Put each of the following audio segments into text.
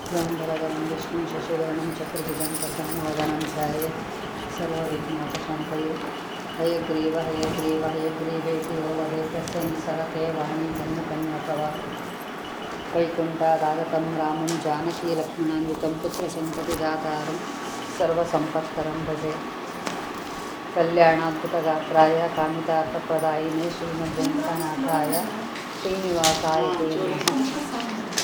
शुक्लाम्बरधरं विष्णुं शशिवर्णं चतुर्भुजं प्रसन्नवदनं ध्याये सर्वविघ्नोपशान्तये हयग्रीव हयग्रीव हयग्रीवेति यो वदे तस्मिन् सहते वाणी जन्मकन्यकवा वैकुण्ठादागतं रामं जानकी लक्ष्मणान्वितं पुत्रसन्ततिदातारं सर्वसम्पत्करं भजे कल्याणाद्भुतगात्राय कामितार्थप्रदायिने श्रीमद्वेङ्कटनाथाय श्रीनिवासाय ते नमः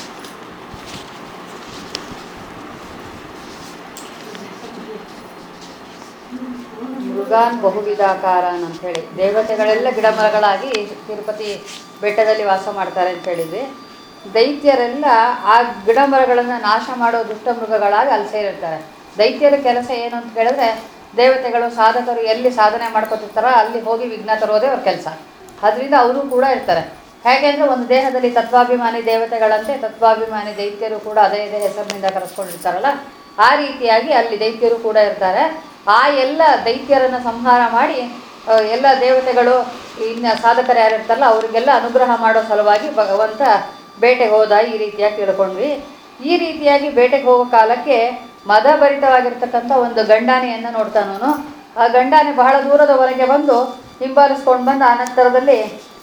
ಮೃಗಾನ್ ಬಹುವಿಧಾಕಾರನ್ ಅಂತ ಹೇಳಿ ದೇವತೆಗಳೆಲ್ಲ ಗಿಡ ಮರಗಳಾಗಿ ತಿರುಪತಿ ಬೆಟ್ಟದಲ್ಲಿ ವಾಸ ಮಾಡ್ತಾರೆ ಅಂತ ಹೇಳಿದ್ವಿ ದೈತ್ಯರೆಲ್ಲ ಆ ಗಿಡ ಮರಗಳನ್ನು ನಾಶ ಮಾಡೋ ದುಷ್ಟ ಮೃಗಗಳಾಗಿ ಅಲ್ಲಿ ಸೇರಿರ್ತಾರೆ ದೈತ್ಯರ ಕೆಲಸ ಏನು ಅಂತ ಹೇಳಿದ್ರೆ ದೇವತೆಗಳು ಸಾಧಕರು ಎಲ್ಲಿ ಸಾಧನೆ ಮಾಡ್ಕೊತಿರ್ತಾರೋ ಅಲ್ಲಿ ಹೋಗಿ ವಿಘ್ನ ತರೋದೇ ಅವ್ರ ಕೆಲಸ ಅದರಿಂದ ಅವರು ಕೂಡ ಇರ್ತಾರೆ ಹೇಗೆ ಅಂದರೆ ಒಂದು ದೇಹದಲ್ಲಿ ತತ್ವಾಭಿಮಾನಿ ದೇವತೆಗಳಂತೆ ತತ್ವಾಭಿಮಾನಿ ದೈತ್ಯರು ಕೂಡ ಅದೇ ಇದೇ ಹೆಸರಿನಿಂದ ಕರೆಸ್ಕೊಂಡಿರ್ತಾರಲ್ಲ ಆ ರೀತಿಯಾಗಿ ಅಲ್ಲಿ ದೈತ್ಯರು ಕೂಡ ಇರ್ತಾರೆ ಆ ಎಲ್ಲ ದೈತ್ಯರನ್ನು ಸಂಹಾರ ಮಾಡಿ ಆ, ಎಲ್ಲ ದೇವತೆಗಳು ಇನ್ನು ಸಾಧಕರು ಯಾರು ಇರ್ತಾರಲ್ಲ ಅವರಿಗೆಲ್ಲ ಅನುಗ್ರಹ ಮಾಡೋ ಸಲುವಾಗಿ ಭಗವಂತ ಬೇಟೆಗೆ ಹೋದ ಈ ರೀತಿಯಾಗಿ ತಿಳ್ಕೊಂಡ್ವಿ ಈ ರೀತಿಯಾಗಿ ಬೇಟೆಗೆ ಹೋಗೋ ಕಾಲಕ್ಕೆ ಮದಭರಿತವಾಗಿರ್ತಕ್ಕಂಥ ಒಂದು ಗಂಡಾನೆಯನ್ನು ನೋಡ್ತಾನವನು ಆ ಗಂಡಾನೆ ಬಹಳ ದೂರದವರೆಗೆ ಬಂದು ಹಿಂಬಾಲಿಸ್ಕೊಂಡು ಬಂದು ಆ ನಂತರದಲ್ಲಿ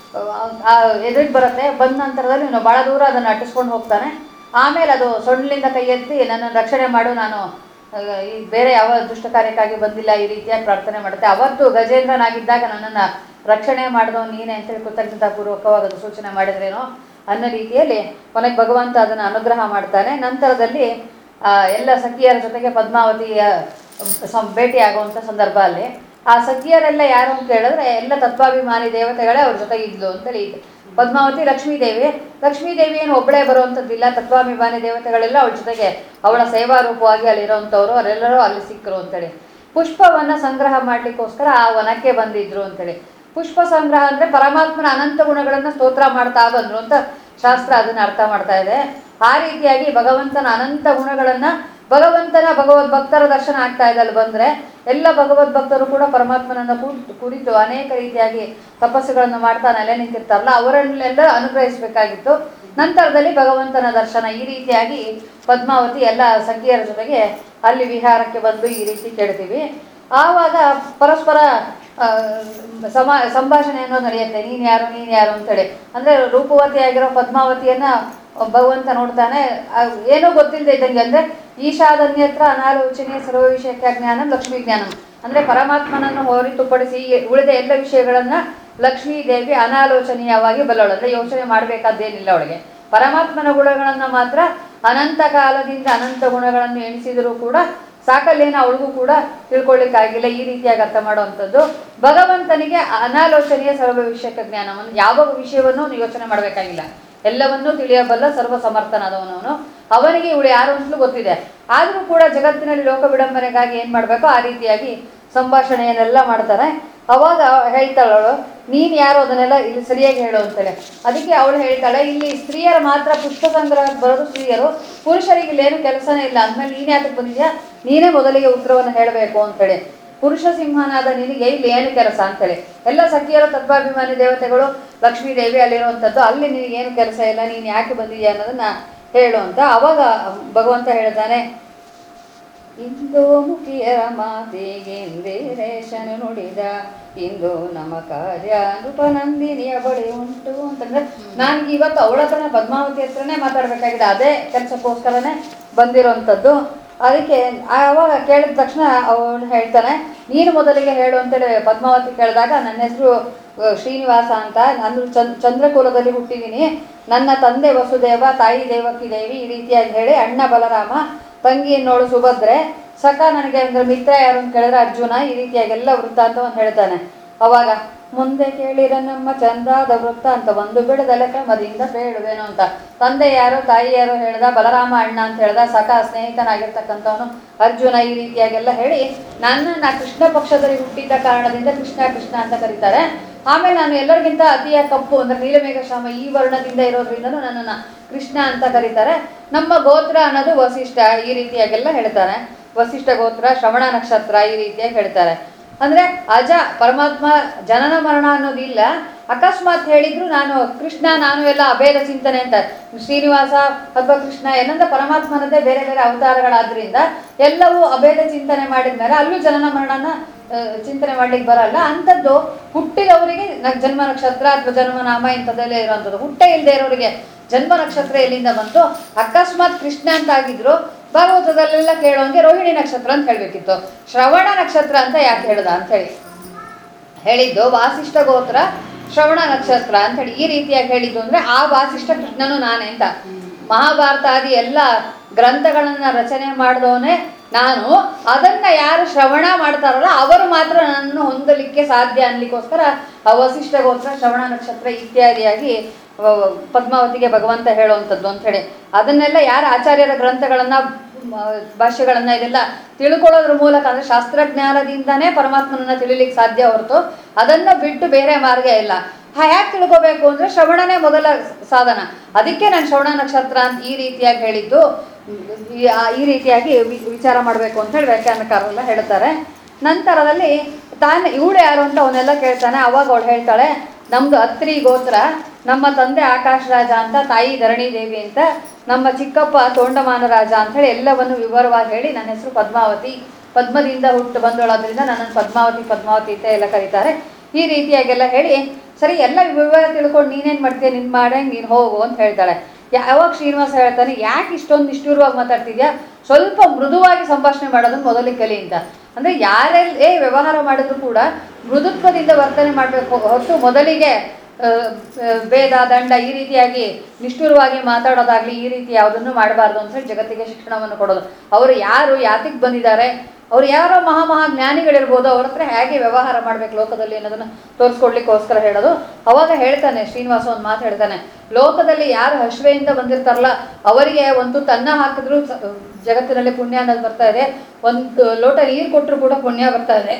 ಎದುರಿಗೆ ಬರುತ್ತೆ ಬಂದ ನಂತರದಲ್ಲಿ ಇವನು ಭಾಳ ದೂರ ಅದನ್ನು ಅಟ್ಟಿಸ್ಕೊಂಡು ಹೋಗ್ತಾನೆ ಆಮೇಲೆ ಅದು ಸೊಂಡ್ಲಿಂದ ಕೈ ಎತ್ತಿ ನನ್ನನ್ನು ರಕ್ಷಣೆ ಮಾಡು ನಾನು ಆ, ಈ ಬೇರೆ ಯಾವ ದುಷ್ಟ ಕಾರ್ಯಕ್ಕಾಗಿ ಬಂದಿಲ್ಲ ಈ ರೀತಿಯಾಗಿ ಪ್ರಾರ್ಥನೆ ಮಾಡುತ್ತೆ ಅವತ್ತು ಗಜೇಂದ್ರನಾಗಿದ್ದಾಗ ನನ್ನನ್ನು ರಕ್ಷಣೆ ಮಾಡಿದವನು ನೀನೇ ಅಂತೇಳಿ ಕೃತಜ್ಞತಾಪೂರ್ವಕವಾಗಿ ಅದು ಸೂಚನೆ ಮಾಡಿದ್ರೇನೋ ಅನ್ನೋ ರೀತಿಯಲ್ಲಿ ಕೊನೆಗೆ ಭಗವಂತ ಅದನ್ನು ಅನುಗ್ರಹ ಮಾಡ್ತಾನೆ ನಂತರದಲ್ಲಿ ಆ, ಎಲ್ಲ ಸಖಿಯರ ಜೊತೆಗೆ ಪದ್ಮಾವತಿಯ ಸಂ ಭೇಟಿಯಾಗುವಂಥ ಸಂದರ್ಭ ಅಲ್ಲಿ ಆ ಸಖಿಯರೆಲ್ಲ ಯಾರು ಅಂತ ಕೇಳಿದ್ರೆ ಎಲ್ಲ ತತ್ವಾಭಿಮಾನಿ ದೇವತೆಗಳೇ ಅವ್ರ ಜೊತೆಗೆ ಇದ್ಲು ಅಂತೇಳಿ ಇದೆ ಪದ್ಮಾವತಿ ಲಕ್ಷ್ಮೀದೇವಿ ಲಕ್ಷ್ಮೀದೇವಿ ಏನು ಒಬ್ಬಳೇ ಬರುವಂಥದ್ದಿಲ್ಲ ತತ್ವಾಭಿಮಾನಿ ದೇವತೆಗಳೆಲ್ಲ ಅವಳ ಜೊತೆಗೆ ಅವಳ ಸೇವಾ ರೂಪವಾಗಿ ಅಲ್ಲಿರೋವಂಥವ್ರು ಅವರೆಲ್ಲರೂ ಅಲ್ಲಿ ಸಿಕ್ಕರು ಅಂತೇಳಿ ಪುಷ್ಪವನ್ನು ಸಂಗ್ರಹ ಮಾಡಲಿಕ್ಕೋಸ್ಕರ ಆ ವನಕ್ಕೆ ಬಂದಿದ್ರು ಅಂತೇಳಿ ಪುಷ್ಪ ಸಂಗ್ರಹ ಅಂದರೆ ಪರಮಾತ್ಮನ ಅನಂತ ಗುಣಗಳನ್ನು ಸ್ತೋತ್ರ ಮಾಡ್ತಾ ಬಂದರು ಅಂತ ಶಾಸ್ತ್ರ ಅದನ್ನು ಅರ್ಥ ಮಾಡ್ತಾ ಇದೆ ಆ ರೀತಿಯಾಗಿ ಭಗವಂತನ ಅನಂತ ಗುಣಗಳನ್ನು ಭಗವಂತನ ಭಗವದ್ ಭಕ್ತರ ದರ್ಶನ ಆಗ್ತಾ ಇದೆ ಅಲ್ಲಿ ಬಂದರೆ ಎಲ್ಲ ಭಗವದ್ ಭಕ್ತರು ಕೂಡ ಪರಮಾತ್ಮನನ್ನು ಕುರಿತು ಕುರಿತು ಅನೇಕ ರೀತಿಯಾಗಿ ತಪಸ್ಸುಗಳನ್ನು ಮಾಡ್ತಾ ನೆಲೆ ನಿಂತಿರ್ತಾರಲ್ಲ ಅವರನ್ನೆಲ್ಲ ಅನುಗ್ರಹಿಸಬೇಕಾಗಿತ್ತು ನಂತರದಲ್ಲಿ ಭಗವಂತನ ದರ್ಶನ ಈ ರೀತಿಯಾಗಿ ಪದ್ಮಾವತಿ ಎಲ್ಲ ಸಖಿಯರ ಜೊತೆಗೆ ಅಲ್ಲಿ ವಿಹಾರಕ್ಕೆ ಬಂದು ಈ ರೀತಿ ಕೇಳ್ತೀವಿ ಆವಾಗ ಪರಸ್ಪರ ಆ, ಸಮ ಸಂಭಾಷಣೆ ಅನ್ನೋದು ನಡೆಯುತ್ತೆ ನೀನು ಯಾರು ನೀನು ಯಾರು ಅಂತೇಳಿ ಅಂದರೆ ರೂಪವತಿಯಾಗಿರೋ ಪದ್ಮಾವತಿಯನ್ನು ಭಗವಂತ ನೋಡ್ತಾನೆ ಆ, ಏನೂ ಗೊತ್ತಿಲ್ಲದೆ ಇದ್ದಂಗೆ ಅಂದರೆ ಈಶಾದನ್ಯತ್ರ ಅನಾಲೋಚನೆ ಸರ್ವ ವಿಷಯಕ್ಕೆ ಜ್ಞಾನಂ ಲಕ್ಷ್ಮೀ ಜ್ಞಾನಂ ಅಂದರೆ ಪರಮಾತ್ಮನನ್ನು ಹೊರತುಪಡಿಸಿ ಉಳಿದ ಎಲ್ಲ ವಿಷಯಗಳನ್ನು ಲಕ್ಷ್ಮೀ ದೇವಿ ಅನಾಲೋಚನೀಯವಾಗಿ ಬಲ್ಲವಳು ಅಂದರೆ ಯೋಚನೆ ಮಾಡಬೇಕಾದ್ದೇನಿಲ್ಲ ಅವಳಿಗೆ ಪರಮಾತ್ಮನ ಗುಣಗಳನ್ನು ಮಾತ್ರ ಅನಂತ ಕಾಲದಿಂದ ಅನಂತ ಗುಣಗಳನ್ನು ಎಣಿಸಿದರೂ ಕೂಡ ಸಾಕಲ್ಲೇನು ಅವಳಿಗೂ ಕೂಡ ತಿಳ್ಕೊಳ್ಳಿಕ್ಕಾಗಿಲ್ಲ ಈ ರೀತಿಯಾಗಿ ಅರ್ಥ ಮಾಡುವಂಥದ್ದು ಭಗವಂತನಿಗೆ ಅನಾಲೋಚನೆಯ ಸರ್ವ ವಿಷಯಕ್ಕೆ ಜ್ಞಾನವನ್ನು ಯಾವ ವಿಷಯವನ್ನು ಯೋಚನೆ ಮಾಡಬೇಕಾಗಿಲ್ಲ ಎಲ್ಲವನ್ನೂ ತಿಳಿಯಬಲ್ಲ ಸರ್ವ ಸಮರ್ಥನಾದವನವನು ಅವನಿಗೆ ಇವಳು ಯಾರು ಅಂತಲೂ ಗೊತ್ತಿದೆ ಆದರೂ ಕೂಡ ಜಗತ್ತಿನಲ್ಲಿ ಲೋಕ ವಿಡಂಬನೆಗಾಗಿ ಏನು ಮಾಡಬೇಕೋ ಆ ರೀತಿಯಾಗಿ ಸಂಭಾಷಣೆಯನ್ನೆಲ್ಲ ಮಾಡ್ತಾರೆ ಅವಾಗ ಹೇಳ್ತಾಳವಳು ನೀನು ಯಾರು ಅದನ್ನೆಲ್ಲ ಇಲ್ಲಿ ಸರಿಯಾಗಿ ಹೇಳು ಅಂತೇಳಿ ಅದಕ್ಕೆ ಅವಳು ಹೇಳ್ತಾಳೆ ಇಲ್ಲಿ ಸ್ತ್ರೀಯರ ಮಾತ್ರ ಪುಷ್ಪ ಸಂಗ್ರಹಕ್ಕೆ ಬರೋದು ಸ್ತ್ರೀಯರು ಪುರುಷರಿಗೆ ಇಲ್ಲೇನು ಕೆಲಸನೇ ಇಲ್ಲ ಅಂದಮೇಲೆ ನೀನು ಯಾತಕ್ಕೆ ಬಂದಿದ್ಯಾ ನೀನೇ ಮೊದಲಿಗೆ ಉತ್ತರವನ್ನು ಹೇಳಬೇಕು ಅಂತೇಳಿ ಪುರುಷ ಸಿಂಹನಾದ ನಿನಗೆ ಇಲ್ಲಿ ಏನು ಕೆಲಸ ಅಂತೇಳಿ ಎಲ್ಲ ಸಖಿಯರು ತತ್ವಾಭಿಮಾನಿ ದೇವತೆಗಳು ಲಕ್ಷ್ಮೀ ದೇವಿ ಅಲ್ಲಿರುವಂಥದ್ದು ಅಲ್ಲಿ ನಿನಗೇನು ಕೆಲಸ ಇಲ್ಲ ನೀನು ಯಾಕೆ ಬಂದಿದ್ಯಾ ಅನ್ನೋದನ್ನ ಹೇಳು ಅಂತ ಅವಾಗ ಭಗವಂತ ಹೇಳ್ತಾನೆ ಇಂದು ಮುಖಿಯರ ಮಾತಿಗೆಂದೇ ರೇಷನು ನುಡಿದ ಇಂದು ನಮ್ಮ ಕಾರ್ಯ ನೃಪನಂದಿನಿಯ ಬಳಿ ಉಂಟು ಅಂತಂದ್ರೆ ನನಗೆ ಇವತ್ತು ಅವಳ ಹತ್ರನೇ ಪದ್ಮಾವತಿ ಹತ್ರನೇ ಮಾತಾಡಬೇಕಾಗಿದೆ ಅದೇ ಕೆಲಸಕ್ಕೋಸ್ಕರನೇ ಬಂದಿರೋಂಥದ್ದು ಅದಕ್ಕೆ ಆವಾಗ ಕೇಳಿದ ತಕ್ಷಣ ಅವನು ಹೇಳ್ತಾನೆ ನೀನು ಮೊದಲಿಗೆ ಹೇಳು ಅಂತೇಳಿ ಪದ್ಮಾವತಿ ಕೇಳಿದಾಗ ನನ್ನ ಹೆಸರು ಶ್ರೀನಿವಾಸ ಅಂತ ನಾನು ಚಂದ್ ಚಂದ್ರಕುಲದಲ್ಲಿ ಹುಟ್ಟಿದ್ದೀನಿ ನನ್ನ ತಂದೆ ವಸುದೇವ ತಾಯಿ ದೇವಕಿ ದೇವಿ ಈ ರೀತಿಯಾಗಿ ಹೇಳಿ ಅಣ್ಣ ಬಲರಾಮ ತಂಗಿ ನೋಡು ಸುಭದ್ರೆ ಸಖ ನನಗೆ ಅಂದ್ರೆ ಮಿತ್ರ ಯಾರು ಅಂತ ಕೇಳಿದ್ರೆ ಅರ್ಜುನ ಈ ರೀತಿಯಾಗೆಲ್ಲ ವೃತ್ತಾಂತವನ್ನು ಹೇಳ್ತಾನೆ ಅವಾಗ ಮುಂದೆ ಕೇಳಿರ ನಮ್ಮ ಚಂದ್ರಾದ ವೃತ್ತ ಅಂತ ಒಂದು ಬಿಡದಲೆ ಕ್ರಮದಿಂದ ಬೇಡುವೇನು ಅಂತ ತಂದೆ ಯಾರು ತಾಯಿ ಯಾರು ಹೇಳ್ದ ಬಲರಾಮ ಅಣ್ಣ ಅಂತ ಹೇಳ್ದ ಸಖ ಸ್ನೇಹಿತನಾಗಿರ್ತಕ್ಕಂಥವನು ಅರ್ಜುನ ಈ ರೀತಿಯಾಗೆಲ್ಲ ಹೇಳಿ ನನ್ನನ್ನು ಕೃಷ್ಣ ಪಕ್ಷದಲ್ಲಿ ಹುಟ್ಟಿದ್ದ ಕಾರಣದಿಂದ ಕೃಷ್ಣ ಕೃಷ್ಣ ಅಂತ ಕರೀತಾರೆ ಆಮೇಲೆ ನಾನು ಎಲ್ಲರಿಗಿಂತ ಅತಿಯ ಕಪ್ಪು ಅಂದ್ರೆ ನೀಲಮೇಘ ಶ್ಯಾಮ ಈ ವರ್ಣದಿಂದ ಇರೋದ್ರಿಂದನೂ ನನ್ನನ್ನು ಕೃಷ್ಣ ಅಂತ ಕರೀತಾರೆ ನಮ್ಮ ಗೋತ್ರ ಅನ್ನೋದು ವಸಿಷ್ಠ ಈ ರೀತಿಯಾಗೆಲ್ಲ ಹೇಳ್ತಾರೆ ವಸಿಷ್ಠ ಗೋತ್ರ ಶ್ರವಣ ನಕ್ಷತ್ರ ಈ ರೀತಿಯಾಗಿ ಹೇಳ್ತಾರೆ ಅಂದ್ರೆ ಅಜ ಪರಮಾತ್ಮ ಜನನ ಮರಣ ಅನ್ನೋದಿಲ್ಲ ಅಕಸ್ಮಾತ್ ಹೇಳಿದ್ರು ನಾನು ಕೃಷ್ಣ ನಾನು ಎಲ್ಲ ಅಭೇದ ಚಿಂತನೆ ಅಂತ ಶ್ರೀನಿವಾಸ ಅಥವಾ ಕೃಷ್ಣ ಏನಂದ್ರೆ ಪರಮಾತ್ಮನದ್ದೇ ಬೇರೆ ಬೇರೆ ಅವತಾರಗಳಾದ್ರಿಂದ ಎಲ್ಲವೂ ಅಭೇದ ಚಿಂತನೆ ಮಾಡಿದ್ಮೇಲೆ ಅಲ್ಲೂ ಜನನ ಮರಣನ ಆ, ಚಿಂತನೆ ಮಾಡ್ಲಿಕ್ಕೆ ಬರಲ್ಲ ಅಂಥದ್ದು ಹುಟ್ಟಿದವರಿಗೆ ನ- ಜನ್ಮ ನಕ್ಷತ್ರ ಅಥವಾ ಜನ್ಮನಾಮ ಇಂಥದ್ದೆಲ್ಲ ಇರುವಂಥದ್ದು ಹುಟ್ಟೆ ಇಲ್ಲದೆ ಇರೋರಿಗೆ ಜನ್ಮ ನಕ್ಷತ್ರ ಎಲ್ಲಿಂದ ಬಂತು ಅಕಸ್ಮಾತ್ ಕೃಷ್ಣ ಅಂತ ಆಗಿದ್ರು ಭಾಗವತದಲ್ಲೆಲ್ಲ ಕೇಳೋಂಗೆ ರೋಹಿಣಿ ನಕ್ಷತ್ರ ಅಂತ ಹೇಳ್ಬೇಕಿತ್ತು ಶ್ರವಣ ನಕ್ಷತ್ರ ಅಂತ ಯಾಕೆ ಹೇಳ್ದ ಅಂತ ಹೇಳಿ ಹೇಳಿದ್ದು ವಾಸಿಷ್ಠ ಗೋತ್ರ ಶ್ರವಣ ನಕ್ಷತ್ರ ಅಂತ ಹೇಳಿ ಈ ರೀತಿಯಾಗಿ ಹೇಳಿದ್ದು ಅಂದ್ರೆ ಆ ವಾಸಿಷ್ಠ ಕೃಷ್ಣನು ನಾನೇ ಅಂತ ಮಹಾಭಾರತ ಆದಿ ಎಲ್ಲ ಗ್ರಂಥಗಳನ್ನ ರಚನೆ ಮಾಡಿದವನೇ ನಾನು ಅದನ್ನ ಯಾರು ಶ್ರವಣ ಮಾಡ್ತಾರಲ್ಲ ಅವರು ಮಾತ್ರ ನನ್ನನ್ನು ಹೊಂದಲಿಕ್ಕೆ ಸಾಧ್ಯ ಅನ್ಲಿಕ್ಕೋಸ್ಕರ ಆ ವಸಿಷ್ಠ ಗೋತ್ರ ಶ್ರವಣ ನಕ್ಷತ್ರ ಇತ್ಯಾದಿಯಾಗಿ ಆ, ಪದ್ಮಾವತಿಗೆ ಭಗವಂತ ಹೇಳುವಂಥದ್ದು ಅಂತ ಹೇಳಿ ಅದನ್ನೆಲ್ಲ ಯಾರು ಆಚಾರ್ಯರ ಗ್ರಂಥಗಳನ್ನ ಮ, ಭಾಷ್ಯಗಳನ್ನ ಇದೆಲ್ಲ ತಿಳ್ಕೊಳ್ಳೋದ್ರ ಮೂಲಕ ಅಂದ್ರೆ ಶಾಸ್ತ್ರಜ್ಞಾನದಿಂದನೇ ಪರಮಾತ್ಮನನ್ನ ತಿಳಿಲಿಕ್ಕೆ ಸಾಧ್ಯ ಹೊರತು ಅದನ್ನ ಬಿಟ್ಟು ಬೇರೆ ಮಾರ್ಗ ಇಲ್ಲ ಯಾಕೆ ತಿಳ್ಕೋಬೇಕು ಅಂದ್ರೆ ಶ್ರವಣನೇ ಮೊದಲ ಸಾಧನ ಅದಕ್ಕೆ ನಾನು ಶ್ರವಣ ನಕ್ಷತ್ರ ಅಂತ ಈ ರೀತಿಯಾಗಿ ಹೇಳಿದ್ದು ಈ- ಆ- ಈ ರೀತಿಯಾಗಿ ವಿ- ವಿಚಾರ ಮಾಡಬೇಕು ಅಂತ ಹೇಳಿ ವ್ಯಾಖ್ಯಾನಕಾರರೆಲ್ಲ ಹೇಳ್ತಾರೆ ನಂತರದಲ್ಲಿ ತಾನು ಇವಳು ಯಾರು ಅಂತ ಅವನ್ನೆಲ್ಲ ಕೇಳ್ತಾನೆ ಅವಾಗ ಅವಳು ಹೇಳ್ತಾಳೆ ನಮ್ದು ಅತ್ರಿ ಗೋತ್ರ ನಮ್ಮ ತಂದೆ ಆಕಾಶ ರಾಜ ಅಂತ ತಾಯಿ ಧರಣಿ ದೇವಿ ಅಂತ ನಮ್ಮ ಚಿಕ್ಕಪ್ಪ ತೋಂಡಮಾನ ರಾಜ ಅಂತ ಹೇಳಿ ಎಲ್ಲವನ್ನು ವಿವರವಾಗಿ ಹೇಳಿ ನನ್ನ ಹೆಸರು ಪದ್ಮಾವತಿ ಪದ್ಮದಿಂದ ಹುಟ್ಟು ಬಂದೋಳಾದ್ರಿಂದ ನನ್ನನ್ನು ಪದ್ಮಾವತಿ ಪದ್ಮಾವತಿ ಅಂತ ಎಲ್ಲ ಕರೀತಾರೆ ಈ ರೀತಿಯಾಗೆಲ್ಲ ಹೇಳಿ ಸರಿ ಎಲ್ಲ ವಿವರ ತಿಳ್ಕೊಂಡು ನೀನೇನು ಮಾಡ್ತೀಯ ನಿನ್ ಮಾಡಂಗೆ ನೀನು ಹೋಗು ಅಂತ ಹೇಳ್ತಾಳೆ ಯಾವಾಗ ಶ್ರೀನಿವಾಸ ಹೇಳ್ತಾನೆ ಯಾಕೆ ಇಷ್ಟೊಂದು ನಿಷ್ಠುರವಾಗಿ ಮಾತಾಡ್ತಿದ್ಯಾ ಸ್ವಲ್ಪ ಮೃದುವಾಗಿ ಸಂಭಾಷಣೆ ಮಾಡೋದನ್ನ ಮೊದಲಿಗೆ ಕಲಿ ಅಂತ ಅಂದ್ರೆ ಯಾರೆಲ್ಲೇ ವ್ಯವಹಾರ ಮಾಡಿದ್ರು ಕೂಡ ಮೃದುತ್ವದಿಂದ ವರ್ತನೆ ಮಾಡಬೇಕು ಹೊರತು ಮೊದಲಿಗೆ ಆ, ಆ, ಭೇದ ದಂಡ ಈ ರೀತಿಯಾಗಿ ನಿಷ್ಠುರವಾಗಿ ಮಾತಾಡೋದಾಗ್ಲಿ ಈ ರೀತಿ ಯಾವುದನ್ನು ಮಾಡಬಾರ್ದು ಅಂತ ಹೇಳಿ ಜಗತ್ತಿಗೆ ಶಿಕ್ಷಣವನ್ನು ಕೊಡೋದು ಅವರು ಯಾರು ಯಾತಿಗೆ ಬಂದಿದ್ದಾರೆ ಅವ್ರು ಯಾರೋ ಮಹಾ ಮಹಾ ಜ್ಞಾನಿಗಳಿರ್ಬೋದು ಅವ್ರ ಹತ್ರ ಹೇಗೆ ವ್ಯವಹಾರ ಮಾಡ್ಬೇಕು ಲೋಕದಲ್ಲಿ ಅನ್ನೋದನ್ನ ತೋರಿಸ್ಕೊಡ್ಲಿಕ್ಕೋಸ್ಕರ ಹೇಳೋದು ಅವಾಗ ಹೇಳ್ತಾನೆ ಶ್ರೀನಿವಾಸ ಒಂದು ಮಾತು ಹೇಳ್ತಾನೆ ಲೋಕದಲ್ಲಿ ಯಾರು ಹಶ್ವೆಯಿಂದ ಬಂದಿರ್ತಾರಲ್ಲ ಅವರಿಗೆ ಒಂದು ತನ್ನ ಹಾಕಿದ್ರು ಸ- ಜಗತ್ತಿನಲ್ಲಿ ಪುಣ್ಯ ಅನ್ನೋದು ಬರ್ತಾ ಇದೆ ಒಂದು ಲೋಟ ನೀರು ಕೊಟ್ಟರು ಕೂಡ ಪುಣ್ಯ ಬರ್ತಾ ಇದೆ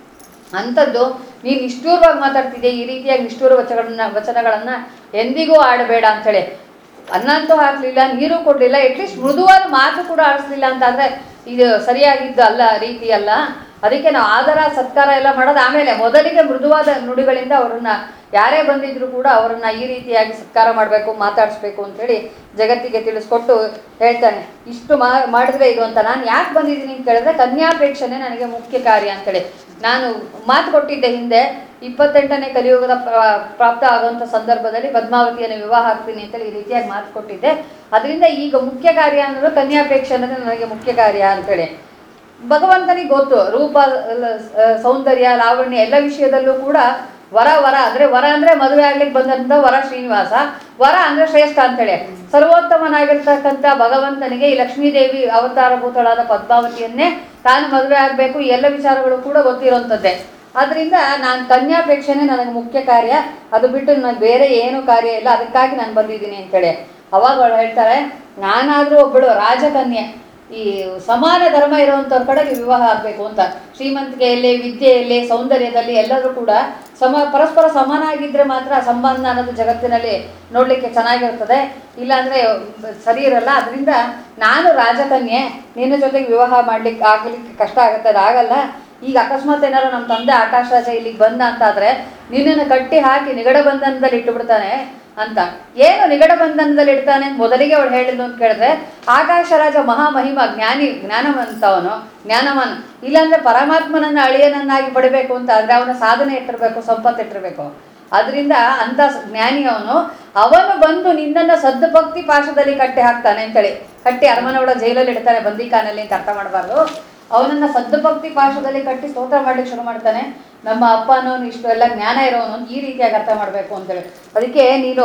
ಅಂಥದ್ದು ನೀನು ನಿಷ್ಠೂರವಾಗಿ ಮಾತಾಡ್ತಿದ್ದೆ ಈ ರೀತಿಯಾಗಿ ನಿಷ್ಠೂರ ವಚನಗಳನ್ನ ವಚನಗಳನ್ನ ಎಂದಿಗೂ ಆಡಬೇಡ ಅಂತೇಳಿ ಅನ್ನ ಅಂತೂ ಹಾಕ್ಲಿಲ್ಲ ನೀರು ಕೊಡ್ಲಿಲ್ಲ ಅಟ್ಲೀಸ್ಟ್ ಮೃದುವಾದ ಮಾತು ಕೂಡ ಆಡಿಸ್ಲಿಲ್ಲ ಅಂತ ಅಂದ್ರೆ ಇದು ಸರಿಯಾಗಿದ್ದು ಅಲ್ಲ ರೀತಿ ಅಲ್ಲ ಅದಕ್ಕೆ ನಾವು ಆದರ ಸತ್ಕಾರ ಎಲ್ಲ ಮಾಡೋದು ಆಮೇಲೆ ಮೊದಲಿಗೆ ಮೃದುವಾದ ನುಡಿಗಳಿಂದ ಅವರನ್ನ ಯಾರೇ ಬಂದಿದ್ರು ಕೂಡ ಅವರನ್ನ ಈ ರೀತಿಯಾಗಿ ಸತ್ಕಾರ ಮಾಡಬೇಕು ಮಾತಾಡಿಸ್ಬೇಕು ಅಂತೇಳಿ ಜಗತ್ತಿಗೆ ತಿಳಿಸ್ಕೊಟ್ಟು ಹೇಳ್ತಾನೆ ಇಷ್ಟು ಮಾ ಮಾಡಿದ್ರೆ ಇದು ಅಂತ ನಾನು ಯಾಕೆ ಬಂದಿದ್ದೀನಿ ಅಂತ ಹೇಳಿದ್ರೆ ಕನ್ಯಾಪೇಕ್ಷಣೆ ನನಗೆ ಮುಖ್ಯ ಕಾರ್ಯ ಅಂತೇಳಿ ನಾನು ಮಾತು ಕೊಟ್ಟಿದ್ದೆ ಹಿಂದೆ ಇಪ್ಪತ್ತೆಂಟನೇ ಕಲಿಯುಗದ ಪ್ರ- ಪ್ರಾಪ್ತ ಆಗುವಂಥ ಸಂದರ್ಭದಲ್ಲಿ ಪದ್ಮಾವತಿಯನ್ನು ವಿವಾಹ ಆಗ್ತೀನಿ ಅಂತೇಳಿ ಈ ರೀತಿಯಾಗಿ ಮಾತು ಕೊಟ್ಟಿದ್ದೆ ಅದರಿಂದ ಈಗ ಮುಖ್ಯ ಕಾರ್ಯ ಅನ್ನೋದು ಕನ್ಯಾಪೇಕ್ಷೆ ಅನ್ನೋದು ನನಗೆ ಮುಖ್ಯ ಕಾರ್ಯ ಅಂತೇಳಿ ಭಗವಂತನಿಗೆ ಗೊತ್ತು ರೂಪ ಲ- ಸ- ಸೌಂದರ್ಯ ಲಾವಣ್ಯ ಎಲ್ಲ ವಿಷಯದಲ್ಲೂ ಕೂಡ ವರ ವರ ಅಂದ್ರೆ ವರ ಅಂದ್ರೆ ಮದುವೆ ಆಗ್ಲಿಕ್ಕೆ ಬಂದಂತ ವರ ಶ್ರೀನಿವಾಸ ವರ ಅಂದ್ರೆ ಶ್ರೇಷ್ಠ ಅಂತೇಳಿ ಸರ್ವೋತ್ತಮನಾಗಿರ್ತಕ್ಕಂಥ ಭಗವಂತನಿಗೆ ಈ ಲಕ್ಷ್ಮೀದೇವಿ ಅವತಾರಭೂತಳಾದ ಪದ್ಮಾವತಿಯನ್ನೇ ತಾನು ಮದುವೆ ಆಗಬೇಕು ಈ ಎಲ್ಲ ವಿಚಾರಗಳು ಕೂಡ ಗೊತ್ತಿರುವಂಥದ್ದೇ ಆದ್ರಿಂದ ನಾನು ಕನ್ಯಾಪೇಕ್ಷೆನೇ ನನಗೆ ಮುಖ್ಯ ಕಾರ್ಯ ಅದು ಬಿಟ್ಟು ನನಗೆ ಬೇರೆ ಏನು ಕಾರ್ಯ ಇಲ್ಲ ಅದಕ್ಕಾಗಿ ನಾನು ಬಂದಿದ್ದೀನಿ ಅಂತೇಳಿ ಅವಾಗ ಅವಳು ಹೇಳ್ತಾರೆ ನಾನಾದರೂ ಒಬ್ಬಳು ರಾಜಕನ್ಯೆ ಈ ಸಮಾನ ಧರ್ಮ ಇರುವಂಥವ್ರ ಕಡೆಗೆ ವಿವಾಹ ಆಗಬೇಕು ಅಂತ ಶ್ರೀಮಂತಿಕೆಯಲ್ಲಿ ವಿದ್ಯೆಯಲ್ಲಿ ಸೌಂದರ್ಯದಲ್ಲಿ ಎಲ್ಲರೂ ಕೂಡ ಸಮ ಪರಸ್ಪರ ಸಮಾನ ಆಗಿದ್ರೆ ಮಾತ್ರ ಆ ಸಂಬಂಧ ಅನ್ನೋದು ಜಗತ್ತಿನಲ್ಲಿ ನೋಡಲಿಕ್ಕೆ ಚೆನ್ನಾಗಿರ್ತದೆ ಇಲ್ಲಾಂದರೆ ಸರಿ ಇರಲ್ಲ ಅದರಿಂದ ನಾನು ರಾಜಕನ್ಯೆ ನಿನ್ನ ಜೊತೆಗೆ ವಿವಾಹ ಮಾಡ್ಲಿಕ್ಕೆ ಆಗ್ಲಿಕ್ಕೆ ಕಷ್ಟ ಆಗುತ್ತೆ ಅದಾಗಲ್ಲ ಈಗ ಅಕಸ್ಮಾತ್ ಏನಾದ್ರು ನಮ್ಮ ತಂದೆ ಆಕಾಶ ರಾಜ ಇಲ್ಲಿಗೆ ಬಂದ ಅಂತಾದ್ರೆ ನಿನ್ನನ್ನು ಕಟ್ಟಿ ಹಾಕಿ ನಿಗಡ ಬಂಧನದಲ್ಲಿ ಇಟ್ಟುಬಿಡ್ತಾನೆ ಅಂತ ಏನು ನಿಗಡ ಬಂಧನದಲ್ಲಿ ಇಡ್ತಾನೆ ಅಂತ ಮೊದಲಿಗೆ ಅವಳು ಹೇಳಿದ್ಲು ಅಂತ ಕೇಳಿದ್ರೆ ಆಕಾಶ ರಾಜ ಮಹಾಮಹಿಮ ಜ್ಞಾನಿ ಜ್ಞಾನವಂತವನು ಜ್ಞಾನವನ್ ಇಲ್ಲಾಂದ್ರೆ ಪರಮಾತ್ಮನನ್ನ ಅಳಿಯನನ್ನಾಗಿ ಪಡಿಬೇಕು ಅಂತ ಅಂದ್ರೆ ಅವನ ಸಾಧನೆ ಇಟ್ಟಿರ್ಬೇಕು ಸಂಪತ್ತು ಇಟ್ಟಿರ್ಬೇಕು ಅದರಿಂದ ಅಂತ ಸ- ಜ್ಞಾನಿ ಅವನು ಅವನು ಬಂದು ನಿನ್ನನ್ನು ಸದ್ಭಕ್ತಿ ಪಾಶದಲ್ಲಿ ಕಟ್ಟಿ ಹಾಕ್ತಾನೆ ಅಂತೇಳಿ ಕಟ್ಟಿ ಅರಮನೆ ಒಳಗೆ ಜೈಲಲ್ಲಿ ಇಡ್ತಾನೆ ಬಂದಿಖಾನಲ್ಲಿ ಅಂತ ಅರ್ಥ ಮಾಡಬಾರ್ದು ಅವನನ್ನ ಸದ್ಭಕ್ತಿ ಪಾಶದಲ್ಲಿ ಕಟ್ಟಿ ಸ್ತೋತ್ರ ಮಾಡ್ಲಿಕ್ಕೆ ಶುರು ಮಾಡ್ತಾನೆ ನಮ್ಮ ಅಪ್ಪ ಅನ್ನೋನು ಇಷ್ಟು ಎಲ್ಲ ಜ್ಞಾನ ಇರೋನು ಅಂತ ಈ ರೀತಿಯಾಗಿ ಅರ್ಥ ಮಾಡಬೇಕು ಅಂತೇಳಿ ಅದಕ್ಕೆ ನೀನು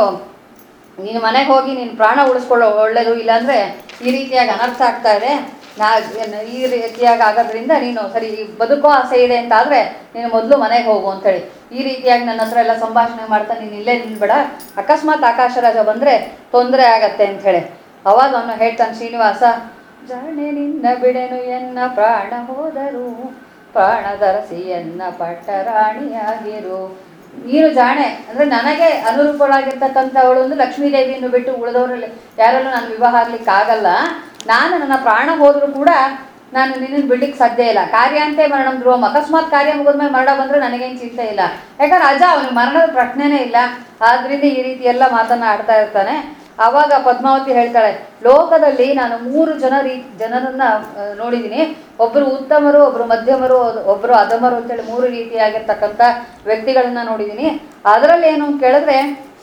ನೀನು ಮನೆಗೆ ಹೋಗಿ ನೀನು ಪ್ರಾಣ ಉಳಿಸ್ಕೊಳ್ಳೋ ಒಳ್ಳೇದು ಇಲ್ಲಾಂದ್ರೆ ಈ ರೀತಿಯಾಗಿ ಅನರ್ಥ ಆಗ್ತಾ ಇದೆ ನಾ ಏನ್- ಈ ರೀತಿಯಾಗಿ ಆಗೋದ್ರಿಂದ ನೀನು ಸರಿ ಬದುಕೋ ಆಸೆ ಇದೆ ಅಂತ ಆದ್ರೆ ನೀನು ಮೊದಲು ಮನೆಗೆ ಹೋಗು ಅಂತೇಳಿ ಈ ರೀತಿಯಾಗಿ ನನ್ನ ಹತ್ರ ಎಲ್ಲ ಸಂಭಾಷಣೆ ಮಾಡ್ತಾ ನೀನು ಇಲ್ಲೇ ನಿಲ್ಬೇಡ ಅಕಸ್ಮಾತ್ ಆಕಾಶ ರಾಜ ಬಂದ್ರೆ ತೊಂದರೆ ಆಗತ್ತೆ ಅಂಥೇಳಿ ಅವಾಗ ಅವನು ಹೇಳ್ತಾನೆ ಶ್ರೀನಿವಾಸ ಜಾಣೆ ನಿನ್ನ ಬಿಡೆನು ಎನ್ನ ಪ್ರಾಣ ಹೋದರು ಪ್ರಾಣದರಸಿ ಎನ್ನ ಪಟ್ಟ ರಾಣಿಯಾಗಿರು ನೀನು ಜಾಣೆ ಅಂದ್ರೆ ನನಗೆ ಅನುರೂಪಳಾಗಿರ್ತಕ್ಕಂಥವಳು ಒಂದು ಲಕ್ಷ್ಮೀ ದೇವಿಯನ್ನು ಬಿಟ್ಟು ಉಳಿದವರಲ್ಲಿ ಯಾರಲ್ಲೂ ನಾನು ವಿವಾಹ ಆಗ್ಲಿಕ್ಕೆ ಆಗಲ್ಲ ನಾನು ನನ್ನ ಪ್ರಾಣ ಹೋದರೂ ಕೂಡ ನಾನು ನಿನ್ನನ್ನು ಬಿಡ್ಲಿಕ್ಕೆ ಸಾಧ್ಯ ಇಲ್ಲ ಕಾರ್ಯ ಅಂತೆ ಮರಣ ಧ್ರುವಂ ಅಕಸ್ಮಾತ್ ಕಾರ್ಯ ಮುಗಿದ್ಮೇಲೆ ಮರಣ ಬಂದ್ರೆ ನನಗೇನು ಚಿಂತೆ ಇಲ್ಲ ಯಾಕಂದ್ರೆ ಅಜ ಅವನಿಗೆ ಮರಣದ ಪ್ರಶ್ನೆನೇ ಇಲ್ಲ ಆದ್ರಿಂದ ಈ ರೀತಿ ಎಲ್ಲ ಮಾತನ್ನ ಆಡ್ತಾ ಇರ್ತಾನೆ ಆವಾಗ ಪದ್ಮಾವತಿ ಹೇಳ್ತಾಳೆ ಲೋಕದಲ್ಲಿ ನಾನು ಮೂರು ಜನ ರೀ ಜನರನ್ನ ಆ, ನೋಡಿದ್ದೀನಿ ಒಬ್ಬರು ಉತ್ತಮರು ಒಬ್ಬರು ಮಧ್ಯಮರು ಒಬ್ಬರು ಅಧಮರು ಅಂತೇಳಿ ಮೂರು ರೀತಿಯಾಗಿರ್ತಕ್ಕಂಥ ವ್ಯಕ್ತಿಗಳನ್ನ ನೋಡಿದ್ದೀನಿ ಅದರಲ್ಲಿ ಏನು ಅಂತ ಕೇಳಿದ್ರೆ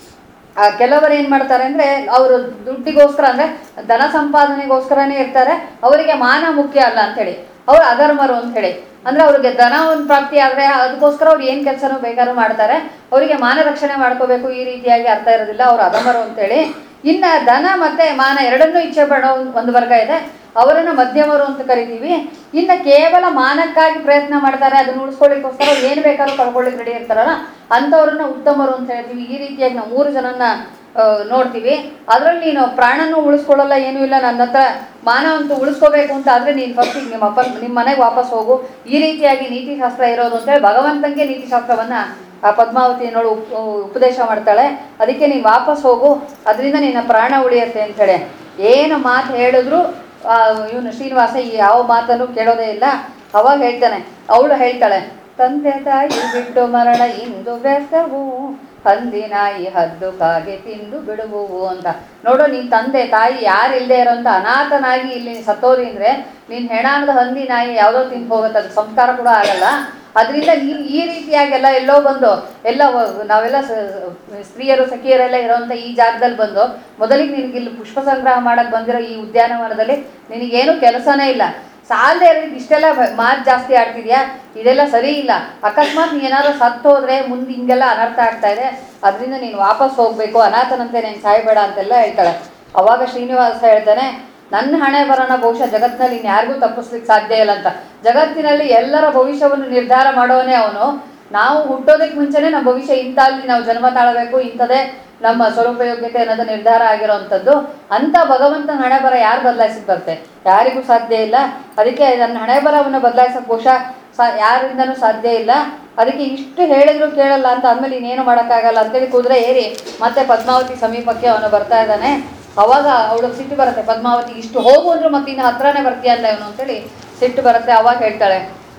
ಆ ಕೆಲವರು ಏನು ಮಾಡ್ತಾರೆ ಅಂದರೆ ಅವರು ದುಡ್ಡಿಗೋಸ್ಕರ ಅಂದರೆ ಧನ ಸಂಪಾದನೆಗೋಸ್ಕರನೇ ಇರ್ತಾರೆ ಅವರಿಗೆ ಮಾನ ಮುಖ್ಯ ಅಲ್ಲ ಅಂಥೇಳಿ ಅವ್ರು ಅಧರ್ಮರು ಅಂಥೇಳಿ ಅಂದರೆ ಅವ್ರಿಗೆ ಧನ ಒಂದು ಪ್ರಾಪ್ತಿ ಆದರೆ ಅದಕ್ಕೋಸ್ಕರ ಅವ್ರು ಏನು ಕೆಲಸನೂ ಬೇಕಾದ್ರೂ ಮಾಡ್ತಾರೆ ಅವರಿಗೆ ಮಾನ ರಕ್ಷಣೆ ಮಾಡ್ಕೋಬೇಕು ಈ ರೀತಿಯಾಗಿ ಅರ್ಥ ಇರೋದಿಲ್ಲ ಅವ್ರು ಅಧಮರು ಅಂತೇಳಿ ಇನ್ನು ಧನ ಮತ್ತು ಮಾನ ಎರಡನ್ನೂ ಇಚ್ಛೆ ಪಡೋ ಒಂದು ಒಂದು ವರ್ಗ ಇದೆ ಅವರನ್ನು ಮಧ್ಯಮರು ಅಂತ ಕರಿತೀವಿ ಇನ್ನು ಕೇವಲ ಮಾನಕ್ಕಾಗಿ ಪ್ರಯತ್ನ ಮಾಡ್ತಾರೆ ಅದನ್ನ ಉಳಿಸ್ಕೊಳ್ಳಿಕ್ಕೋಸ್ಕರ ಅವ್ರು ಏನು ಬೇಕಾದ್ರೂ ಕಳ್ಕೊಳ್ಳಿಕ್ಕೆ ರೆಡಿ ಇರ್ತಾರಲ್ಲ ಅಂಥವ್ರನ್ನ ಉತ್ತಮರು ಅಂತ ಹೇಳ್ತೀವಿ ಈ ರೀತಿಯಾಗಿ ನಾವು ಮೂರು ಜನನ್ನ ಆ, ನೋಡ್ತೀವಿ ಅದರಲ್ಲಿ ನೀನು ಪ್ರಾಣನೂ ಉಳಿಸ್ಕೊಳ್ಳಲ್ಲ ಏನೂ ಇಲ್ಲ ನನ್ನ ಹತ್ರ ಮಾನ ಅಂತೂ ಉಳಿಸ್ಕೋಬೇಕು ಅಂತ ಆದರೆ ನೀನು ಫಸ್ಟ್ ನಿಮ್ಮ ಅಪ್ಪ ನಿಮ್ಮ ಮನೆಗೆ ವಾಪಸ್ ಹೋಗು ಈ ರೀತಿಯಾಗಿ ನೀತಿಶಾಸ್ತ್ರ ಇರೋದು ಅಂತೇಳಿ ಭಗವಂತನಿಗೆ ನೀತಿಶಾಸ್ತ್ರವನ್ನು ಆ ಪದ್ಮಾವತಿ ನೋಡು ಉಪ್ ಉಪದೇಶ ಮಾಡ್ತಾಳೆ ಅದಕ್ಕೆ ನೀನು ವಾಪಸ್ ಹೋಗು ಅದರಿಂದ ನಿನ್ನ ಪ್ರಾಣ ಉಳಿಯತ್ತೆ ಅಂಥೇಳಿ ಏನು ಮಾತು ಹೇಳಿದ್ರು ಇವನು ಶ್ರೀನಿವಾಸ ಈ ಯಾವ ಮಾತನ್ನು ಕೇಳೋದೇ ಇಲ್ಲ ಅವಾಗ ಹೇಳ್ತಾನೆ ಅವಳು ಹೇಳ್ತಾಳೆ ತಂದೆ ತಾಯಿ ಬಿಟ್ಟು ಮರಣ ಇಂದು ವ್ಯರ್ಥವು ಹಂದಿ ನಾಯಿ ಹದ್ದು ಕಾಗೆ ತಿಂದು ಬಿಡುವುವು ಅಂತ ನೋಡು ನಿನ್ ತಂದೆ ತಾಯಿ ಯಾರು ಇಲ್ಲದೆ ಇರೋಂಥ ಅನಾಥನಾಗಿ ಇಲ್ಲಿ ಸತ್ತೋರಿ ಅಂದ್ರೆ ನೀನ್ ಹೆಣಾಣದ ಹಂದಿ ನಾಯಿ ಯಾವುದೋ ತಿಂದು ಹೋಗುತ್ತೆ ಅದು ಸಂಸ್ಕಾರ ಕೂಡ ಆಗಲ್ಲ ಅದರಿಂದ ನೀನು ಈ ರೀತಿಯಾಗೆಲ್ಲ ಎಲ್ಲೋ ಬಂದು ಎಲ್ಲ ವ- ನಾವೆಲ್ಲ ಸ- ಸ್ತ್ರೀಯರು ಸಖಿಯರೆಲ್ಲ ಇರೋಂಥ ಈ ಜಾಗದಲ್ಲಿ ಬಂದು ಮೊದಲಿಗೆ ನಿನಗೆ ಇಲ್ಲಿ ಪುಷ್ಪ ಸಂಗ್ರಹ ಮಾಡಕ್ಕೆ ಬಂದಿರೋ ಈ ಉದ್ಯಾನವನದಲ್ಲಿ ನಿನಗೇನು ಕೆಲಸನೇ ಇಲ್ಲ ಸಾಲದೆ ಇರೋದು ಇಷ್ಟೆಲ್ಲ ಮಾತು ಜಾಸ್ತಿ ಆಡ್ತಿದ್ಯಾ ಇದೆಲ್ಲ ಸರಿ ಇಲ್ಲ ಅಕಸ್ಮಾತ್ ನೀ ಏನಾದ್ರು ಸತ್ತು ಹೋದ್ರೆ ಮುಂದೆ ಹಿಂಗೆಲ್ಲ ಅನರ್ಥ ಆಗ್ತಾ ಇದೆ ಅದರಿಂದ ನೀನು ವಾಪಸ್ ಹೋಗ್ಬೇಕು ಅನಾಥನಂತೆ ನೀನು ಸಾಯ್ಬೇಡ ಅಂತೆಲ್ಲ ಹೇಳ್ತಾಳೆ ಅವಾಗ ಶ್ರೀನಿವಾಸ ಹೇಳ್ತಾನೆ ನನ್ನ ಹಣೆ ಬರೋಣ ಬಹುಶಃ ಜಗತ್ತಿನಲ್ಲಿ ಇನ್ಯಾರಿಗೂ ತಪ್ಪಿಸ್ಲಿಕ್ಕೆ ಸಾಧ್ಯ ಇಲ್ಲ ಅಂತ ಜಗತ್ತಿನಲ್ಲಿ ಎಲ್ಲರ ಭವಿಷ್ಯವನ್ನು ನಿರ್ಧಾರ ಮಾಡೋನೇ ಅವನು ನಾವು ಹುಟ್ಟೋದಕ್ಕೆ ಮುಂಚೆನೇ ನಮ್ಮ ಭವಿಷ್ಯ ಇಂಥ ಅಲ್ಲಿ ನಾವು ಜನ್ಮ ತಾಳಬೇಕು ಇಂಥದೇ ನಮ್ಮ ಸ್ವರೂಪಯೋಗ್ಯತೆ ಅನ್ನೋದು ನಿರ್ಧಾರ ಆಗಿರೋವಂಥದ್ದು ಅಂಥ ಭಗವಂತನ ಹಣೆ ಬರ ಯಾರು ಬದಲಾಯಿಸಕ್ಕೆ ಬರುತ್ತೆ ಯಾರಿಗೂ ಸಾಧ್ಯ ಇಲ್ಲ ಅದಕ್ಕೆ ನನ್ನ ಹಣೆ ಬರವನ್ನು ಬದಲಾಯಿಸೋಕೆ ಬಹುಶಃ ಸಾ ಯಾರಿಂದನೂ ಸಾಧ್ಯ ಇಲ್ಲ ಅದಕ್ಕೆ ಇಷ್ಟು ಹೇಳಿದ್ರು ಕೇಳಲ್ಲ ಅಂತ ಅಂದಮೇಲೆ ಇನ್ನೇನು ಮಾಡೋಕ್ಕಾಗಲ್ಲ ಅಂತೇಳಿ ಕುದುರೆ ಏರಿ ಮತ್ತೆ ಪದ್ಮಾವತಿ ಸಮೀಪಕ್ಕೆ ಅವನು ಬರ್ತಾ ಇದ್ದಾನೆ ಅವಾಗ ಅವಳು ಸಿಟ್ಟು ಬರುತ್ತೆ ಪದ್ಮಾವತಿ ಇಷ್ಟು ಹೋಗು ಅಂದ್ರು ಮತ್ತೆ ಇನ್ನು ಹತ್ರನೇ ಬರ್ತೀಯಲ್ಲ ಇವನು ಅಂತೇಳಿ ಸಿಟ್ಟು ಬರುತ್ತೆ ಅವಾಗ ಹೇಳ್ತಾಳೆ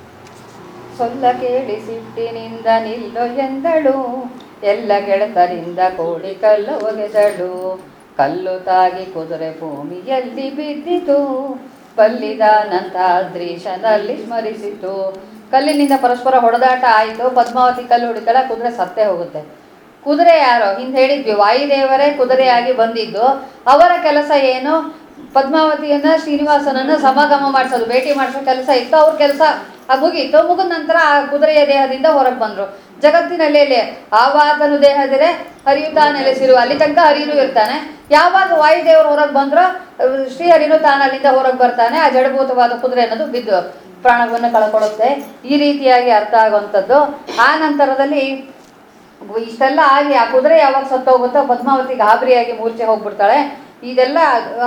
ಸೊಲ್ಲ ಕೇಳಿ ಸಿಟ್ಟಿನಿಂದ ನಿಲ್ಲೋ ಎಂದಳು ಎಲ್ಲ ಗೆಳತರಿಂದ ಕೋಡಿ ಕಲ್ಲು ಒಗೆದಳು ಕಲ್ಲು ತಾಗಿ ಕುದುರೆ ಭೂಮಿಯಲ್ಲಿ ಬಿದ್ದಿತು ಬಲ್ಲಿದಾನಂತ ದೃಶನಲ್ಲಿ ಸ್ಮರಿಸಿತು ಕಲ್ಲಿನಿಂದ ಪರಸ್ಪರ ಹೊಡೆದಾಟ ಆಯಿತು ಪದ್ಮಾವತಿ ಕಲ್ಲು ಹೊಡಿತಾಳ ಕುದುರೆ ಸತ್ತೇ ಹೋಗುತ್ತೆ ಕುದುರೆ ಯಾರೋ ಹಿಂದೆ ಹೇಳಿದ್ವಿ ವಾಯುದೇವರೇ ಕುದುರೆಯಾಗಿ ಬಂದಿದ್ದು ಅವರ ಕೆಲಸ ಏನು ಪದ್ಮಾವತಿಯನ್ನ ಶ್ರೀನಿವಾಸನನ್ನ ಸಮಾಗಮ ಮಾಡಿಸೋದು ಭೇಟಿ ಮಾಡಿಸೋ ಕೆಲಸ ಇತ್ತು ಅವ್ರ ಕೆಲಸ ಮುಗೀತು ಮುಗಿದ ನಂತರ ಆ ಕುದುರೆಯ ದೇಹದಿಂದ ಹೊರಗೆ ಬಂದ್ರು ಜಗತ್ತಿನಲ್ಲಿ ಎಲ್ಲಿ ಆವಾತನು ದೇಹದಿರೆ ಹರಿಯುತ್ತಾ ನೆಲೆಸಿರು ಅಲ್ಲಿ ತನಕ ಹರಿಯೂ ಇರ್ತಾನೆ ಯಾವಾಗ ವಾಯುದೇವರು ಹೊರಗೆ ಬಂದ್ರೋ ಅಹ್, ಶ್ರೀಹರಿನು ತಾನು ಅಲ್ಲಿಂದ ಹೊರಗೆ ಬರ್ತಾನೆ ಆ ಜಡಭೂತವಾದ ಕುದುರೆ ಅನ್ನೋದು ಬಿದ್ದು ಪ್ರಾಣವನ್ನು ಕಳ್ಕೊಳ್ಳುತ್ತೆ ಈ ರೀತಿಯಾಗಿ ಅರ್ಥ ಆಗುವಂಥದ್ದು ಆ ನಂತರದಲ್ಲಿ ಇಷ್ಟೆಲ್ಲ ಆಗಿ ಆ ಕುದುರೆ ಯಾವಾಗ ಸತ್ತೋಗುತ್ತೋ ಪದ್ಮಾವತಿ ಗಾಬರಿಯಾಗಿ ಮೂರ್ಛೆ ಹೋಗ್ಬಿಡ್ತಾಳೆ ಇದೆಲ್ಲ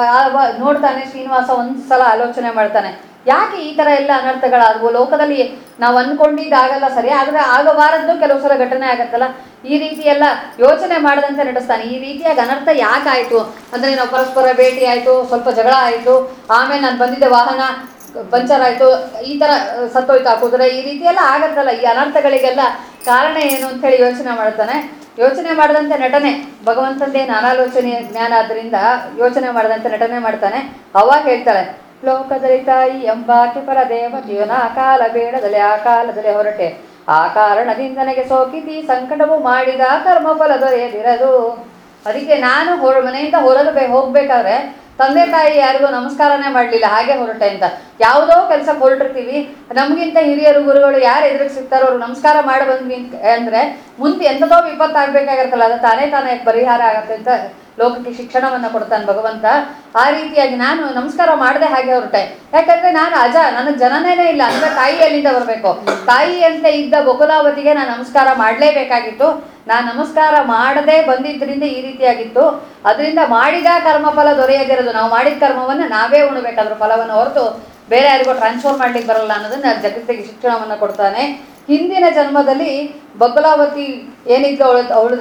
ಆ- ನೋಡ್ತಾನೆ ಶ್ರೀನಿವಾಸ ಒಂದು ಸಲ ಆಲೋಚನೆ ಮಾಡ್ತಾನೆ ಯಾಕೆ ಈ ಥರ ಎಲ್ಲ ಅನರ್ಥಗಳಾದವು ಲೋಕದಲ್ಲಿ ನಾವು ಅಂದ್ಕೊಂಡಿದ್ದಾಗಲ್ಲ ಸರಿ ಆದರೆ ಆಗಬಾರದ್ದು ಕೆಲವು ಸಲ ಘಟನೆ ಆಗತ್ತಲ್ಲ ಈ ರೀತಿ ಎಲ್ಲ ಯೋಚನೆ ಮಾಡದಂತೆ ನಡೆಸ್ತಾನೆ ಈ ರೀತಿಯಾಗಿ ಅನರ್ಥ ಯಾಕಾಯಿತು ಅಂದರೆ ನಾವು ಪರಸ್ಪರ ಭೇಟಿ ಆಯಿತು ಸ್ವಲ್ಪ ಜಗಳ ಆಯಿತು ಆಮೇಲೆ ನಾನು ಬಂದಿದ್ದ ವಾಹನ ಪಂಚರ್ ಆಯಿತು ಈ ಥರ ಅಹ್, ಸತ್ತೋಯ್ತು ಆ ಕುದುರೆ ಈ ರೀತಿ ಎಲ್ಲ ಆಗತ್ತಲ್ಲ ಈ ಅನರ್ಥಗಳಿಗೆಲ್ಲ ಕಾರಣ ಏನು ಅಂತೇಳಿ ಯೋಚನೆ ಮಾಡ್ತಾನೆ ಯೋಚನೆ ಮಾಡದಂತೆ ನಟನೆ ಭಗವಂತಂದೇ ನಾನಾಲೋಚನೆಯ ಜ್ಞಾನ ಆದ್ದರಿಂದ ಯೋಚನೆ ಮಾಡದಂತೆ ನಟನೆ ಮಾಡ್ತಾನೆ ಅವಾಗ ಹೇಳ್ತಾಳೆ ಲೋಕದಲ್ಲಿ ತಾಯಿ ಎಂಬಾಕೆ ಪರ ದೇವತೆಯು ನಾ ಕಾಲ ಬೇಡದಲೆ ಆ ಕಾಲದಲ್ಲಿ ಹೊರಟೆ ಆ ಕಾರಣದಿಂದ ನನಗೆ ಸೋಕಿತಿ ಸಂಕಟವು ಮಾಡಿದ ಕರ್ಮಫಲ ದೊರೆಯದಿರದು ಅದಕ್ಕೆ ನಾನು ಹೊರ ಮನೆಯಿಂದ ಹೊರಗೆ ಬೇ ಹೋಗ್ಬೇಕಾದ್ರೆ ತಂದೆ ತಾಯಿ ಯಾರಿಗೂ ನಮಸ್ಕಾರನೇ ಮಾಡಲಿಲ್ಲ ಹಾಗೆ ಹೊರಟೆ ಅಂತ ಯಾವುದೋ ಕೆಲಸಕ್ಕೆ ಹೊರಟಿರ್ತೀವಿ ನಮಗಿಂತ ಹಿರಿಯರು ಗುರುಗಳು ಯಾರು ಎದುರಿಗೆ ಸಿಗ್ತಾರೋ ಅವ್ರು ನಮಸ್ಕಾರ ಮಾಡಿ ಬಂದ್ವಿ ಅಂತ- ಅಂದ್ರೆ ಮುಂದೆ ಎಂಥದೋ ವಿಪತ್ತು ಆಗ್ಬೇಕಾಗಿರ್ತಲ್ಲ ಅದು ತಾನೇ ತಾನೇ ಪರಿಹಾರ ಆಗತ್ತೆ ಅಂತ ಲೋಕಕ್ಕೆ ಶಿಕ್ಷಣವನ್ನು ಕೊಡ್ತಾನೆ ಭಗವಂತ ಆ ರೀತಿಯಾಗಿ ನಾನು ನಮಸ್ಕಾರ ಮಾಡದೆ ಹಾಗೆ ಹೊರಟೆ ಯಾಕಂದ್ರೆ ನಾನು ಅಜ ನನಗೆ ಜನನೇನೇ ಇಲ್ಲ ಅಂದ್ರೆ ತಾಯಿ ಎಲ್ಲಿಂದ ಬರಬೇಕು ತಾಯಿ ಅಂತ ಇದ್ದ ಬಕುಲಾವತಿಗೆ ನಾನು ನಮಸ್ಕಾರ ಮಾಡಲೇಬೇಕಾಗಿತ್ತು ನಾನು ನಮಸ್ಕಾರ ಮಾಡದೆ ಬಂದಿದ್ದರಿಂದ ಈ ರೀತಿಯಾಗಿತ್ತು ಅದರಿಂದ ಮಾಡಿದ ಕರ್ಮಫಲ ದೊರೆಯದಿರೋದು ನಾವು ಮಾಡಿದ ಕರ್ಮವನ್ನು ನಾವೇ ಉಣಬೇಕಾದ್ರ ಫಲವನ್ನು ಹೊರತು ಬೇರೆ ಯಾರಿಗೂ ಟ್ರಾನ್ಸ್ಫರ್ ಮಾಡ್ಲಿಕ್ಕೆ ಬರಲ್ಲ ಅನ್ನೋದನ್ನ ಜಗತ್ತಿಗೆ ಶಿಕ್ಷಣವನ್ನು ಕೊಡ್ತಾನೆ ಹಿಂದಿನ ಜನ್ಮದಲ್ಲಿ ಬಕುಲಾವತಿ ಏನಿದ್ದು ಅವಳ ಅವಳದು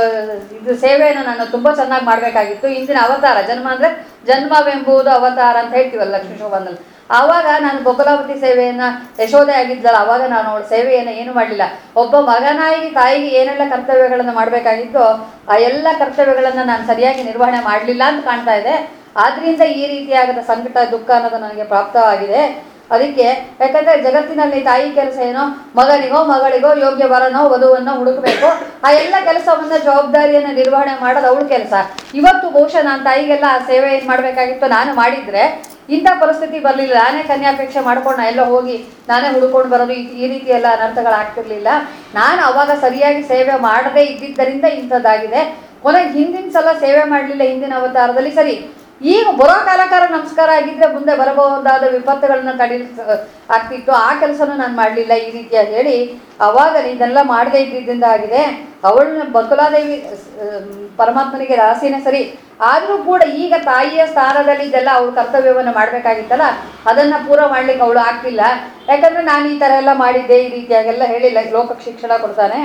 ಇದು ಸೇವೆಯನ್ನು ನಾನು ತುಂಬ ಚೆನ್ನಾಗಿ ಮಾಡಬೇಕಾಗಿತ್ತು ಇಂದಿನ ಅವತಾರ ಜನ್ಮ ಅಂದರೆ ಜನ್ಮವೆಂಬುದು ಅವತಾರ ಅಂತ ಹೇಳ್ತೀವಲ್ಲ ಲಕ್ಷ್ಮೀ ಶೋಭಾನಲ್ಲಿ ಆವಾಗ ನಾನು ಬೊಕಲಾವತಿ ಸೇವೆಯನ್ನ ಯಶೋದೆ ಆಗಿದ್ದಲ್ಲ ಆವಾಗ ನಾನು ಅವಳ ಸೇವೆಯನ್ನು ಏನು ಮಾಡಲಿಲ್ಲ ಒಬ್ಬ ಮಗನಾಗಿ ತಾಯಿಗೆ ಏನೆಲ್ಲ ಕರ್ತವ್ಯಗಳನ್ನು ಮಾಡಬೇಕಾಗಿತ್ತು ಆ ಎಲ್ಲ ಕರ್ತವ್ಯಗಳನ್ನು ನಾನು ಸರಿಯಾಗಿ ನಿರ್ವಹಣೆ ಮಾಡಲಿಲ್ಲ ಅಂತ ಕಾಣ್ತಾ ಇದೆ ಆದ್ರಿಂದ ಈ ರೀತಿಯಾಗದ ಸಂಕಟ ದುಃಖ ಅನ್ನೋದು ನನಗೆ ಪ್ರಾಪ್ತವಾಗಿದೆ ಅದಕ್ಕೆ ಯಾಕಂದ್ರೆ ಜಗತ್ತಿನಲ್ಲಿ ತಾಯಿ ಕೆಲಸ ಏನೋ ಮಗನಿಗೋ ಮಗಳಿಗೋ ಯೋಗ್ಯ ವರನೋ ವಧುವನ್ನೋ ಹುಡುಕಬೇಕು ಆ ಎಲ್ಲ ಕೆಲಸವನ್ನ ಜವಾಬ್ದಾರಿಯನ್ನ ನಿರ್ವಹಣೆ ಮಾಡೋದು ಅವಳ ಕೆಲಸ ಇವತ್ತು ಬಹುಶಃ ನಾನು ತಾಯಿಗೆಲ್ಲ ಆ ಸೇವೆ ಏನು ಮಾಡಬೇಕಾಗಿತ್ತು ನಾನು ಮಾಡಿದ್ರೆ ಇಂಥ ಪರಿಸ್ಥಿತಿ ಬರಲಿಲ್ಲ ನಾನೇ ಕನ್ಯಾಪೇಕ್ಷೆ ಮಾಡ್ಕೊಂಡು ನಾ ಎಲ್ಲ ಹೋಗಿ ನಾನೇ ಹುಡ್ಕೊಂಡು ಬರೋದು ಈ- ಈ ರೀತಿ ಎಲ್ಲ ಅನರ್ಥಗಳಾಗ್ತಿರ್ಲಿಲ್ಲ ನಾನು ಅವಾಗ ಸರಿಯಾಗಿ ಸೇವೆ ಮಾಡದೇ ಇದ್ದಿದ್ದರಿಂದ ಇಂಥದ್ದಾಗಿದೆ ಕೊನೆಗೆ ಹಿಂದಿನ ಸಲ ಸೇವೆ ಮಾಡಲಿಲ್ಲ ಹಿಂದಿನ ಅವತಾರದಲ್ಲಿ ಸರಿ ಈಗ ಬರೋ ಕಾಲಕಾರ ನಮಸ್ಕಾರ ಆಗಿದ್ರೆ ಮುಂದೆ ಬರಬಹುದಾದ ವಿಪತ್ತುಗಳನ್ನ ತಡಿ ಆಗ್ತಿತ್ತು ಆ ಕೆಲಸನೂ ನಾನು ಮಾಡಲಿಲ್ಲ ಈ ರೀತಿಯಾಗಿ ಹೇಳಿ ಅವಾಗ ಇದೆಲ್ಲ ಮಾಡದೇ ಇದ್ದಿದ್ದರಿಂದ ಆಗಿದೆ ಅವಳನ್ನ ಬಕುಲಾದೇವಿ ಅಹ್, ಪರಮಾತ್ಮನಿಗೆ ರಾಸಿನೇ ಸರಿ ಆದರೂ ಕೂಡ ಈಗ ತಾಯಿಯ ಸ್ಥಾನದಲ್ಲಿ ಇದೆಲ್ಲ ಅವಳು ಕರ್ತವ್ಯವನ್ನು ಮಾಡಬೇಕಾಗಿತ್ತಲ್ಲ ಅದನ್ನ ಪೂರ ಮಾಡ್ಲಿಕ್ಕೆ ಅವಳು ಆಗ್ತಿಲ್ಲ ಯಾಕಂದ್ರೆ ನಾನು ಈ ಥರ ಎಲ್ಲ ಮಾಡಿದ್ದೆ ಈ ರೀತಿಯಾಗೆಲ್ಲ ಹೇಳಿಲ್ಲ ಲೋಕಕ್ಕೆ ಶಿಕ್ಷಣ ಕೊಡ್ತಾನೆ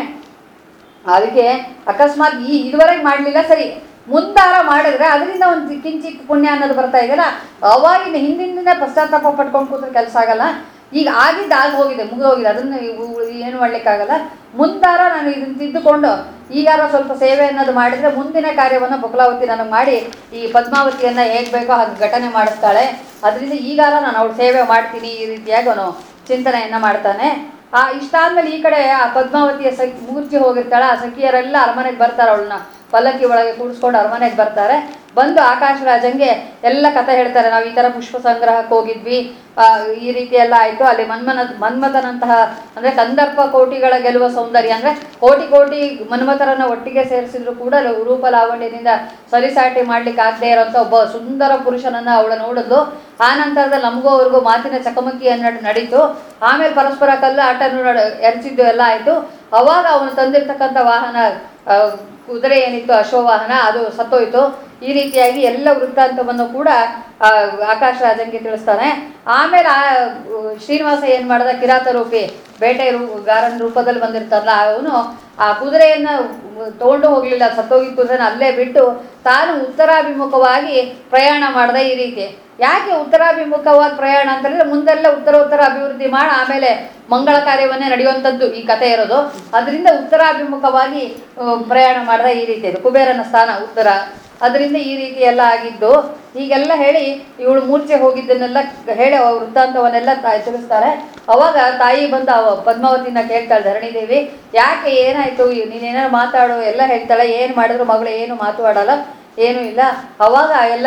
ಅದಕ್ಕೆ ಅಕಸ್ಮಾತ್ ಈ ಇದುವರೆಗೆ ಮಾಡಲಿಲ್ಲ ಸರಿ ಮುಂದಾರ ಮಾಡಿದ್ರೆ ಅದರಿಂದ ಒಂದು ಕಿಂಚಿತ್ ಪುಣ್ಯ ಅನ್ನೋದು ಬರ್ತಾ ಇದೆಯಲ್ಲ ಅವಾಗಿನ ಹಿಂದಿನ ಪಶ್ಚಾತ್ತಾಪ ಪಟ್ಕೊಂಡು ಕೂತ್ರೆ ಕೆಲಸ ಆಗಲ್ಲ ಈಗ ಆಗಿದ್ದು ಆಗಿ ಹೋಗಿದೆ ಮುಗಿದು ಹೋಗಿದೆ ಅದನ್ನು ಇವು- ಏನು ಮಾಡ್ಲಿಕ್ಕಾಗಲ್ಲ ಮುಂದಾರ ನಾನು ಇದನ್ನ ತಿದ್ದುಕೊಂಡು ಈಗಾರ ಸ್ವಲ್ಪ ಸೇವೆ ಅನ್ನೋದು ಮಾಡಿದ್ರೆ ಮುಂದಿನ ಕಾರ್ಯವನ್ನು ಬಕಲಾವತಿ ನನಗೆ ಮಾಡಿ ಈ ಪದ್ಮಾವತಿಯನ್ನ ಹೇಗೆ ಬೇಕೋ ಹಾಗೆ ಘಟನೆ ಮಾಡಿಸ್ತಾಳೆ ಅದರಿಂದ ಈಗಾರ ನಾನು ಅವಳು ಸೇವೆ ಮಾಡ್ತೀನಿ ಈ ರೀತಿಯಾಗಿ ಅವನು ಚಿಂತನೆಯನ್ನ ಮಾಡ್ತಾನೆ ಆ ಇಷ್ಟಾದ್ಮೇಲೆ ಈ ಕಡೆ ಆ ಪದ್ಮಾವತಿಯ ಸಖಿ ಮೂರ್ಛೆ ಹೋಗಿರ್ತಾಳೆ ಆ ಸಖಿಯರೆಲ್ಲ ಅರಮನೆಗೆ ಬರ್ತಾರೆ ಅವಳನ್ನ ಪಲ್ಲಕ್ಕಿ ಒಳಗೆ ಕೂಡಿಸ್ಕೊಂಡು ಅರಮನೆಗೆ ಬರ್ತಾರೆ ಬಂದು ಆಕಾಶ ರಾಜಂಗೆ ಎಲ್ಲ ಕಥೆ ಹೇಳ್ತಾರೆ ನಾವು ಈ ಥರ ಪುಷ್ಪ ಸಂಗ್ರಹಕ್ಕೆ ಹೋಗಿದ್ವಿ ಆ, ಈ ರೀತಿ ಎಲ್ಲ ಆಯಿತು ಅಲ್ಲಿ ಮನ್ಮನ ಮನ್ಮಥನಂತಹ ಅಂದರೆ ಕಂದರ್ಪ ಕೋಟಿಗಳ ಗೆಲ್ಲುವ ಸೌಂದರ್ಯ ಅಂದರೆ ಕೋಟಿ ಕೋಟಿ ಮನ್ಮಥರನ್ನ ಒಟ್ಟಿಗೆ ಸೇರಿಸಿದ್ರು ಕೂಡ ಲ- ರೂಪ ಲಾವಣ್ಯದಿಂದ ಸರಿಸಾಟಿ ಮಾಡ್ಲಿಕ್ಕೆ ಆಗದೆ ಇರೋಂಥ ಒಬ್ಬ ಸುಂದರ ಪುರುಷನನ್ನ ಅವಳು ನೋಡಿದ್ಲು ಆ ನಂತರದಲ್ಲಿ ನಮಗೂ ಅವ್ರಿಗೂ ಮಾತಿನ ಚಕಮಕಿ ಅನ್ನೋದು ನಡೀತು ಆಮೇಲೆ ಪರಸ್ಪರ ಕಲ್ಲು ಆಟ ಎರಚಿದ್ದು ಎಲ್ಲ ಆಯಿತು ಅವಾಗ ಅವನು ತಂದಿರ್ತಕ್ಕಂಥ ವಾಹನ ಆ, ಕುದುರೆ ಏನಿತ್ತು ಅಶ್ವವಾಹನ ಅದು ಸತ್ತೋಯ್ತು ಈ ರೀತಿಯಾಗಿ ಎಲ್ಲ ವೃತ್ತಾಂತವನ್ನು ಕೂಡ ಆ, ಆಕಾಶ ರಾಜಂಗೆ ತಿಳಿಸ್ತಾನೆ ಆಮೇಲೆ ಆ ಉ, ಶ್ರೀನಿವಾಸ ಏನು ಮಾಡ್ದ ಕಿರಾತ ರೂಪಿ ಬೇಟೆ ರೂ ಗಾರನ ರೂಪದಲ್ಲಿ ಬಂದಿರ್ತಾರಲ್ಲ ಅವನು ಆ ಕುದುರೆಯನ್ನ ತಗೊಂಡು ಹೋಗ್ಲಿಲ್ಲ ಸತ್ತೋಗಿ ಕುದುರೆನ ಅಲ್ಲೇ ಬಿಟ್ಟು ತಾನು ಉತ್ತರಾಭಿಮುಖವಾಗಿ ಪ್ರಯಾಣ ಮಾಡ್ದ ಈ ರೀತಿ ಯಾಕೆ ಉತ್ತರಾಭಿಮುಖವಾದ ಪ್ರಯಾಣ ಅಂತ ಹೇಳಿದ್ರೆ ಮುಂದೆಲ್ಲ ಉತ್ತರ ಉತ್ತರ ಅಭಿವೃದ್ಧಿ ಮಾಡಿ ಆಮೇಲೆ ಮಂಗಳ ಕಾರ್ಯವನ್ನೇ ನಡೆಯುವಂಥದ್ದು ಈ ಕಥೆ ಇರೋದು ಅದರಿಂದ ಉತ್ತರಾಭಿಮುಖವಾಗಿ ಆ, ಪ್ರಯಾಣ ಮಾಡ್ದ ಈ ರೀತಿ ಅದು ಕುಬೇರನ ಸ್ಥಾನ ಉತ್ತರ ಅದರಿಂದ ಈ ರೀತಿ ಎಲ್ಲ ಆಗಿದ್ದು ಹೀಗೆಲ್ಲ ಹೇಳಿ ಇವಳು ಮೂರ್ಛೆ ಹೋಗಿದ್ದನ್ನೆಲ್ಲ ಹೇಳಿ ಅವ್ರ ವೃತ್ತಾಂತವನ್ನೆಲ್ಲ ತಾ- ತಿಳಿಸ್ತಾರೆ ಅವಾಗ ತಾಯಿ ಬಂದು ಅವ ಪದ್ಮಾವತಿನ ಕೇಳ್ತಾಳೆ ಧರಣಿದೇವಿ ಯಾಕೆ ಏನಾಯ್ತು ನೀನೇನಾರು ಮಾತಾಡು ಎಲ್ಲ ಹೇಳ್ತಾಳೆ ಏನು ಮಾಡಿದ್ರು ಮಗಳು ಏನು ಮಾತಾಡಲ್ಲ ಏನೂ ಇಲ್ಲ ಅವಾಗ ಎಲ್ಲ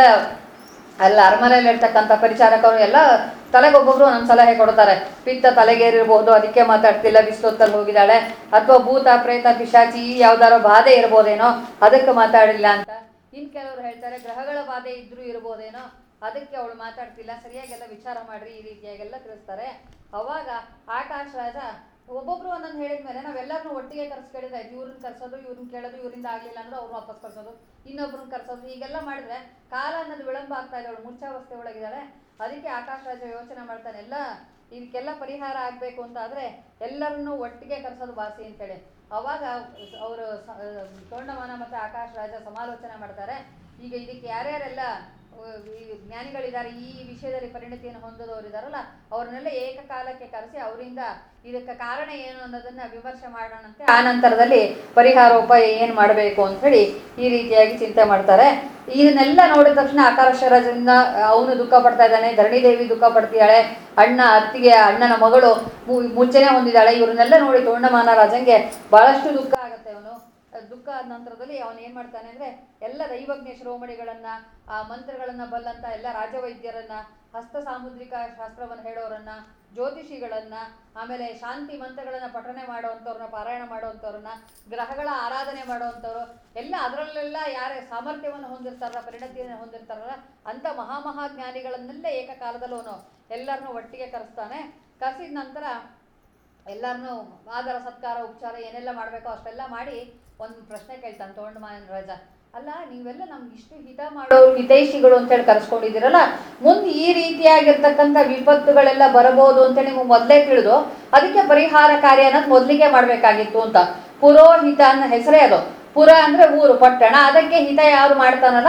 ಅಲ್ಲ ಅರಮನೆಯಲ್ಲಿ ಇರ್ತಕ್ಕಂಥ ಪರಿಚಾರಕರು ಎಲ್ಲ ತಲೆಗೊಬ್ಬೊಬ್ರು ಒಂದೊಂದು ಸಲಹೆ ಕೊಡ್ತಾರೆ ಪಿತ್ತ ತಲೆಗೇರಿರ್ಬೋದು ಅದಕ್ಕೆ ಮಾತಾಡ್ತಿಲ್ಲ ಬಿಸಿಲೊತ್ತಲ್ಲಿ ಹೋಗಿದ್ದಾಳೆ ಅಥವಾ ಭೂತ ಪ್ರೇತ ಪಿಶಾಚಿ ಯಾವ್ದಾರೋ ಬಾಧೆ ಇರ್ಬೋದೇನೋ ಅದಕ್ಕೆ ಮಾತಾಡಿಲ್ಲ ಅಂತ ಇನ್ ಕೆಲವರು ಹೇಳ್ತಾರೆ ಗ್ರಹಗಳ ಬಾಧೆ ಇದ್ರೂ ಇರ್ಬೋದೇನೋ ಅದಕ್ಕೆ ಅವಳು ಮಾತಾಡ್ತಿಲ್ಲ ಸರಿಯಾಗೆಲ್ಲ ವಿಚಾರ ಮಾಡ್ರಿ ಈ ರೀತಿಯಾಗೆಲ್ಲ ತಿಳಿಸ್ತಾರೆ ಅವಾಗ ಆಕಾಶ ರಾಜ ಒಬ್ಬೊಬ್ರು ಒಂದೊಂದು ಹೇಳಿದ್ಮೇಲೆ ನಾವೆಲ್ಲರನ್ನೂ ಒಟ್ಟಿಗೆ ಕರ್ಸ್ಕೊಂಡಿದ್ದಾಯ್ತು ಇವ್ರನ್ನ ಕರ್ಸೋದು ಇವ್ರನ್ನ ಕೇಳೋದು ಇವರಿಂದ ಆಗ್ಲಿಲ್ಲ ಅಂದ್ರೆ ಅವ್ರು ವಾಪಸ್ ಕರ್ಸೋದು ಇನ್ನೊಬ್ರನ್ನ ಕರ್ಸೋದು ಹೀಗೆಲ್ಲ ಮಾಡಿದ್ರೆ ಕಾಲ ಅನ್ನೋದು ವಿಳಂಬ ಆಗ್ತಾ ಇದೆ ಅವಳು ಮೂರ್ಛಾವಸ್ಥೆ ಒಳಗಿದ್ದಾಳೆ ಅದಕ್ಕೆ ಆಕಾಶ ರಾಜ ಯೋಚನೆ ಮಾಡ್ತಾನೆ ಎಲ್ಲ ಇದಕ್ಕೆಲ್ಲ ಪರಿಹಾರ ಆಗಬೇಕು ಅಂತ ಆದ್ರೆ ಎಲ್ಲರನ್ನೂ ಒಟ್ಟಿಗೆ ಕರ್ಸೋದು ಬಾಸಿ ಅಂತೇಳಿ ಅವಾಗ ಅವರು ತೋಂಡಮಾನ ಮತ್ತು ಆಕಾಶ ರಾಜ ಸಮಾಲೋಚನೆ ಮಾಡ್ತಾರೆ ಈಗ ಇದಕ್ಕೆ ಯಾರ್ಯಾರೆಲ್ಲ ಅಹ್, ಈ ಜ್ಞಾನಿಗಳಿದ್ದಾರೆ ಈ ವಿಷಯದಲ್ಲಿ ಪರಿಣತಿಯನ್ನು ಹೊಂದದವರು ಇದಾರಲ್ಲ ಅವ್ರನ್ನೆಲ್ಲ ಏಕಕಾಲಕ್ಕೆ ಕರೆಸಿ ಅವರಿಂದ ಇದಕ್ಕೆ ಕಾರಣ ಏನು ಅನ್ನೋದನ್ನ ವಿಮರ್ಶೆ ಮಾಡೋಣಂತೆ ಆ ನಂತರದಲ್ಲಿ ಪರಿಹಾರ ಉಪಾಯ ಏನು ಮಾಡಬೇಕು ಅಂತ ಹೇಳಿ ಈ ರೀತಿಯಾಗಿ ಚಿಂತೆ ಮಾಡ್ತಾರೆ ಇದನ್ನೆಲ್ಲ ನೋಡಿದ ತಕ್ಷಣ ಆಕಾಶರಾಜನ ಅವನು ದುಃಖ ಪಡ್ತಾ ಇದ್ದಾನೆ ಧರಣಿದೇವಿ ದುಃಖ ಪಡ್ತಿದ್ದಾಳೆ ಅಣ್ಣ ಅತ್ತಿಗೆ ಅಣ್ಣನ ಮಗಳು ಮು- ಮುಚ್ಚನೆ ಹೊಂದಿದ್ದಾಳೆ ಇವ್ರನ್ನೆಲ್ಲ ನೋಡಿ ತೋಂಡಮಾನ ರಾಜಂಗೆ ಬಹಳಷ್ಟು ದುಃಖ ಆಗತ್ತೆ ಅವನು ದುಃಖ ಆದ ನಂತರದಲ್ಲಿ ಅವನು ಏನ್ ಮಾಡ್ತಾನೆ ಅಂದ್ರೆ ಎಲ್ಲ ದೈವಜ್ಞ ಶಿರೋಮಣಿಗಳನ್ನ ಆ ಮಂತ್ರಗಳನ್ನ ಬಲ್ಲಂತ ಎಲ್ಲ ರಾಜವೈದ್ಯರನ್ನ ಹಸ್ತ ಸಾಮುದ್ರಿಕ ಶಾಸ್ತ್ರವನ್ನು ಹೇಳೋರನ್ನ ಜ್ಯೋತಿಷಿಗಳನ್ನ ಆಮೇಲೆ ಶಾಂತಿ ಮಂತ್ರಗಳನ್ನ ಪಠನೆ ಮಾಡುವಂಥವ್ರನ್ನ ಪಾರಾಯಣ ಮಾಡುವಂಥವ್ರನ್ನ ಗ್ರಹಗಳ ಆರಾಧನೆ ಮಾಡುವಂಥವ್ರು ಎಲ್ಲ ಅದರಲ್ಲೆಲ್ಲ ಯಾರ ಸಾಮರ್ಥ್ಯವನ್ನು ಹೊಂದಿರ್ತಾರಲ್ಲ ಪರಿಣತಿಯನ್ನು ಹೊಂದಿರ್ತಾರಲ್ಲ ಅಂತ ಮಹಾಮಹಾ ಜ್ಞಾನಿಗಳನ್ನೆಲ್ಲ ಏಕಕಾಲದಲ್ಲಿ ಅವನು ಎಲ್ಲರನ್ನೂ ಒಟ್ಟಿಗೆ ಕರೆಸ್ತಾನೆ ಕರೆಸಿದ ನಂತರ ಎಲ್ಲರನ್ನೂ ಆದರ ಸತ್ಕಾರ ಉಪಚಾರ ಏನೆಲ್ಲ ಮಾಡಬೇಕೋ ಅಷ್ಟೆಲ್ಲ ಮಾಡಿ ಒಂದು ಪ್ರಶ್ನೆ ಕೇಳ್ತಾನೆ ತೋಂಡಮಾನ ರಾಜ ಅಲ್ಲ ನೀವೆಲ್ಲ ನಮ್ಗೆ ಇಷ್ಟು ಹಿತ ಮಾಡೋ ಹಿತೈಷಿಗಳು ಅಂತೇಳಿ ಕರೆಸ್ಕೊಂಡಿದ್ದೀರಲ್ಲ ಮುಂದೆ ಈ ರೀತಿಯಾಗಿರ್ತಕ್ಕಂಥ ವಿಪತ್ತುಗಳೆಲ್ಲ ಬರಬಹುದು ಅಂತೇಳಿ ನಿಮ್ಗೆ ಮೊದಲೇ ತಿಳಿದು ಅದಕ್ಕೆ ಪರಿಹಾರ ಕಾರ್ಯ ಅನ್ನೋದು ಮೊದಲಿಗೆ ಮಾಡಬೇಕಾಗಿತ್ತು ಅಂತ ಪುರೋಹಿತ ಅನ್ನೋ ಹೆಸರೇ ಅದು ಪುರ ಅಂದ್ರೆ ಊರು ಪಟ್ಟಣ ಅದಕ್ಕೆ ಹಿತ ಯಾರು ಮಾಡ್ತಾನಲ್ಲ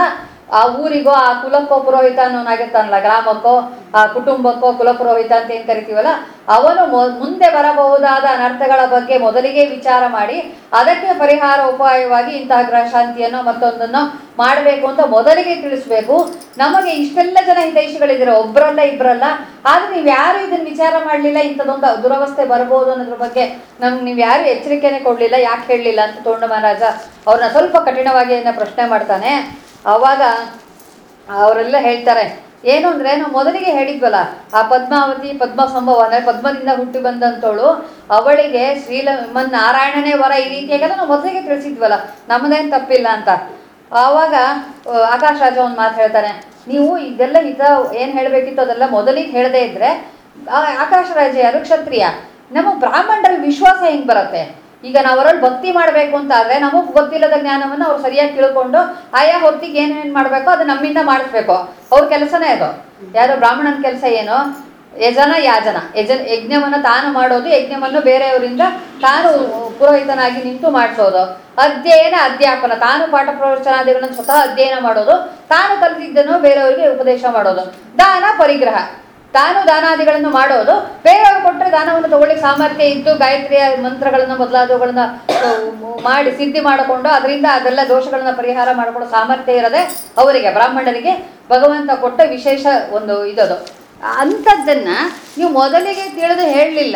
ಆ ಊರಿಗೋ ಆ ಕುಲಕ್ಕೋ ಪುರೋಹಿತ ಅನ್ನೋನಾಗಿರ್ತಾನಲ್ಲ ಗ್ರಾಮಕ್ಕೋ ಆ ಕುಟುಂಬಕ್ಕೋ ಕುಲಪುರೋಹಿತ ಅಂತ ಏನ್ ಕರಿತೀವಲ್ಲ ಅವನು ಮೊ- ಮುಂದೆ ಬರಬಹುದಾದ ಅನರ್ಥಗಳ ಬಗ್ಗೆ ಮೊದಲಿಗೆ ವಿಚಾರ ಮಾಡಿ ಅದಕ್ಕೆ ಪರಿಹಾರ ಉಪಾಯವಾಗಿ ಇಂತಹ ಗ್ರಹ ಶಾಂತಿಯನ್ನು ಮತ್ತೊಂದನ್ನು ಮಾಡಬೇಕು ಅಂತ ಮೊದಲಿಗೆ ತಿಳಿಸ್ಬೇಕು ನಮಗೆ ಇಷ್ಟೆಲ್ಲ ಜನ ಹಿತೈಷಿಗಳಿದ್ದೀರ ಒಬ್ಬರಲ್ಲ ಇಬ್ಬರಲ್ಲ ಆದ್ರೆ ನೀವು ಯಾರು ಇದನ್ನ ವಿಚಾರ ಮಾಡಲಿಲ್ಲ ಇಂಥದ್ದೊಂದು ದುರವಸ್ಥೆ ಬರ್ಬೋದು ಅನ್ನೋದ್ರ ಬಗ್ಗೆ ನಮ್ಗೆ ನೀವು ಯಾರು ಎಚ್ಚರಿಕೆನೆ ಕೊಡಲಿಲ್ಲ ಯಾಕೆ ಹೇಳಲಿಲ್ಲ ಅಂತ ತೋಂಡ ಮಹಾರಾಜ ಅವ್ರನ್ನ ಸ್ವಲ್ಪ ಕಠಿಣವಾಗಿ ಏನ ಪ್ರಶ್ನೆ ಮಾಡ್ತಾನೆ ಆವಾಗ ಅವರೆಲ್ಲ ಹೇಳ್ತಾರೆ ಏನು ಅಂದ್ರೆ ನಾವು ಮೊದಲಿಗೆ ಹೇಳಿದ್ವಲ್ಲ ಆ ಪದ್ಮಾವತಿ ಪದ್ಮ ಸಂಭವ ಅಂದ್ರೆ ಪದ್ಮದಿಂದ ಹುಟ್ಟಿ ಬಂದಂತವಳು ಅವಳಿಗೆ ಶ್ರೀಲ ಮನ್ ನಾರಾಯಣನೇ ವರ ಈ ರೀತಿಯಾಗೆಲ್ಲ ನಾವು ಮೊದಲಿಗೆ ತಿಳಿಸಿದ್ವಲ್ಲ ನಮ್ಮದೇನು ತಪ್ಪಿಲ್ಲ ಅಂತ ಆವಾಗ ಆ, ಆಕಾಶ್ ರಾಜ ಒಂದು ಮಾತು ಹೇಳ್ತಾನೆ ನೀವು ಇದೆಲ್ಲ ಹಿತ ಏನು ಹೇಳಬೇಕಿತ್ತು ಅದೆಲ್ಲ ಮೊದಲಿಗೆ ಹೇಳದೇ ಇದ್ರೆ ಆ ಆಕಾಶ ರಾಜ ಯಾರು ಕ್ಷತ್ರಿಯ ನಮ್ಮ ಬ್ರಾಹ್ಮಣರಲ್ಲಿ ವಿಶ್ವಾಸ ಹೆಂಗ್ ಬರುತ್ತೆ ಈಗ ನಾವು ಅವರಲ್ಲಿ ಭಕ್ತಿ ಮಾಡಬೇಕು ಅಂತ ಆದ್ರೆ ನಮಗ್ ಗೊತ್ತಿಲ್ಲದ ಜ್ಞಾನವನ್ನು ಅವ್ರು ಸರಿಯಾಗಿ ತಿಳ್ಕೊಂಡು ಆಯಾ ಹೊತ್ತಿಗೆ ಏನೇನ್ ಮಾಡ್ಬೇಕೋ ಅದು ನಮ್ಮಿಂದ ಮಾಡಿಸ್ಬೇಕು ಅವ್ರ ಕೆಲಸನೇ ಅದು ಯಾರು ಬ್ರಾಹ್ಮಣನ ಕೆಲಸ ಏನು ಯಜನ ಯಾಜನ ಯಜ ಯಜ್ಞವನ್ನು ತಾನು ಮಾಡೋದು ಯಜ್ಞವನ್ನು ಬೇರೆಯವರಿಂದ ತಾನು ಪುರೋಹಿತನಾಗಿ ನಿಂತು ಮಾಡಿಸೋದು ಅಧ್ಯಯನ ಅಧ್ಯಾಪನ ತಾನು ಪಾಠ ಪ್ರವಚನಾದಿಗಳನ್ನು ಸ್ವತಃ ಅಧ್ಯಯನ ಮಾಡೋದು ತಾನು ಕಲಿತಿದ್ದನ್ನು ಬೇರೆಯವರಿಗೆ ಉಪದೇಶ ಮಾಡೋದು ದಾನ ಪರಿಗ್ರಹ ತಾನು ದಾನಾದಿಗಳನ್ನು ಮಾಡೋದು ಬೇರೆಯವರು ಕೊಟ್ಟರೆ ದಾನವನ್ನು ತಗೊಳ್ಳಿಕ್ಕೆ ಸಾಮರ್ಥ್ಯ ಇದ್ದು ಗಾಯತ್ರಿಯ ಮಂತ್ರಗಳನ್ನು ಮೊದಲಾದವುಗಳನ್ನ ಅಹ್, ಮಾಡಿ ಸಿದ್ಧಿ ಮಾಡಿಕೊಂಡು ಅದರಿಂದ ಅದೆಲ್ಲ ದೋಷಗಳನ್ನ ಪರಿಹಾರ ಮಾಡಿಕೊಳ್ಳೋ ಸಾಮರ್ಥ್ಯ ಇರದೆ ಅವರಿಗೆ ಬ್ರಾಹ್ಮಣರಿಗೆ ಭಗವಂತ ಕೊಟ್ಟ ವಿಶೇಷ ಒಂದು ಇದದು ಅಂಥದ್ದನ್ನ ನೀವು ಮೊದಲಿಗೆ ತಿಳಿದು ಹೇಳಲಿಲ್ಲ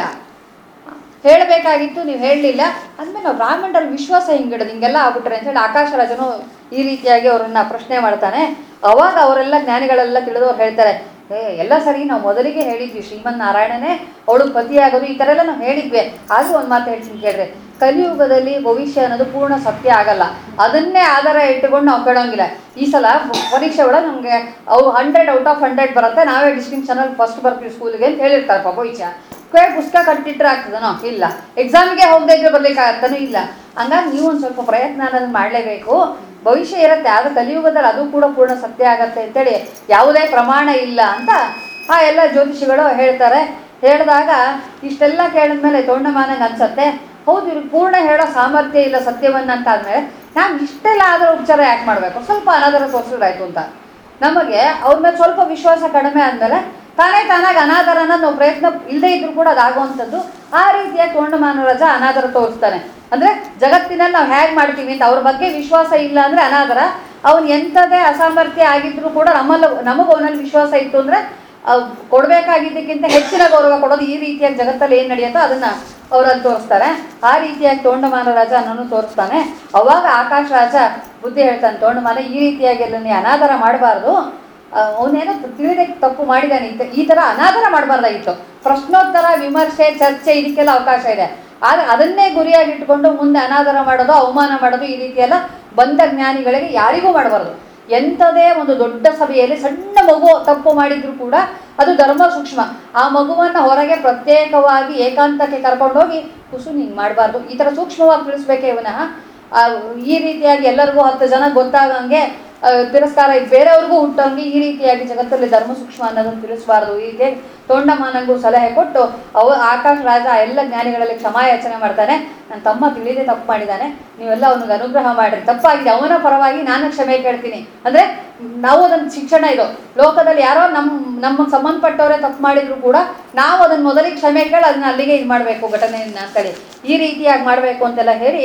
ಹೇಳಬೇಕಾಗಿತ್ತು ನೀವು ಹೇಳಲಿಲ್ಲ ಅಂದಮೇಲೆ ನಾವು ಬ್ರಾಹ್ಮಣರಲ್ಲಿ ವಿಶ್ವಾಸ ಹಿಂಗಿಡೋದು ಹಿಂಗೆಲ್ಲ ಆಗ್ಬಿಟ್ರೆ ಅಂತೇಳಿ ಆಕಾಶ ರಾಜನು ಈ ರೀತಿಯಾಗಿ ಅವರನ್ನ ಪ್ರಶ್ನೆ ಮಾಡ್ತಾನೆ ಅವಾಗ ಅವರೆಲ್ಲ ಜ್ಞಾನಿಗಳೆಲ್ಲ ತಿಳಿದವ್ರು ಹೇಳ್ತಾರೆ ಏ ಎಲ್ಲ ಸರಿ ನಾವು ಮೊದಲಿಗೆ ಹೇಳಿದ್ವಿ ಶ್ರೀಮನ್ ನಾರಾಯಣನೇ ಅವಳು ಪತಿಯಾಗೋದು ಈ ಥರ ಎಲ್ಲ ನಾವು ಹೇಳಿದ್ವಿ ಆದರೂ ಒಂದು ಮಾತು ಹೇಳ್ತೀನಿ ಕೇಳ್ರಿ ಕಲಿಯುಗದಲ್ಲಿ ಭವಿಷ್ಯ ಅನ್ನೋದು ಪೂರ್ಣ ಸತ್ಯ ಆಗಲ್ಲ ಅದನ್ನೇ ಆಧಾರ ಇಟ್ಟುಕೊಂಡು ನಾವು ಕೇಳೋಂಗಿಲ್ಲ ಈ ಸಲ ಪರೀಕ್ಷೆ ಒಳಗೆ ನಮಗೆ ಅವು ಹಂಡ್ರೆಡ್ ಔಟ್ ಆಫ್ ಹಂಡ್ರೆಡ್ ಬರುತ್ತೆ ನಾವೇ ಡಿಸ್ಟಿಂಕ್ಷನಲ್ಲಿ ಫಸ್ಟ್ ಬರ್ತೀವಿ ಸ್ಕೂಲ್ಗೆ ಅಂತ ಹೇಳಿರ್ತಾರೆ ಪಾಪ ಭವಿಷ್ಯ ಕೈ ಪುಸ್ತಕ ಕಟ್ಟಿಟ್ರೆ ಆಗ್ತದನೋ ಇಲ್ಲ ಎಕ್ಸಾಮ್ಗೆ ಹೋಗದೆ ಇದ್ರೆ ಬರ್ಲಿಕ್ಕೆ ಆಗ್ತಾನೋ ಇಲ್ಲ ಹಂಗಾಗಿ ನೀವು ಒಂದು ಸ್ವಲ್ಪ ಪ್ರಯತ್ನ ಅನ್ನೋದು ಮಾಡಲೇಬೇಕು ಭವಿಷ್ಯ ಇರುತ್ತೆ ಆದ್ರೆ ಕಲಿಯುಗದಲ್ಲಿ ಅದು ಕೂಡ ಪೂರ್ಣ ಸತ್ಯ ಆಗತ್ತೆ ಅಂತೇಳಿ ಯಾವುದೇ ಪ್ರಮಾಣ ಇಲ್ಲ ಅಂತ ಆ ಎಲ್ಲ ಜ್ಯೋತಿಷಿಗಳು ಹೇಳ್ತಾರೆ ಹೇಳಿದಾಗ ಇಷ್ಟೆಲ್ಲ ಕೇಳಿದ್ಮೇಲೆ ತೋಂಡಮಾನಂಗೆ ಅನ್ಸತ್ತೆ ಹೌದು ಇವ್ರಿಗೆ ಪೂರ್ಣ ಹೇಳೋ ಸಾಮರ್ಥ್ಯ ಇಲ್ಲ ಸತ್ಯವನ್ನ ಅಂತ ಆದ್ಮೇಲೆ ನಾವು ಇಷ್ಟೆಲ್ಲ ಆದರೂ ಉಪಚಾರ ಯಾಕೆ ಮಾಡಬೇಕು ಸ್ವಲ್ಪ ಅನಾದರ ತೋರಿಸಿದ್ರಾಯ್ತು ಅಂತ ನಮಗೆ ಅವ್ರ ಮೇಲೆ ಸ್ವಲ್ಪ ವಿಶ್ವಾಸ ಕಡಿಮೆ ಆದಮೇಲೆ ತಾನೇ ತಾನಾಗಿ ಅನಾದರನ ನಾವು ಪ್ರಯತ್ನ ಇಲ್ಲದೆ ಇದ್ರೂ ಕೂಡ ಅದಾಗುವಂಥದ್ದು ಆ ರೀತಿಯ ತೋಂಡಮಾನರಾಜ ಅನಾದರ ತೋರಿಸ್ತಾನೆ ಅಂದ್ರೆ ಜಗತ್ತಿನಲ್ಲಿ ನಾವು ಹೇಗೆ ಮಾಡ್ತೀವಿ ಅಂತ ಅವ್ರ ಬಗ್ಗೆ ವಿಶ್ವಾಸ ಇಲ್ಲ ಅಂದ್ರೆ ಅನಾದರ ಅವನು ಎಂಥದೇ ಅಸಾಮರ್ಥ್ಯ ಆಗಿದ್ರು ಕೂಡ ನಮ್ಮಲ್ಲಿ ನಮಗೆ ಅವನಲ್ಲಿ ವಿಶ್ವಾಸ ಇತ್ತು ಅಂದ್ರೆ ಅವ್ ಕೊಡ್ಬೇಕಾಗಿದ್ದಕ್ಕಿಂತ ಹೆಚ್ಚಿನ ಗೌರವ ಕೊಡೋದು ಈ ರೀತಿಯಾಗಿ ಜಗತ್ತಲ್ಲಿ ಏನು ನಡೆಯುತ್ತೋ ಅದನ್ನ ಅವರಲ್ಲಿ ತೋರಿಸ್ತಾರೆ ಆ ರೀತಿಯಾಗಿ ತೋಂಡಮಾನ ರಾಜ ಅನ್ನೋನು ತೋರಿಸ್ತಾನೆ ಅವಾಗ ಆಕಾಶ ರಾಜ ಬುದ್ಧಿ ಹೇಳ್ತಾನೆ ತೋಂಡಮಾನ ಈ ರೀತಿಯಾಗಿ ಎಲ್ಲ ನೀ ಅನಾದರ ಮಾಡಬಾರ್ದು ಅವನೇನೋ ತಿಳಿದೇ ತಪ್ಪು ಮಾಡಿದಾನೆ ಈ ತ- ಈ ಥರ ಅನಾದರ ಮಾಡಬಾರ್ದಾಗಿತ್ತು ಪ್ರಶ್ನೋತ್ತರ ವಿಮರ್ಶೆ ಚರ್ಚೆ ಇದಕ್ಕೆಲ್ಲ ಅವಕಾಶ ಇದೆ ಆದರೆ ಅದನ್ನೇ ಗುರಿಯಾಗಿ ಇಟ್ಕೊಂಡು ಮುಂದೆ ಅನಾದರ ಮಾಡೋದು ಅವಮಾನ ಮಾಡೋದು ಈ ರೀತಿ ಎಲ್ಲ ಬಂದ ಜ್ಞಾನಿಗಳಿಗೆ ಯಾರಿಗೂ ಮಾಡಬಾರ್ದು ಎಂಥದೇ ಒಂದು ದೊಡ್ಡ ಸಭೆಯಲ್ಲಿ ಸಣ್ಣ ಮಗು ತಪ್ಪು ಮಾಡಿದ್ರು ಕೂಡ ಅದು ಧರ್ಮ ಸೂಕ್ಷ್ಮ ಆ ಮಗುವನ್ನ ಹೊರಗೆ ಪ್ರತ್ಯೇಕವಾಗಿ ಏಕಾಂತಕ್ಕೆ ಕರ್ಕೊಂಡೋಗಿ ಕುಸು ಹಿಂಗೆ ಮಾಡಬಾರ್ದು ಈ ಥರ ಸೂಕ್ಷ್ಮವಾಗಿ ತಿಳಿಸ್ಬೇಕೇ ವಿನಃ ಆ, ಈ ರೀತಿಯಾಗಿ ಎಲ್ಲರಿಗೂ ಹತ್ತು ಜನ ಗೊತ್ತಾಗಂಗೆ ಆ, ತಿರಸ್ಕಾರ ಇದ್ ಬೇರೆಯವ್ರಿಗೂ ಹುಟ್ಟಂಗೆ ಈ ರೀತಿಯಾಗಿ ಜಗತ್ತಲ್ಲಿ ಧರ್ಮ ಸೂಕ್ಷ್ಮ ಅನ್ನೋದನ್ನು ತಿಳಿಸಬಾರ್ದು ಹೀಗೆ ತೋಂಡಮಾನಂಗೂ ಸಲಹೆ ಕೊಟ್ಟು ಅವ ಆಕಾಶ್ ರಾಜ ಆ ಎಲ್ಲ ಜ್ಞಾನಿಗಳಲ್ಲಿ ಕ್ಷಮಾಯಾಚನೆ ಮಾಡ್ತಾನೆ ನನ್ನ ತಮ್ಮ ತಿಳಿದೇ ತಪ್ಪು ಮಾಡಿದ್ದಾನೆ ನೀವೆಲ್ಲ ಅವನಿಗೆ ಅನುಗ್ರಹ ಮಾಡಿರಿ ತಪ್ಪಾಗಿದೆ ಅವನ ಪರವಾಗಿ ನಾನು ಕ್ಷಮೆ ಕೇಳ್ತೀನಿ ಅಂದ್ರೆ ನಾವು ಅದನ್ನ ಶಿಕ್ಷಣ ಇದು ಲೋಕದಲ್ಲಿ ಯಾರೋ ನಮ್ಮ ನಮಗೆ ಸಂಬಂಧಪಟ್ಟವರೇ ತಪ್ಪು ಮಾಡಿದ್ರು ಕೂಡ ನಾವು ಅದನ್ನ ಮೊದಲಿಗೆ ಕ್ಷಮೆ ಕೇಳಿ ಅದನ್ನ ಅಲ್ಲಿಗೆ ಇದು ಮಾಡಬೇಕು ಘಟನೆಯನ್ನ ಅಂತೇಳಿ ಈ ರೀತಿಯಾಗಿ ಮಾಡಬೇಕು ಅಂತೆಲ್ಲ ಹೇಳಿ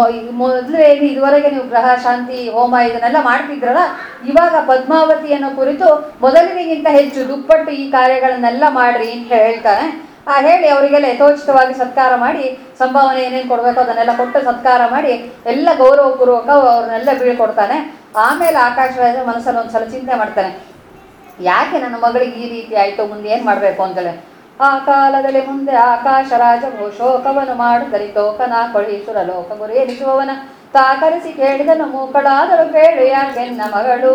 ಮೊದಲೇ ಇದುವರೆಗೆ ನೀವು ಗ್ರಹ ಶಾಂತಿ ಹೋಮ ಇದನ್ನೆಲ್ಲ ಮಾಡ್ತಿದ್ರಲ್ಲ ಇವಾಗ ಪದ್ಮಾವತಿ ಅನ್ನೋ ಕುರಿತು ಮೊದಲಿನಿಗಿಂತ ಹೆಚ್ಚು ದುಪ್ಪಟ್ಟು ಈ ಕಾರ್ಯಗಳನ್ನೆಲ್ಲ ಮಾಡ್ರಿ ಅಂತ ಹೇಳ್ತಾನೆ ಆ ಹೇಳಿ ಅವರಿಗೆಲ್ಲ ಯಥೋಚಿತವಾಗಿ ಸತ್ಕಾರ ಮಾಡಿ ಸಂಭಾವನೆ ಏನೇನು ಕೊಡಬೇಕು ಅದನ್ನೆಲ್ಲ ಕೊಟ್ಟು ಸತ್ಕಾರ ಮಾಡಿ ಎಲ್ಲ ಗೌರವಪೂರ್ವಕ ಅವ್ರನ್ನೆಲ್ಲ ಬೀಳ್ಕೊಡ್ತಾನೆ ಆಮೇಲೆ ಆಕಾಶ ರಾಜ ಮನಸ್ಸಲ್ಲಿ ಒಂದ್ಸಲ ಚಿಂತೆ ಮಾಡ್ತಾನೆ ಯಾಕೆ ನನ್ನ ಮಗಳಿಗೆ ಈ ರೀತಿ ಆಯಿತು ಮುಂದೆ ಏನು ಮಾಡಬೇಕು ಅಂತೇಳಿ ಆ ಕಾಲದಲ್ಲಿ ಮುಂದೆ ಆಕಾಶ ರಾಜವು ಶೋಕವನ್ನು ಮಾಡುತ್ತಲಿ ತೋಕನ ಕೊಳಿಸುರ ಲೋಕ ಗುರಿ ಎನಿಸುವವನ ತಾಕರಿಸಿ ಕೇಳಿದನು ಮೂಕಳಾದರೂ ಕೇಳು ಯಾಕೆನ್ನ ಮಗಳು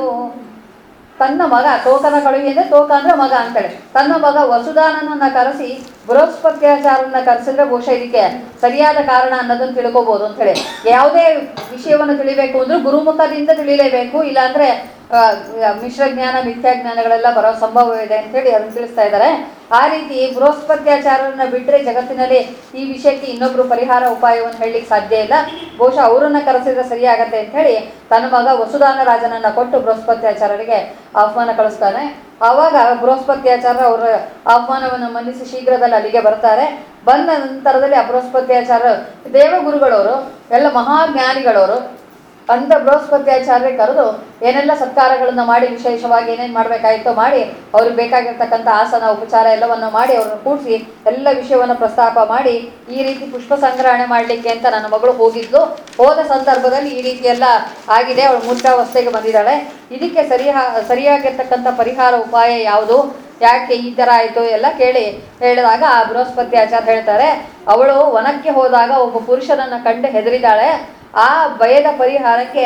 ತನ್ನ ಮಗ ತೋಕನ ಕಳುವಿ ಅಂದ್ರೆ ತೋಕ ಅಂದ್ರೆ ಮಗ ಅಂತೇಳಿ ತನ್ನ ಮಗ ವಸುದಾನನನ್ನ ಕರೆಸಿ ಬೃಹಸ್ಪತ್ಯಾಚಾರನ್ನ ಕರೆಸಿದ್ರೆ ಬಹುಶಃ ಇದಕ್ಕೆ ಸರಿಯಾದ ಕಾರಣ ಅನ್ನೋದನ್ನ ತಿಳ್ಕೊಬಹುದು ಅಂತೇಳಿ ಯಾವುದೇ ವಿಷಯವನ್ನು ತಿಳಿಬೇಕು ಅಂದ್ರೆ ಗುರುಮುಖದಿಂದ ತಿಳಿಲೇಬೇಕು ಇಲ್ಲಾಂದ್ರೆ ಆ, ಮಿಶ್ರ ಜ್ಞಾನ ಮಿಥ್ಯಾ ಜ್ಞಾನಗಳೆಲ್ಲ ಬರೋ ಸಂಭವ ಇದೆ ಅಂತೇಳಿ ಅದನ್ನ ತಿಳಿಸ್ತಾ ಇದ್ದಾರೆ ಆ ರೀತಿ ಬೃಹಸ್ಪತ್ಯಾಚಾರರನ್ನ ಬಿಟ್ಟರೆ ಜಗತ್ತಿನಲ್ಲಿ ಈ ವಿಷಯಕ್ಕೆ ಇನ್ನೊಬ್ರು ಪರಿಹಾರ ಉಪಾಯವನ್ನು ಹೇಳಲಿಕ್ಕೆ ಸಾಧ್ಯ ಇಲ್ಲ ಬಹುಶಃ ಅವರನ್ನ ಕರೆಸಿದ್ರೆ ಸರಿಯಾಗತ್ತೆ ಅಂತ ಹೇಳಿ ತನ್ನ ಮಗ ವಸುದಾನ ರಾಜನನ್ನ ಕೊಟ್ಟು ಬೃಹಸ್ಪತ್ಯಾಚಾರರಿಗೆ ಆಹ್ವಾನ ಕಳಿಸ್ತಾನೆ ಆವಾಗ ಬೃಹಸ್ಪತ್ಯಾಚಾರ ಅವರ ಆಹ್ವಾನವನ್ನು ಮನ್ನಿಸಿ ಶೀಘ್ರದಲ್ಲಿ ಅಲ್ಲಿಗೆ ಬರ್ತಾರೆ ಬಂದ ನಂತರದಲ್ಲಿ ಆ ಬೃಹಸ್ಪತ್ಯಾಚಾರ ದೇವಗುರುಗಳವರು ಎಲ್ಲ ಮಹಾಜ್ಞಾನಿಗಳವರು ಅಂತ ಬೃಹಸ್ಪತ್ಯಾಚಾರ್ಯ ಕರೆದು ಏನೆಲ್ಲ ಸತ್ಕಾರಗಳನ್ನು ಮಾಡಿ ವಿಶೇಷವಾಗಿ ಏನೇನು ಮಾಡಬೇಕಾಯಿತೋ ಮಾಡಿ ಅವ್ರಿಗೆ ಬೇಕಾಗಿರ್ತಕ್ಕಂಥ ಆಸನ ಉಪಚಾರ ಎಲ್ಲವನ್ನು ಮಾಡಿ ಅವ್ರನ್ನ ಕೂಡಿಸಿ ಎಲ್ಲ ವಿಷಯವನ್ನು ಪ್ರಸ್ತಾಪ ಮಾಡಿ ಈ ರೀತಿ ಪುಷ್ಪ ಸಂಗ್ರಹಣೆ ಮಾಡಲಿಕ್ಕೆ ಅಂತ ನನ್ನ ಮಗಳು ಹೋಗಿದ್ಲು ಹೋದ ಸಂದರ್ಭದಲ್ಲಿ ಈ ರೀತಿ ಎಲ್ಲ ಆಗಿದೆ ಅವಳು ಮೂರ್ಛಾವಸ್ಥೆಗೆ ಬಂದಿದ್ದಾಳೆ ಇದಕ್ಕೆ ಸರಿಯಾ ಸರಿಯಾಗಿರ್ತಕ್ಕಂಥ ಪರಿಹಾರ ಉಪಾಯ ಯಾವುದು ಯಾಕೆ ಈ ಥರ ಆಯಿತು ಎಲ್ಲ ಕೇಳಿ ಹೇಳಿದಾಗ ಆ ಬೃಹಸ್ಪತಿ ಆಚಾರ್ಯ ಹೇಳ್ತಾರೆ ಅವಳು ವನಕ್ಕೆ ಹೋದಾಗ ಒಬ್ಬ ಪುರುಷನನ್ನು ಕಂಡು ಹೆದರಿದಾಳೆ ಆ ಭಯದ ಪರಿಹಾರಕ್ಕೆ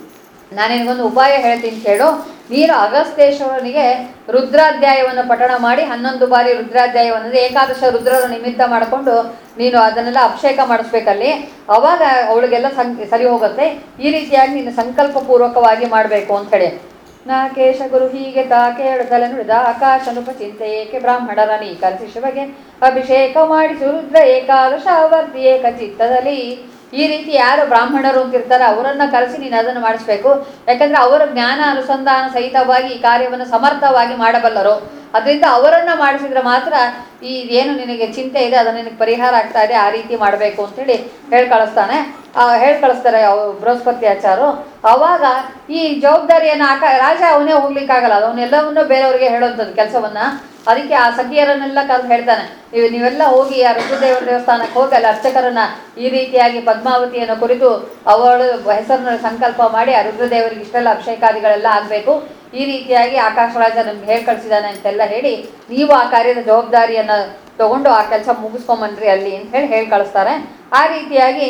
ನಾನು ನಿನಗೊಂದು ಉಪಾಯ ಹೇಳ್ತೀನಿ ಕೇಳು ನೀನು ಅಗಸ್ತೇಶ್ವರನಿಗೆ ರುದ್ರಾಧ್ಯಾಯವನ್ನು ಪಠಣ ಮಾಡಿ ಹನ್ನೊಂದು ಬಾರಿ ರುದ್ರಾಧ್ಯಾಯವನ್ನು ಅಂದ್ರೆ ಏಕಾದಶ ರುದ್ರರ ನಿಮಿತ್ತ ಮಾಡಿಕೊಂಡು ನೀನು ಅದನ್ನೆಲ್ಲ ಅಭಿಷೇಕ ಮಾಡಿಸ್ಬೇಕಲ್ಲಿ ಅವಾಗ ಅವಳಿಗೆಲ್ಲ ಸಂ ಸರಿ ಹೋಗುತ್ತೆ ಈ ರೀತಿಯಾಗಿ ನೀನು ಸಂಕಲ್ಪ ಪೂರ್ವಕವಾಗಿ ಮಾಡಬೇಕು ಅಂತ ಹೇಳಿ ನಾಕೇಶ ಗುರು ಹೀಗೆ ತಾ ಕೇಳುತ್ತಲೆ ನುಡಿದ ಆಕಾಶ ನೃಪ ಚಿಂತೆ ಏಕೆ ಬ್ರಾಹ್ಮಣರ ನೀ ಕರೆಸಿ ಶಿವಗೆ ಅಭಿಷೇಕ ಮಾಡಿಸು ರುದ್ರ ಏಕಾದಶ ಆವರ್ತಿ ಏಕ ಚಿತ್ತದಲ್ಲಿ ಈ ರೀತಿ ಯಾರು ಬ್ರಾಹ್ಮಣರು ಅಂತಿರ್ತಾರೆ ಅವರನ್ನ ಕರೆಸಿ ನೀನು ಅದನ್ನು ಮಾಡಿಸ್ಬೇಕು ಯಾಕಂದ್ರೆ ಅವರ ಜ್ಞಾನ ಅನುಸಂಧಾನ ಸಹಿತವಾಗಿ ಈ ಕಾರ್ಯವನ್ನು ಸಮರ್ಥವಾಗಿ ಮಾಡಬಲ್ಲರು ಅದರಿಂದ ಅವರನ್ನ ಮಾಡಿಸಿದ್ರೆ ಮಾತ್ರ ಈ ಏನು ನಿನಗೆ ಚಿಂತೆ ಇದೆ ಅದು ನಿನಗೆ ಪರಿಹಾರ ಆಗ್ತಾ ಇದೆ ಆ ರೀತಿ ಮಾಡಬೇಕು ಅಂತೇಳಿ ಹೇಳಿ ಕಳಿಸ್ತಾನೆ ಆ, ಹೇಳಿ ಕಳಿಸ್ತಾರೆ ಅವ್ ಬೃಹಸ್ಪತಿ ಆಚಾರು ಅವಾಗ ಈ ಜವಾಬ್ದಾರಿಯನ್ನು ಆಕ ರಾಜ ಅವನೇ ಹೋಗ್ಲಿಕ್ಕಾಗಲ್ಲ ಅವನ್ನೆಲ್ಲವನ್ನೂ ಬೇರೆಯವ್ರಿಗೆ ಹೇಳೋಂಥದ್ದು ಕೆಲಸವನ್ನ ಅದಕ್ಕೆ ಆ ಸಖಿಯರನ್ನೆಲ್ಲ ಕರೆದು ಹೇಳ್ತಾನೆ ನೀವು ನೀವೆಲ್ಲ ಹೋಗಿ ಆ ರುದ್ರದೇವರ ದೇವಸ್ಥಾನಕ್ಕೆ ಹೋಗಿ ಅಲ್ಲಿ ಅರ್ಚಕರನ್ನ ಈ ರೀತಿಯಾಗಿ ಪದ್ಮಾವತಿಯನ್ನು ಕುರಿತು ಅವಳ ಹೆಸರನ್ನ ಸಂಕಲ್ಪ ಮಾಡಿ ಆ ರುದ್ರದೇವರಿಗೆ ಇಷ್ಟೆಲ್ಲ ಅಭಿಷೇಕಾದಿಗಳೆಲ್ಲ ಆಗಬೇಕು ಈ ರೀತಿಯಾಗಿ ಆಕಾಶರಾಜ ನಮ್ಗೆ ಹೇಳಿ ಕಳಿಸಿದಾನೆ ಅಂತೆಲ್ಲ ಹೇಳಿ ನೀವು ಆ ಕಾರ್ಯದ ಜವಾಬ್ದಾರಿಯನ್ನು ತಗೊಂಡು ಆ ಕೆಲಸ ಮುಗಿಸ್ಕೊಂಬನ್ರಿ ಅಲ್ಲಿ ಅಂತ ಹೇಳಿ ಹೇಳಿ ಕಳಿಸ್ತಾರೆ ಆ ರೀತಿಯಾಗಿ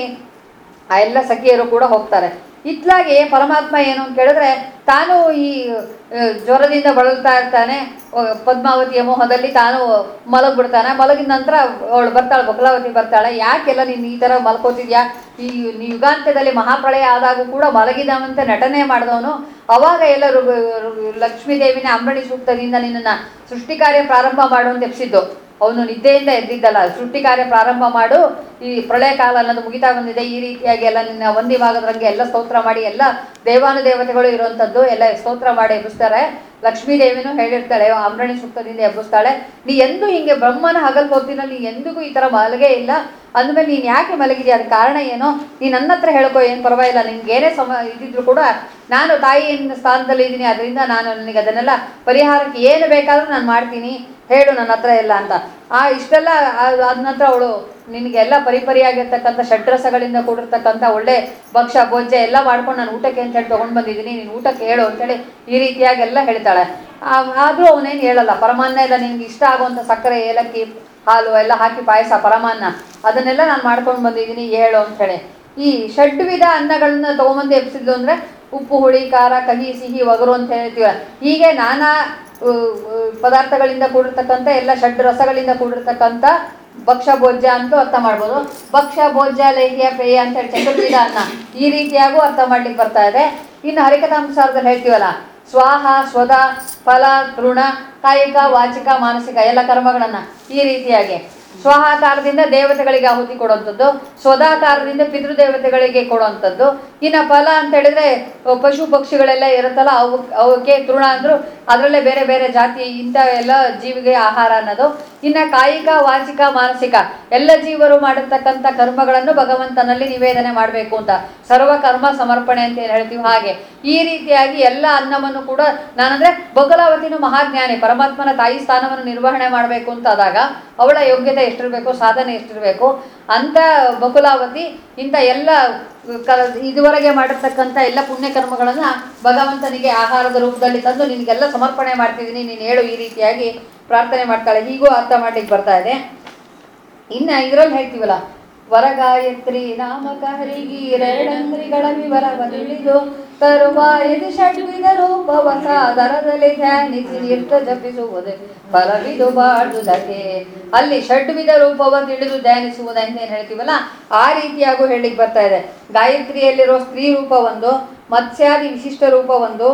ಆ ಎಲ್ಲ ಸಖಿಯರು ಕೂಡ ಹೋಗ್ತಾರೆ ಇತ್ಲಾಗಿ ಪರಮಾತ್ಮ ಏನು ಅಂತ ಕೇಳಿದ್ರೆ ತಾನು ಈ ಆ, ಜ್ವರದಿಂದ ಬಳಲ್ತಾ ಇರ್ತಾನೆ ಆ, ಪದ್ಮಾವತಿಯ ಮೋಹದಲ್ಲಿ ತಾನು ಮಲಗ್ಬಿಡ್ತಾನೆ ಮಲಗಿದ ನಂತರ ಅವಳು ಬರ್ತಾಳೆ ಬಕಲಾವತಿ ಬರ್ತಾಳೆ ಯಾಕೆಲ್ಲ ನೀನು ಈ ಥರ ಮಲ್ಕೋತಿದ್ಯಾ ಈ ಈ ಯುಗಾಂತ್ಯದಲ್ಲಿ ಮಹಾಪ್ರಳಯ ಆದಾಗೂ ಕೂಡ ಮಲಗಿದವಂತೆ ನಟನೆ ಮಾಡಿದವನು ಅವಾಗ ಎಲ್ಲರೂ ಲಕ್ಷ್ಮೀ ದೇವಿನ ಅಂಬರಣಿ ಸೂಕ್ತದಿಂದ ನಿನ್ನನ್ನು ಸೃಷ್ಟಿ ಕಾರ್ಯ ಪ್ರಾರಂಭ ಮಾಡುವಂತ ಎಪ್ಸಿದ್ದು ಅವನು ನಿದ್ದೆಯಿಂದ ಎದ್ದಿದ್ದಲ್ಲ ಸೃಷ್ಟಿ ಕಾರ್ಯ ಪ್ರಾರಂಭ ಮಾಡು ಈ ಪ್ರಳಯ ಕಾಲ ಅನ್ನೋದು ಮುಗಿತಾ ಬಂದಿದೆ ಈ ರೀತಿಯಾಗಿ ಎಲ್ಲ ನಿನ್ನ ಒಂದಿವಾಗದ್ರಂಗೆ ಎಲ್ಲ ಸ್ತೋತ್ರ ಮಾಡಿ ಎಲ್ಲ ದೇವಾನುದೇವತೆಗಳು ಇರುವಂಥದ್ದು ಎಲ್ಲ ಸ್ತೋತ್ರ ಮಾಡಿ ಎಬ್ಬಿಸ್ತಾರೆ ಲಕ್ಷ್ಮೀ ದೇವಿನೂ ಹೇಳಿರ್ತಾಳೆ ಅಮರಣಿ ಸೂಕ್ತದಿಂದ ಎಬ್ಬಿಸ್ತಾಳೆ ನೀ ಎಂದೂ ಹಿಂಗೆ ಬ್ರಹ್ಮನ ಹಗಲ್ ಹೊತ್ತಿನಲ್ಲಿ ನೀ ಎಂದಿಗೂ ಈ ಥರ ಮಲಗೇ ಇಲ್ಲ ಅಂದಮೇಲೆ ನೀನು ಯಾಕೆ ಮಲಗಿದ್ಯಾ ಅದಕ್ಕೆ ಕಾರಣ ಏನು ನೀನು ನನ್ನ ಹತ್ರ ಹೇಳ್ಕೊ ಏನು ಪರವಾಗಿಲ್ಲ ನಿನ್ಗೆ ಏನೇ ಸಮ ಇದ್ದಿದ್ರು ಕೂಡ ನಾನು ತಾಯಿಯ ಸ್ಥಾನದಲ್ಲಿ ಇದ್ದೀನಿ ಅದರಿಂದ ನಾನು ನನಗೆ ಅದನ್ನೆಲ್ಲ ಪರಿಹಾರಕ್ಕೆ ಏನು ಬೇಕಾದರೂ ನಾನು ಮಾಡ್ತೀನಿ ಹೇಳು ನನ್ನ ಹತ್ರ ಎಲ್ಲ ಅಂತ ಆ ಇಷ್ಟೆಲ್ಲ ಆ- ಆದ ನಂತರ ಅವಳು ನಿನಗೆಲ್ಲ ಪರಿಪರಿಯಾಗಿರ್ತಕ್ಕಂಥ ಷಡ್ರಸಗಳಿಂದ ಕೂಡಿರ್ತಕ್ಕಂಥ ಒಳ್ಳೆ ಭಕ್ಷ್ಯ ಭೋಜ್ಯ ಎಲ್ಲ ಮಾಡ್ಕೊಂಡು ನಾನು ಊಟಕ್ಕೆ ಅಂತೇಳಿ ತೊಗೊಂಡು ಬಂದಿದ್ದೀನಿ ನೀನು ಊಟಕ್ಕೆ ಹೇಳು ಅಂತೇಳಿ ಈ ರೀತಿಯಾಗಿ ಎಲ್ಲ ಹೇಳ್ತಾಳೆ ಆದರೂ ಅವನೇನು ಹೇಳಲ್ಲ ಪರಮಾನ್ನ ಎಲ್ಲ ನಿನ್ಗೆ ಇಷ್ಟ ಆಗುವಂಥ ಸಕ್ಕರೆ ಏಲಕ್ಕಿ ಹಾಲು ಎಲ್ಲ ಹಾಕಿ ಪಾಯಸ ಪರಮಾನ್ನ ಅದನ್ನೆಲ್ಲ ನಾನು ಮಾಡ್ಕೊಂಡು ಬಂದಿದ್ದೀನಿ ಹೇಳು ಅಂತೇಳಿ ಈ ಷಡ್ವಿಧ ಅನ್ನಗಳನ್ನ ತೊಗೊಂಬಂದು ಎಬ್ಸಿದ್ಲು ಅಂದರೆ ಉಪ್ಪು ಹುಳಿ ಖಾರ ಕಹಿ ಸಿಹಿ ಒಗರು ಅಂತ ಹೇಳ್ತೀವಿ ಹೀಗೆ ನಾನಾ ಉ, ಉ, ಪದಾರ್ಥಗಳಿಂದ ಕೂಡಿರ್ತಕ್ಕಂಥ ಎಲ್ಲ ಷಡ್ ರಸಗಳಿಂದ ಕೂಡಿರ್ತಕ್ಕಂಥ ಭಕ್ಷ್ಯ ಭೋಜ್ಯ ಅಂತೂ ಅರ್ಥ ಮಾಡ್ಬೋದು ಭಕ್ಷ್ಯ ಭೋಜ್ಯ ಲೇಹ್ಯ ಪೇಯ ಅಂತ ಹೇಳಿ ಚತುರ್ವಿಧ ಅನ್ನ ಈ ರೀತಿಯಾಗೂ ಅರ್ಥ ಮಾಡ್ಲಿಕ್ಕೆ ಬರ್ತಾ ಇದೆ ಇನ್ನು ಹರಿಕಥಾಂಸಾರದಲ್ಲಿ ಹೇಳ್ತೀವಲ್ಲ ಸ್ವಾಹ ಸ್ವದ ಫಲ ತೃಣ ಕಾಯಿಕ ವಾಚಿಕ ಮಾನಸಿಕ ಎಲ್ಲ ಕರ್ಮಗಳನ್ನು ಈ ರೀತಿಯಾಗಿ ಸ್ವಹಾಕಾರದಿಂದ ದೇವತೆಗಳಿಗೆ ಆಹುತಿ ಕೊಡುವಂಥದ್ದು ಸ್ವದಾಕಾರದಿಂದ ಪಿತೃದೇವತೆಗಳಿಗೆ ಕೊಡುವಂಥದ್ದು ಇನ್ನು ಫಲ ಅಂತ ಹೇಳಿದ್ರೆ ಅಹ್, ಪಶು ಪಕ್ಷಿಗಳೆಲ್ಲ ಇರುತ್ತಲ್ಲ ಅವು ಅವಕ್ಕೆ ತೃಣ ಅಂದ್ರು ಅದರಲ್ಲೇ ಬೇರೆ ಬೇರೆ ಜಾತಿ ಇಂಥ ಎಲ್ಲ ಜೀವಿಗೆ ಆಹಾರ ಅನ್ನೋದು ಇನ್ನು ಕಾಯಿಕ ವಾಚಿಕ ಮಾನಸಿಕ ಎಲ್ಲ ಜೀವರು ಮಾಡಿರ್ತಕ್ಕಂಥ ಕರ್ಮಗಳನ್ನು ಭಗವಂತನಲ್ಲಿ ನಿವೇದನೆ ಮಾಡಬೇಕು ಅಂತ ಸರ್ವ ಕರ್ಮ ಸಮರ್ಪಣೆ ಅಂತ ಏನು ಹೇಳ್ತೀವಿ ಹಾಗೆ ಈ ರೀತಿಯಾಗಿ ಎಲ್ಲ ಅನ್ನವನ್ನು ಕೂಡ ನಾನಂದ್ರೆ ಬಕಲಾವತಿನೂ ಮಹಾಜ್ಞಾನಿ ಪರಮಾತ್ಮನ ತಾಯಿ ಸ್ಥಾನವನ್ನು ನಿರ್ವಹಣೆ ಮಾಡಬೇಕು ಅಂತ ಆದಾಗ ಅವಳ ಯೋಗ್ಯತೆ ಎಷ್ಟಿರಬೇಕು ಸಾಧನೆ ಎಷ್ಟಿರಬೇಕು ಅಂತ ಬಕುಲಾವತಿ ಇಂಥ ಎಲ್ಲ ಕ ಇದುವರೆಗೆ ಮಾಡಿರ್ತಕ್ಕಂಥ ಎಲ್ಲ ಪುಣ್ಯ ಕರ್ಮಗಳನ್ನು ಭಗವಂತನಿಗೆ ಆಹಾರದ ರೂಪದಲ್ಲಿ ತಂದು ನಿನಗೆಲ್ಲ ಸಮರ್ಪಣೆ ಮಾಡ್ತಿದ್ದೀನಿ ನೀನು ಹೇಳು ಈ ರೀತಿಯಾಗಿ ಪ್ರಾರ್ಥನೆ ಮಾಡ್ತಾಳೆ ಹೀಗೂ ಅರ್ಥ ಮಾಡ್ಲಿಕ್ಕೆ ಬರ್ತಾ ಇದೆ ಇನ್ನು ಇದರಲ್ಲಿ ಹೇಳ್ತೀವಲ್ಲ ವರಗಾಯತ್ರಿ ನಾಮಕ ಹರಿಗೀರೆರಡಂದ್ರಿಗಳ ವಿವರವ ತಿಳಿದು ತರುವಾಯದಿ ಷಡ್ವಿಧ ರೂಪವ ಸಾದರದಲ್ಲಿ ಧ್ಯಾನಿಸಿ ನಿರ್ತ ಜಪಿಸುವುದೇ ಫಲವಿದು ಬಾಳುವುದಕ್ಕೆ ಅಲ್ಲಿ ಷಡ್ವಿಧ ರೂಪವ ತಿಳಿದು ಧ್ಯಾನಿಸುವುದಂತ ಏನು ಹೇಳ್ತೀವಲ್ಲ ಆ ರೀತಿಯಾಗೂ ಹೇಳಿಕ್ ಬರ್ತಾ ಇದೆ ಗಾಯತ್ರಿಯಲ್ಲಿರೋ ಸ್ತ್ರೀ ರೂಪ ಒಂದು ಮತ್ಸ್ಯಾದಿ ವಿಶಿಷ್ಟ ರೂಪ ಒಂದು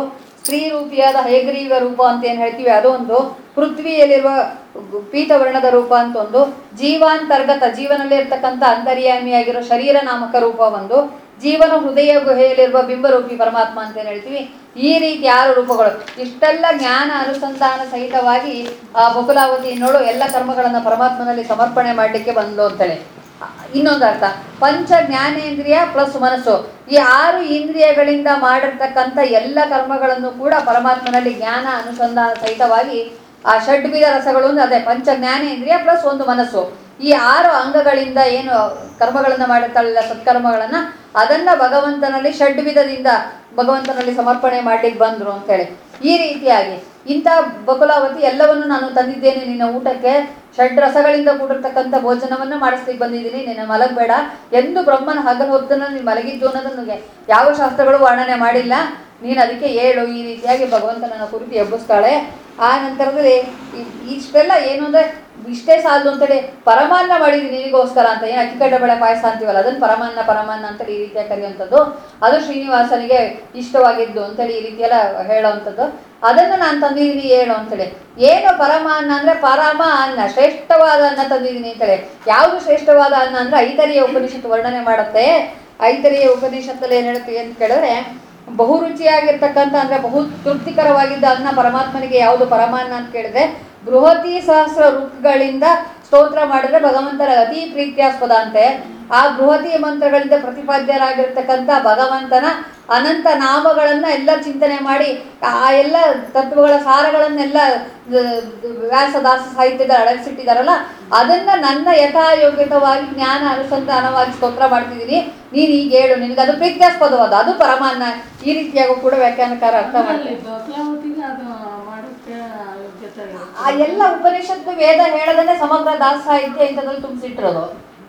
ಸ್ತ್ರೀ ರೂಪಿಯಾದ ಹೈಗ್ರೀವ ರೂಪ ಅಂತ ಏನು ಹೇಳ್ತೀವಿ ಅದೊಂದು ಪೃಥ್ವಿಯಲ್ಲಿರುವ ಪೀತವರ್ಣದ ರೂಪ ಅಂತ ಒಂದು ಜೀವಾಂತರ್ಗತ ಜೀವನದಲ್ಲಿ ಇರ್ತಕ್ಕಂಥ ಅಂತರ್ಯಾಮಿಯಾಗಿರೋ ಶರೀರ ನಾಮಕ ರೂಪ ಒಂದು ಜೀವನ ಹೃದಯ ಗುಹೆಯಲ್ಲಿರುವ ಬಿಂಬರೂಪಿ ಪರಮಾತ್ಮ ಅಂತ ಏನ್ ಹೇಳ್ತೀವಿ ಈ ರೀತಿ ಆರು ರೂಪಗಳು ಇಷ್ಟೆಲ್ಲ ಜ್ಞಾನ ಅನುಸಂಧಾನ ಸಹಿತವಾಗಿ ಆ ಬಕುಲಾವತಿ ನೋಡು ಎಲ್ಲ ಕರ್ಮಗಳನ್ನು ಪರಮಾತ್ಮನಲ್ಲಿ ಸಮರ್ಪಣೆ ಮಾಡಲಿಕ್ಕೆ ಬಂದ್ಲು ಅಂತೇಳಿ ಇನ್ನೊಂದು ಅರ್ಥ ಪಂಚ ಜ್ಞಾನೇಂದ್ರಿಯ ಪ್ಲಸ್ ಮನಸ್ಸು ಈ ಆರು ಇಂದ್ರಿಯಗಳಿಂದ ಮಾಡಿರ್ತಕ್ಕಂಥ ಎಲ್ಲ ಕರ್ಮಗಳನ್ನು ಕೂಡ ಪರಮಾತ್ಮನಲ್ಲಿ ಜ್ಞಾನ ಅನುಸಂಧಾನ ಸಹಿತವಾಗಿ ಆ ಷಡ್ವಿಧ ರಸಗಳು ಅಂದ್ರೆ ಅದೇ ಪಂಚ ಜ್ಞಾನೇಂದ್ರಿಯ ಪ್ಲಸ್ ಒಂದು ಮನಸ್ಸು ಈ ಆರು ಅಂಗಗಳಿಂದ ಏನು ಕರ್ಮಗಳನ್ನು ಮಾಡಿರ್ತಾಳಲ್ಲ ಸತ್ಕರ್ಮಗಳನ್ನ ಅದನ್ನ ಭಗವಂತನಲ್ಲಿ ಷಡ್ವಿಧದಿಂದ ಭಗವಂತನಲ್ಲಿ ಸಮರ್ಪಣೆ ಮಾಡ್ಲಿಕ್ಕೆ ಬಂದ್ರು ಅಂತೇಳಿ ಈ ರೀತಿಯಾಗಿ ಇಂಥ ಬಕುಲಾವತಿ ಎಲ್ಲವನ್ನು ನಾನು ತಂದಿದ್ದೇನೆ ನಿನ್ನ ಊಟಕ್ಕೆ ಷಡ್ ರಸಗಳಿಂದ ಕೂಡಿರ್ತಕ್ಕಂಥ ಭೋಜನವನ್ನು ಮಾಡಿಸ್ಲಿಕ್ಕೆ ಬಂದಿದ್ದೀನಿ ನಿನ್ನ ಮಲಗಬೇಡ ಎಂದು ಬ್ರಹ್ಮನ ಹಗಲು ಹೊತ್ತನ್ನು ನೀನು ಮಲಗಿದ್ದು ಅನ್ನೋದನ್ನು ಯಾವ ಶಾಸ್ತ್ರಗಳು ವರ್ಣನೆ ಮಾಡಿಲ್ಲ ನೀನು ಅದಕ್ಕೆ ಏಳು ಈ ರೀತಿಯಾಗಿ ಭಗವಂತನನ್ನ ಕುರಿತು ಎಬ್ಬಿಸ್ತಾಳೆ ಆ ನಂತರದಲ್ಲಿ ಇ- ಇಷ್ಟೆಲ್ಲ ಏನು ಅಂದ್ರೆ ಇಷ್ಟೇ ಸಾಲದು ಅಂತೇಳಿ ಪರಮಾನ್ನ ಮಾಡಿದ್ದೀನಿ ನಿನಗೋಸ್ಕರ ಅಂತ ಏನು ಅಕ್ಕಿಕಡ್ಡ ಬೇಳೆ ಪಾಯಸ ಅಂತೀವಲ್ಲ ಅದನ್ನು ಪರಮಾನ್ನ ಪರಮಾನ್ನ ಅಂತೇಳಿ ಈ ರೀತಿಯಾಗಿ ಕರೆಯುವಂಥದ್ದು ಅದು ಶ್ರೀನಿವಾಸನಿಗೆ ಇಷ್ಟವಾಗಿದ್ದು ಅಂತೇಳಿ ಈ ರೀತಿಯೆಲ್ಲ ಹೇಳೋವಂಥದ್ದು ಅದನ್ನು ನಾನು ತಂದಿದ್ದೀನಿ ಏನು ಅಂತೇಳಿ ಏನು ಪರಮಾನ್ನ ಅಂದ್ರೆ ಪರಮ ಅನ್ನ ಶ್ರೇಷ್ಠವಾದ ಅನ್ನ ತಂದಿದ್ದೀನಿ ಅಂತೇಳಿ ಯಾವುದು ಶ್ರೇಷ್ಠವಾದ ಅನ್ನ ಅಂದ್ರೆ ಐತರಿಯ ಉಪನಿಷತ್ತು ವರ್ಣನೆ ಮಾಡುತ್ತೆ ಐತರಿಯ ಉಪನಿಷತ್ತಲ್ಲಿ ಏನು ಹೇಳುತ್ತೆ ಅಂತ ಕೇಳಿದ್ರೆ ಬಹು ರುಚಿಯಾಗಿರ್ತಕ್ಕಂಥ ಅಂದ್ರೆ ಬಹು ತೃಪ್ತಿಕರವಾಗಿದ್ದ ಅನ್ನ ಪರಮಾತ್ಮನಿಗೆ ಯಾವುದು ಪರಮಾನ್ನ ಅಂತ ಕೇಳಿದ್ರೆ ಬೃಹತಿ ಸಹಸ್ರ ಋಕ್ಗಳಿಂದ ಸ್ತೋತ್ರ ಮಾಡಿದ್ರೆ ಭಗವಂತನ ಅತಿ ಪ್ರೀತ್ಯಾಸ್ಪದ ಅಂತೆ ಆ ಬೃಹತಿ ಮಂತ್ರಗಳಿಂದ ಪ್ರತಿಪಾದ್ಯರಾಗಿರ್ತಕ್ಕಂಥ ಭಗವಂತನ ಅನಂತ ನಾಮಗಳನ್ನ ಎಲ್ಲ ಚಿಂತನೆ ಮಾಡಿ ಆ ಎಲ್ಲ ತತ್ವಗಳ ಸಾರಗಳನ್ನೆಲ್ಲ ದ- ದ- ವ್ಯಾಸದಾಸ ಸಾಹಿತ್ಯದ ಅಳವಡಿಸಿಟ್ಟಿದಾರಲ್ಲ ಅದನ್ನ ನನ್ನ ಯಥಾಯೋಗ್ಯತವಾಗಿ ಜ್ಞಾನ ಅನುಸಂಧಾನವಾಗಿ ಸ್ತೋತ್ರ ಮಾಡ್ತಿದ್ದೀನಿ ನೀನು ಈಗ ಹೇಳು ನಿನಗೆ ಅದು ಪ್ರೀತ್ಯಾಸ್ಪದವಾದ ಅದು ಪರಮಾನ್ನ ಈ ರೀತಿಯಾಗೂ ಕೂಡ ವ್ಯಾಖ್ಯಾನಕಾರ ಅರ್ಥ ಮಾಡ್ತೀನಿ ಬಕ್ಲಾವತಿಗೆ ಅದು ಮಾಡೋಕ್ಕೆ ಯೋಗ್ಯತೆ ಆ ಎಲ್ಲ ಉಪನಿಷತ್ತು ವೇದ ಹೇಳದನೆ ಸಮಗ್ರ ದಾಸ ಸಾಹಿತ್ಯ ಇಂಥದ್ರಲ್ಲಿ ತುಂಬಿಸಿಟ್ಟಿರೋದು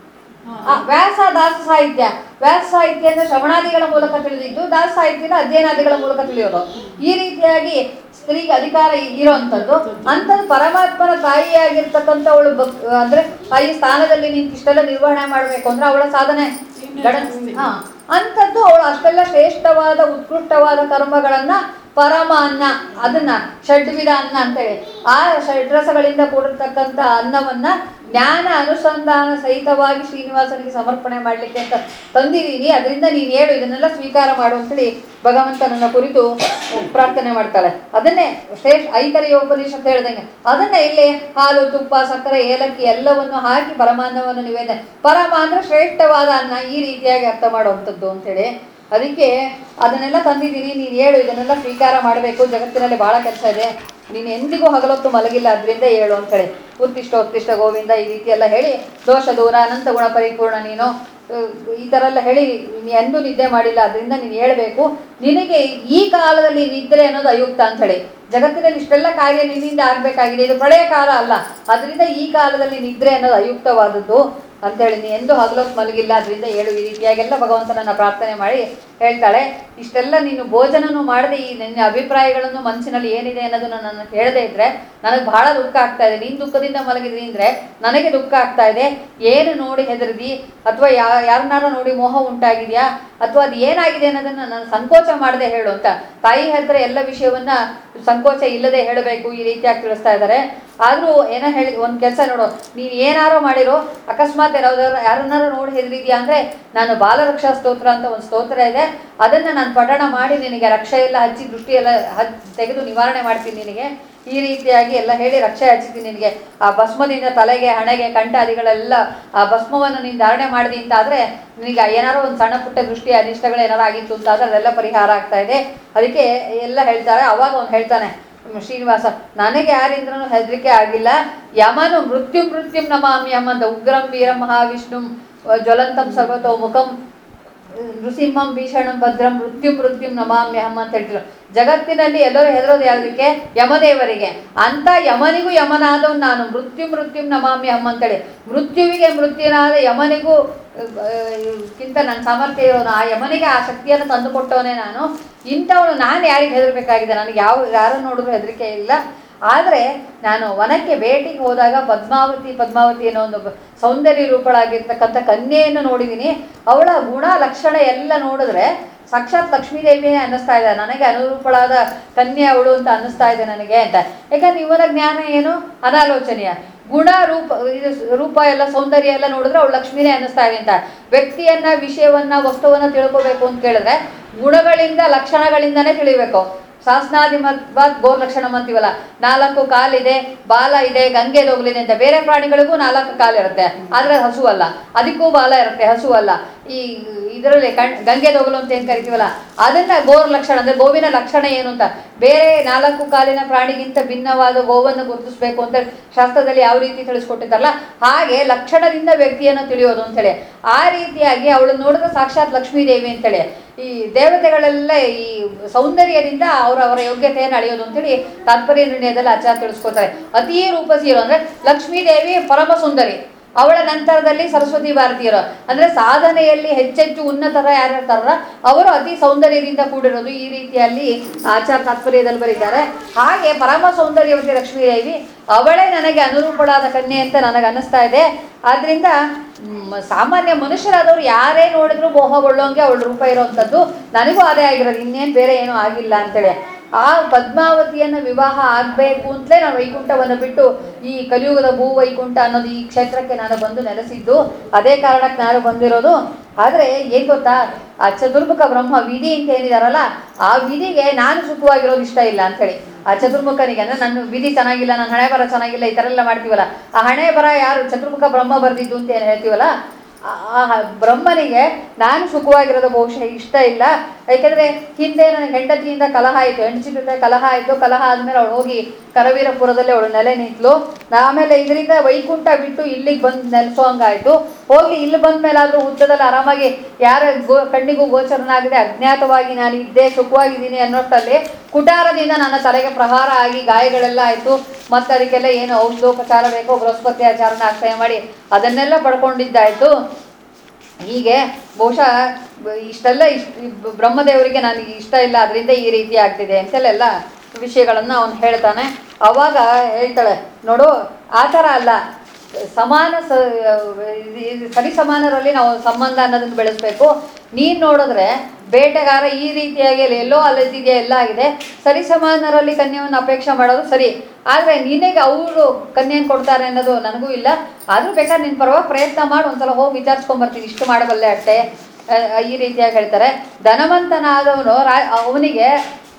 ಆ, ವ್ಯಾಸ ದಾಸ ಸಾಹಿತ್ಯ ವ್ಯಾಸ ಸಾಹಿತ್ಯ ಅಂದ್ರೆ ಶ್ರವಣಾದಿಗಳ ಮೂಲಕ ತಿಳಿದಿದ್ದು ದಾಸ ಸಾಹಿತ್ಯನ ಅಧ್ಯಯನಾದಿಗಳ ಮೂಲಕ ತಿಳಿಯೋದು ಈ ರೀತಿಯಾಗಿ ಸ್ತ್ರೀಗೆ ಅಧಿಕಾರ ಇ- ಇರೋಂಥದ್ದು ಅಂಥದ್ದು ಪರಮಾತ್ಮನ ತಾಯಿಯಾಗಿರ್ತಕ್ಕಂಥವಳು ಬಕ್ ಅಂದ್ರೆ ತಾಯಿ ಸ್ಥಾನದಲ್ಲಿ ನಿಂತು ಇಷ್ಟೆಲ್ಲ ನಿರ್ವಹಣೆ ಮಾಡಬೇಕು ಅಂದ್ರೆ ಅವಳ ಸಾಧನೆ ಗಡ ಹಾ ಅಂಥದ್ದು ಅವಳು ಅಷ್ಟೆಲ್ಲ ಶ್ರೇಷ್ಠವಾದ ಉತ್ಕೃಷ್ಟವಾದ ಕರ್ಮಗಳನ್ನ ಪರಮ ಅನ್ನ ಅದನ್ನ ಷಡ್ವಿಧ ಅನ್ನ ಅಂತೇಳಿ ಆ ಷಡ್ರಸಗಳಿಂದ ಕೂಡಿರ್ತಕ್ಕಂಥ ಅನ್ನವನ್ನ ಜ್ಞಾನ ಅನುಸಂಧಾನ ಸಹಿತವಾಗಿ ಶ್ರೀನಿವಾಸನಿಗೆ ಸಮರ್ಪಣೆ ಮಾಡಲಿಕ್ಕೆ ಅಂತ ತಂದಿದ್ದೀನಿ ಅದರಿಂದ ನೀನು ಹೇಳು ಇದನ್ನೆಲ್ಲ ಸ್ವೀಕಾರ ಮಾಡು ಅಂತೇಳಿ ಭಗವಂತನನ್ನ ಕುರಿತು ಪ್ರಾರ್ಥನೆ ಮಾಡ್ತಾಳೆ ಅದನ್ನೇ ಶ್ರೇಷ್ಠ ಐತರಿಯ ಉಪನಿಷತ್ತು ಹೇಳ್ದಂಗೆ ಅದನ್ನೇ ಇಲ್ಲಿ ಹಾಲು ತುಪ್ಪ ಸಕ್ಕರೆ ಏಲಕ್ಕಿ ಎಲ್ಲವನ್ನು ಹಾಕಿ ಪರಮಾನ್ನವನ್ನು ನಿವೇದನೆ ಪರಮ ಅಂದ್ರೆ ಶ್ರೇಷ್ಠವಾದ ಅನ್ನ ಈ ರೀತಿಯಾಗಿ ಅರ್ಥ ಮಾಡುವಂಥದ್ದು ಅಂತೇಳಿ ಅದಕ್ಕೆ ಅದನ್ನೆಲ್ಲ ತಂದಿದ್ದೀನಿ ನೀನು ಹೇಳು ಇದನ್ನೆಲ್ಲ ಸ್ವೀಕಾರ ಮಾಡಬೇಕು ಜಗತ್ತಿನಲ್ಲಿ ಭಾಳ ಕೆಲಸ ಇದೆ ನೀನು ಎಂದಿಗೂ ಹಗಲೊತ್ತು ಮಲಗಿಲ್ಲ ಅದರಿಂದ ಹೇಳು ಅಂತೇಳಿ ಉತ್ತಿಷ್ಟ ಉತ್ತಿಷ್ಟ ಗೋವಿಂದ ಈ ರೀತಿ ಎಲ್ಲ ಹೇಳಿ ದೋಷ ದೂರ ಅನಂತ ಗುಣ ಪರಿಪೂರ್ಣ ನೀನು ಅಹ್, ಈ ಥರ ಎಲ್ಲ ಹೇಳಿ ನೀನು ಎಂದೂ ನಿದ್ದೆ ಮಾಡಿಲ್ಲ ಅದರಿಂದ ನೀನು ಹೇಳಬೇಕು ನಿನಗೆ ಈ ಕಾಲದಲ್ಲಿ ನಿದ್ರೆ ಅನ್ನೋದು ಅಯುಕ್ತ ಅಂತೇಳಿ ಜಗತ್ತಿನಲ್ಲಿ ಇಷ್ಟೆಲ್ಲ ಕಾರ್ಯ ನಿನ್ನಿಂದ ಆಗಬೇಕಾಗಿದೆ ಇದು ಪ್ರಳಯ ಕಾಲ ಅಲ್ಲ ಅದರಿಂದ ಈ ಕಾಲದಲ್ಲಿ ನಿದ್ರೆ ಅನ್ನೋದು ಅಯುಕ್ತವಾದದ್ದು ಅಂತೇಳಿ ನೀ ಎಂದೂ ಹಗಲೊತ್ತು ಮಲಗಿಲ್ಲ ಅದರಿಂದ ಹೇಳು ಈ ರೀತಿಯಾಗೆಲ್ಲ ಭಗವಂತನನ್ನ ಪ್ರಾರ್ಥನೆ ಮಾಡಿ ಹೇಳ್ತಾಳೆ ಇಷ್ಟೆಲ್ಲ ನೀನು ಭೋಜನನು ಮಾಡದೆ ಈ ನಿನ್ನ ಅಭಿಪ್ರಾಯಗಳನ್ನು ಮನಸ್ಸಿನಲ್ಲಿ ಏನಿದೆ ಅನ್ನೋದನ್ನ ನಾನು ಹೇಳದೇ ಇದ್ರೆ ನನಗೆ ಬಹಳ ದುಃಖ ಆಗ್ತಾ ಇದೆ ನೀನು ದುಃಖದಿಂದ ಮಲಗಿದ್ರಿ ಅಂದ್ರೆ ನನಗೆ ದುಃಖ ಆಗ್ತಾ ಇದೆ ಏನು ನೋಡಿ ಹೆದರಿದಿ ಅಥವಾ ಯಾ ಯಾರನ್ನಾರ ನೋಡಿ ಮೋಹ ಉಂಟಾಗಿದೆಯಾ ಅಥವಾ ಅದು ಏನಾಗಿದೆ ಅನ್ನೋದನ್ನ ನಾನು ಸಂಕೋಚ ಮಾಡದೆ ಹೇಳು ಅಂತ ತಾಯಿ ಹತ್ರ ಎಲ್ಲ ವಿಷಯವನ್ನ ಸಂಕೋಚ ಇಲ್ಲದೆ ಹೇಳಬೇಕು ಈ ರೀತಿಯಾಗಿ ತಿಳಿಸ್ತಾ ಇದ್ದಾರೆ ಆದರೂ ಏನೋ ಹೇಳಿ ಒಂದು ಕೆಲಸ ನೋಡು ನೀನು ಏನಾರೋ ಮಾಡಿರೋ ಅಕಸ್ಮಾತ್ ಯಾವ್ದಾದ್ರು ಯಾರನ್ನಾರು ನೋಡಿ ಹೆದರಿದ್ಯಾ ಅಂದರೆ ನಾನು ಬಾಲರಕ್ಷಾ ಸ್ತೋತ್ರ ಅಂತ ಒಂದು ಸ್ತೋತ್ರ ಇದೆ ಅದನ್ನು ನಾನು ಪಠಣ ಮಾಡಿ ನಿನಗೆ ರಕ್ಷೆ ಎಲ್ಲ ಹಚ್ಚಿ ದೃಷ್ಟಿ ಎಲ್ಲ ಹಚ್ ತೆಗೆದು ನಿವಾರಣೆ ಮಾಡ್ತೀನಿ ನಿನಗೆ ಈ ರೀತಿಯಾಗಿ ಎಲ್ಲ ಹೇಳಿ ರಕ್ಷೆ ಹಚ್ಚಿದ್ದೀನಿ ನಿನಗೆ ಆ ಭಸ್ಮದಿಂದ ತಲೆಗೆ ಹಣೆಗೆ ಕಂಠಾದಿಗಳೆಲ್ಲ ಆ ಭಸ್ಮವನ್ನು ನೀನು ಧಾರಣೆ ಮಾಡಿದಿ ಅಂತ ಆದರೆ ನಿನಗೆ ಏನಾರೋ ಒಂದು ಸಣ್ಣ ಪುಟ್ಟ ದೃಷ್ಟಿ ಅನಿಷ್ಟಗಳು ಏನಾರು ಆಗಿತ್ತು ಅಂತ ಆದರೆ ಅದೆಲ್ಲ ಪರಿಹಾರ ಆಗ್ತಾ ಇದೆ ಅದಕ್ಕೆ ಎಲ್ಲ ಹೇಳ್ತಾರೆ ಅವಾಗ ಅವ್ನು ಹೇಳ್ತಾನೆ ಹ್ಮ್, ಶ್ರೀನಿವಾಸ ನನಗೆ ಯಾರಿಂದ್ರೂ ಹೆದರಿಕೆ ಆಗಿಲ್ಲ ಯಮನು ಮೃತ್ಯು ಮೃತ್ಯುಂ ನಮಾಮಿ ಯಮ ಅಂತ ಉಗ್ರಂ ವೀರ ಮಹಾವಿಷ್ಣು ಜ್ವಲಂತಂ ಸರ್ವತೋ ಮುಖಂ ನೃಸಿಂಹಂ ಭೀಷಣಂ ಭದ್ರಂ ಮೃತ್ಯು ಮೃತ್ಯುಂ ನಮಾಮ್ಯಹಂ ಅಂತ ಹೇಳ್ತಿದ್ರು ಜಗತ್ತಿನಲ್ಲಿ ಎಲ್ಲರೂ ಹೆದರೋದು ಯಾವುದಕ್ಕೆ ಯಮದೇವರಿಗೆ ಅಂತ ಯಮನಿಗೂ ಯಮನಾದವ್ ನಾನು ಮೃತ್ಯು ಮೃತ್ಯುಂ ನಮಾಮ್ಯಹಂ ಅಂತೇಳಿ ಮೃತ್ಯುವಿಗೆ ಮೃತ್ಯುನಾದ ಯಮನಿಗೂ ಕಿಂತ ನನ್ನ ಸಾಮರ್ಥ್ಯ ಇರೋನು ಆ ಯಮನಿಗೆ ಆ ಶಕ್ತಿಯನ್ನು ತಂದುಕೊಟ್ಟವನೇ ನಾನು ಇಂಥವನು ನಾನು ಯಾರಿಗೆ ಹೆದರ್ಬೇಕಾಗಿದೆ ನನಗೆ ಯಾವ ಯಾರನ್ನು ನೋಡಿದ್ರು ಹೆದರಿಕೆ ಇಲ್ಲ ಆದರೆ ನಾನು ವನಕ್ಕೆ ಭೇಟಿಗೆ ಹೋದಾಗ ಪದ್ಮಾವತಿ ಪದ್ಮಾವತಿ ಅನ್ನೋ ಒಂದು ಬ- ಸೌಂದರ್ಯ ರೂಪಳಾಗಿರ್ತಕ್ಕಂಥ ಕನ್ಯೆಯನ್ನು ನೋಡಿದ್ದೀನಿ ಅವಳ ಗುಣ ಲಕ್ಷಣ ಎಲ್ಲ ನೋಡಿದ್ರೆ ಸಾಕ್ಷಾತ್ ಲಕ್ಷ್ಮೀದೇವಿಯೇ ಅನ್ನಿಸ್ತಾ ಇದೆ ನನಗೆ ಅನುರೂಪಳಾದ ಕನ್ಯೆ ಅವಳು ಅಂತ ಅನ್ನಿಸ್ತಾ ಇದೆ ನನಗೆ ಅಂತ ಯಾಕಂದ್ರೆ ಇವನ ಜ್ಞಾನ ಏನು ಅನಾಲೋಚನೀಯ ಗುಣ ರೂಪ ಇದು ರೂಪ ಎಲ್ಲ ಸೌಂದರ್ಯ ಎಲ್ಲ ನೋಡಿದ್ರೆ ಅವಳು ಲಕ್ಷ್ಮೀನೇ ಅನ್ನಿಸ್ತಾ ಇದೆ ಅಂತ ವ್ಯಕ್ತಿಯನ್ನ ವಿಷಯವನ್ನ ವಸ್ತುವನ್ನ ತಿಳ್ಕೋಬೇಕು ಅಂತ ಕೇಳಿದ್ರೆ ಗುಣಗಳಿಂದ ಲಕ್ಷಣಗಳಿಂದನೇ ತಿಳಿಬೇಕು ಶಾಸನಾದಿ ಮತ್ವಾತ್ ಗೋರ್ಲಕ್ಷಣಂ ಅಂತೀವಲ್ಲ ನಾಲ್ಕು ಕಾಲಿದೆ ಬಾಲ ಇದೆ ಗಂಗೆ ದೋಗಲಿದೆ ಅಂತ ಬೇರೆ ಪ್ರಾಣಿಗಳಿಗೂ ನಾಲ್ಕು ಕಾಲಿರುತ್ತೆ ಆದ್ರೆ ಹಸು ಅಲ್ಲ ಅದಕ್ಕೂ ಬಾಲ ಇರುತ್ತೆ ಹಸು ಅಲ್ಲ ಈ ಇದರಲ್ಲಿ ಕಣ್ ಗಂಗೆ ದೋಗಲು ಅಂತ ಏನು ಕರಿತೀವಲ್ಲ ಅದನ್ನ ಗೋರ್ ಲಕ್ಷಣ ಅಂದ್ರೆ ಗೋವಿನ ಲಕ್ಷಣ ಏನು ಅಂತ ಬೇರೆ ನಾಲ್ಕು ಕಾಲಿನ ಪ್ರಾಣಿಗಿಂತ ಭಿನ್ನವಾದ ಗೋವನ್ನು ಗುರುತಿಸ್ಬೇಕು ಅಂತ ಶಾಸ್ತ್ರದಲ್ಲಿ ಯಾವ ರೀತಿ ತಿಳಿಸ್ಕೊಟ್ಟಿದ್ದಾರಲ್ಲ ಹಾಗೆ ಲಕ್ಷಣದಿಂದ ವ್ಯಕ್ತಿಯನ್ನು ತಿಳಿಯೋದು ಅಂತೇಳಿ ಆ ರೀತಿಯಾಗಿ ಅವಳು ನೋಡಿದ್ರೆ ಸಾಕ್ಷಾತ್ ಲಕ್ಷ್ಮೀ ದೇವಿ ಅಂತೇಳಿ ಈ ದೇವತೆಗಳೆಲ್ಲ ಈ ಸೌಂದರ್ಯದಿಂದ ಅವರ ಅವರ ಯೋಗ್ಯತೆಯನ್ನು ಅಳೆಯೋದು ಅಂತೇಳಿ ತಾತ್ಪರ್ಯ ನಿರ್ಣಯದಲ್ಲಿ ಆಚಾರ್ಯ ತಿಳಿಸ್ಕೊತಾರೆ ಅತೀ ರೂಪಸೀರು ಅಂದ್ರೆ ಲಕ್ಷ್ಮೀ ದೇವಿ ಪರಮ ಸುಂದರಿ ಅವಳ ನಂತರದಲ್ಲಿ ಸರಸ್ವತಿ ಭಾರತೀಯರು ಅಂದ್ರೆ ಸಾಧನೆಯಲ್ಲಿ ಹೆಚ್ಚೆಚ್ಚು ಉನ್ನತರ ಯಾರು ಇರ್ತಾರಲ್ಲ ಅವರು ಅತಿ ಸೌಂದರ್ಯದಿಂದ ಕೂಡಿರೋದು ಈ ರೀತಿಯಲ್ಲಿ ಆಚಾರ ತಾತ್ಪರ್ಯದಲ್ಲಿ ಬರೀತಾರೆ ಹಾಗೆ ಪರಮ ಸೌಂದರ್ಯವತಿ ಲಕ್ಷ್ಮೀ ದೇವಿ ಅವಳೇ ನನಗೆ ಅನುರೂಪಳಾದ ಕನ್ಯೆ ಅಂತ ನನಗೆ ಅನ್ನಿಸ್ತಾ ಇದೆ ಆದ್ರಿಂದ ಮ್, ಸಾಮಾನ್ಯ ಮನುಷ್ಯರಾದವ್ರು ಯಾರೇ ನೋಡಿದ್ರು ಮೋಹಗೊಳ್ಳೋಂಗೆ ಅವಳ ರೂಪ ಇರೋವಂಥದ್ದು ನನಗೂ ಅದೇ ಆಗಿರೋದು ಇನ್ನೇನು ಬೇರೆ ಏನೂ ಆಗಿಲ್ಲ ಅಂತೇಳಿ ಆ ಪದ್ಮಾವತಿಯನ್ನು ವಿವಾಹ ಆಗಬೇಕು ಅಂತಲೇ ನಾನು ವೈಕುಂಠವನ್ನು ಬಿಟ್ಟು ಈ ಕಲಿಯುಗದ ಭೂ ವೈಕುಂಠ ಅನ್ನೋದು ಈ ಕ್ಷೇತ್ರಕ್ಕೆ ನಾನು ಬಂದು ನೆಲೆಸಿದ್ದು ಅದೇ ಕಾರಣಕ್ಕೆ ನಾನು ಬಂದಿರೋದು ಆದರೆ ಏನು ಗೊತ್ತಾ ಆ ಚತುರ್ಮುಖ ಬ್ರಹ್ಮ ವಿಧಿ ಅಂತ ಏನಿದಾರಲ್ಲ ಆ ವಿಧಿಗೆ ನಾನು ಸುಖವಾಗಿರೋದು ಇಷ್ಟ ಇಲ್ಲ ಅಂತೇಳಿ ಆ ಚತುರ್ಮುಖನಿಗೆ ಅಂದ್ರೆ ನನ್ನ ವಿಧಿ ಚೆನ್ನಾಗಿಲ್ಲ ನನ್ನ ಹಣೆ ಬರ ಚೆನ್ನಾಗಿಲ್ಲ ಈ ಥರ ಎಲ್ಲ ಮಾಡ್ತೀವಲ್ಲ ಆ ಹಣೆ ಬರ ಯಾರು ಚತುರ್ಮುಖ ಬ್ರಹ್ಮ ಬರ್ದಿದ್ದು ಅಂತ ಏನು ಹೇಳ್ತೀವಲ್ಲ ಆ- ಆ ಬ್ರಹ್ಮನಿಗೆ ನಾನು ಸುಖವಾಗಿರೋದು ಬಹುಶಃ ಇಷ್ಟ ಇಲ್ಲ ಯಾಕೆಂದ್ರೆ ಹಿಂದೆ ನನಗೆ ಹೆಂಡತಿಯಿಂದ ಕಲಹ ಆಯಿತು ಹೆಂಡತಿ ಜೊತೆ ಕಲಹ ಆಯಿತು ಕಲಹ ಆದ್ಮೇಲೆ ಅವಳು ಹೋಗಿ ಕರವೀರಪುರದಲ್ಲಿ ಅವಳು ನೆಲೆ ನಿಂತಲು ಆಮೇಲೆ ಇದರಿಂದ ವೈಕುಂಠ ಬಿಟ್ಟು ಇಲ್ಲಿಗೆ ಬಂದು ನೆಲೆಸೋ ಹಂಗಾಯ್ತು ಹೋಗಿ ಇಲ್ಲಿ ಬಂದ ಮೇಲಾದ್ರೂ ಹುತ್ತದಲ್ಲಿ ಆರಾಮಾಗಿ ಯಾರ ಗೋ ಕಣ್ಣಿಗೂ ಗೋಚರನಾಗದೆ ಅಜ್ಞಾತವಾಗಿ ನಾನು ಇದ್ದೆ ಸುಖವಾಗಿದ್ದೀನಿ ಅನ್ನೋಷ್ಟಲ್ಲಿ ಕುಟಾರದಿಂದ ನನ್ನ ತಲೆಗೆ ಪ್ರಹಾರ ಆಗಿ ಗಾಯಗಳೆಲ್ಲ ಆಯಿತು ಮತ್ತು ಅದಕ್ಕೆಲ್ಲ ಏನು ಔಷಧೋಪಚಾರ ಬೇಕೋ ಬೃಹಸ್ಪತಿ ಆಚಾರನ ಆಶ್ರಯ ಮಾಡಿ ಅದನ್ನೆಲ್ಲ ಪಡ್ಕೊಂಡಿದ್ದಾಯಿತು ಹೀಗೆ ಬಹುಶಃ ಬ- ಇಷ್ಟೆಲ್ಲ ಇಷ್ಟ ಬ್ರಹ್ಮದೇವರಿಗೆ ನನಗೆ ಇಷ್ಟ ಇಲ್ಲ ಅದರಿಂದ ಈ ರೀತಿ ಆಗ್ತಿದೆ ಅಂತೆಲ್ಲ ವಿಷಯಗಳನ್ನು ಅವನು ಹೇಳ್ತಾನೆ ಅವಾಗ ಹೇಳ್ತಾಳೆ ನೋಡು ಆ ಥರ ಅಲ್ಲ ಸಮಾನ ಸ ಇದು- ಇದು ಸರಿ ಸಮಾನರಲ್ಲಿ ನಾವು ಸಂಬಂಧ ಅನ್ನೋದನ್ನು ಬೆಳೆಸ್ಬೇಕು ನೀನು ನೋಡಿದ್ರೆ ಬೇಟೆಗಾರ ಈ ರೀತಿಯಾಗಿ ಅಲ್ಲಿ ಎಲ್ಲೋ ಅಲ್ಲಿದೆಯಾ ಎಲ್ಲ ಆಗಿದೆ ಸರಿ ಸಮಾನರಲ್ಲಿ ಕನ್ಯೆಯನ್ನು ಅಪೇಕ್ಷೆ ಮಾಡೋದು ಸರಿ ಆದರೆ ನಿನಗೆ ಅವರು ಕನ್ಯೆಯನ್ನು ಕೊಡ್ತಾರೆ ಅನ್ನೋದು ನನಗೂ ಇಲ್ಲ ಆದರೂ ಬೇಕಾದ್ರೆ ನಿನ್ನ ಪರವಾಗಿ ಪ್ರಯತ್ನ ಮಾಡಿ ಒಂದ್ಸಲ ಹೋಗಿ ವಿಚಾರಿಸ್ಕೊಂಬರ್ತೀನಿ ಇಷ್ಟು ಮಾಡಬಲ್ಲೆ ಅಷ್ಟೇ ಆ, ಈ ರೀತಿಯಾಗಿ ಹೇಳ್ತಾರೆ ಧನವಂತನಾದವನು ರಾ ಅವನಿಗೆ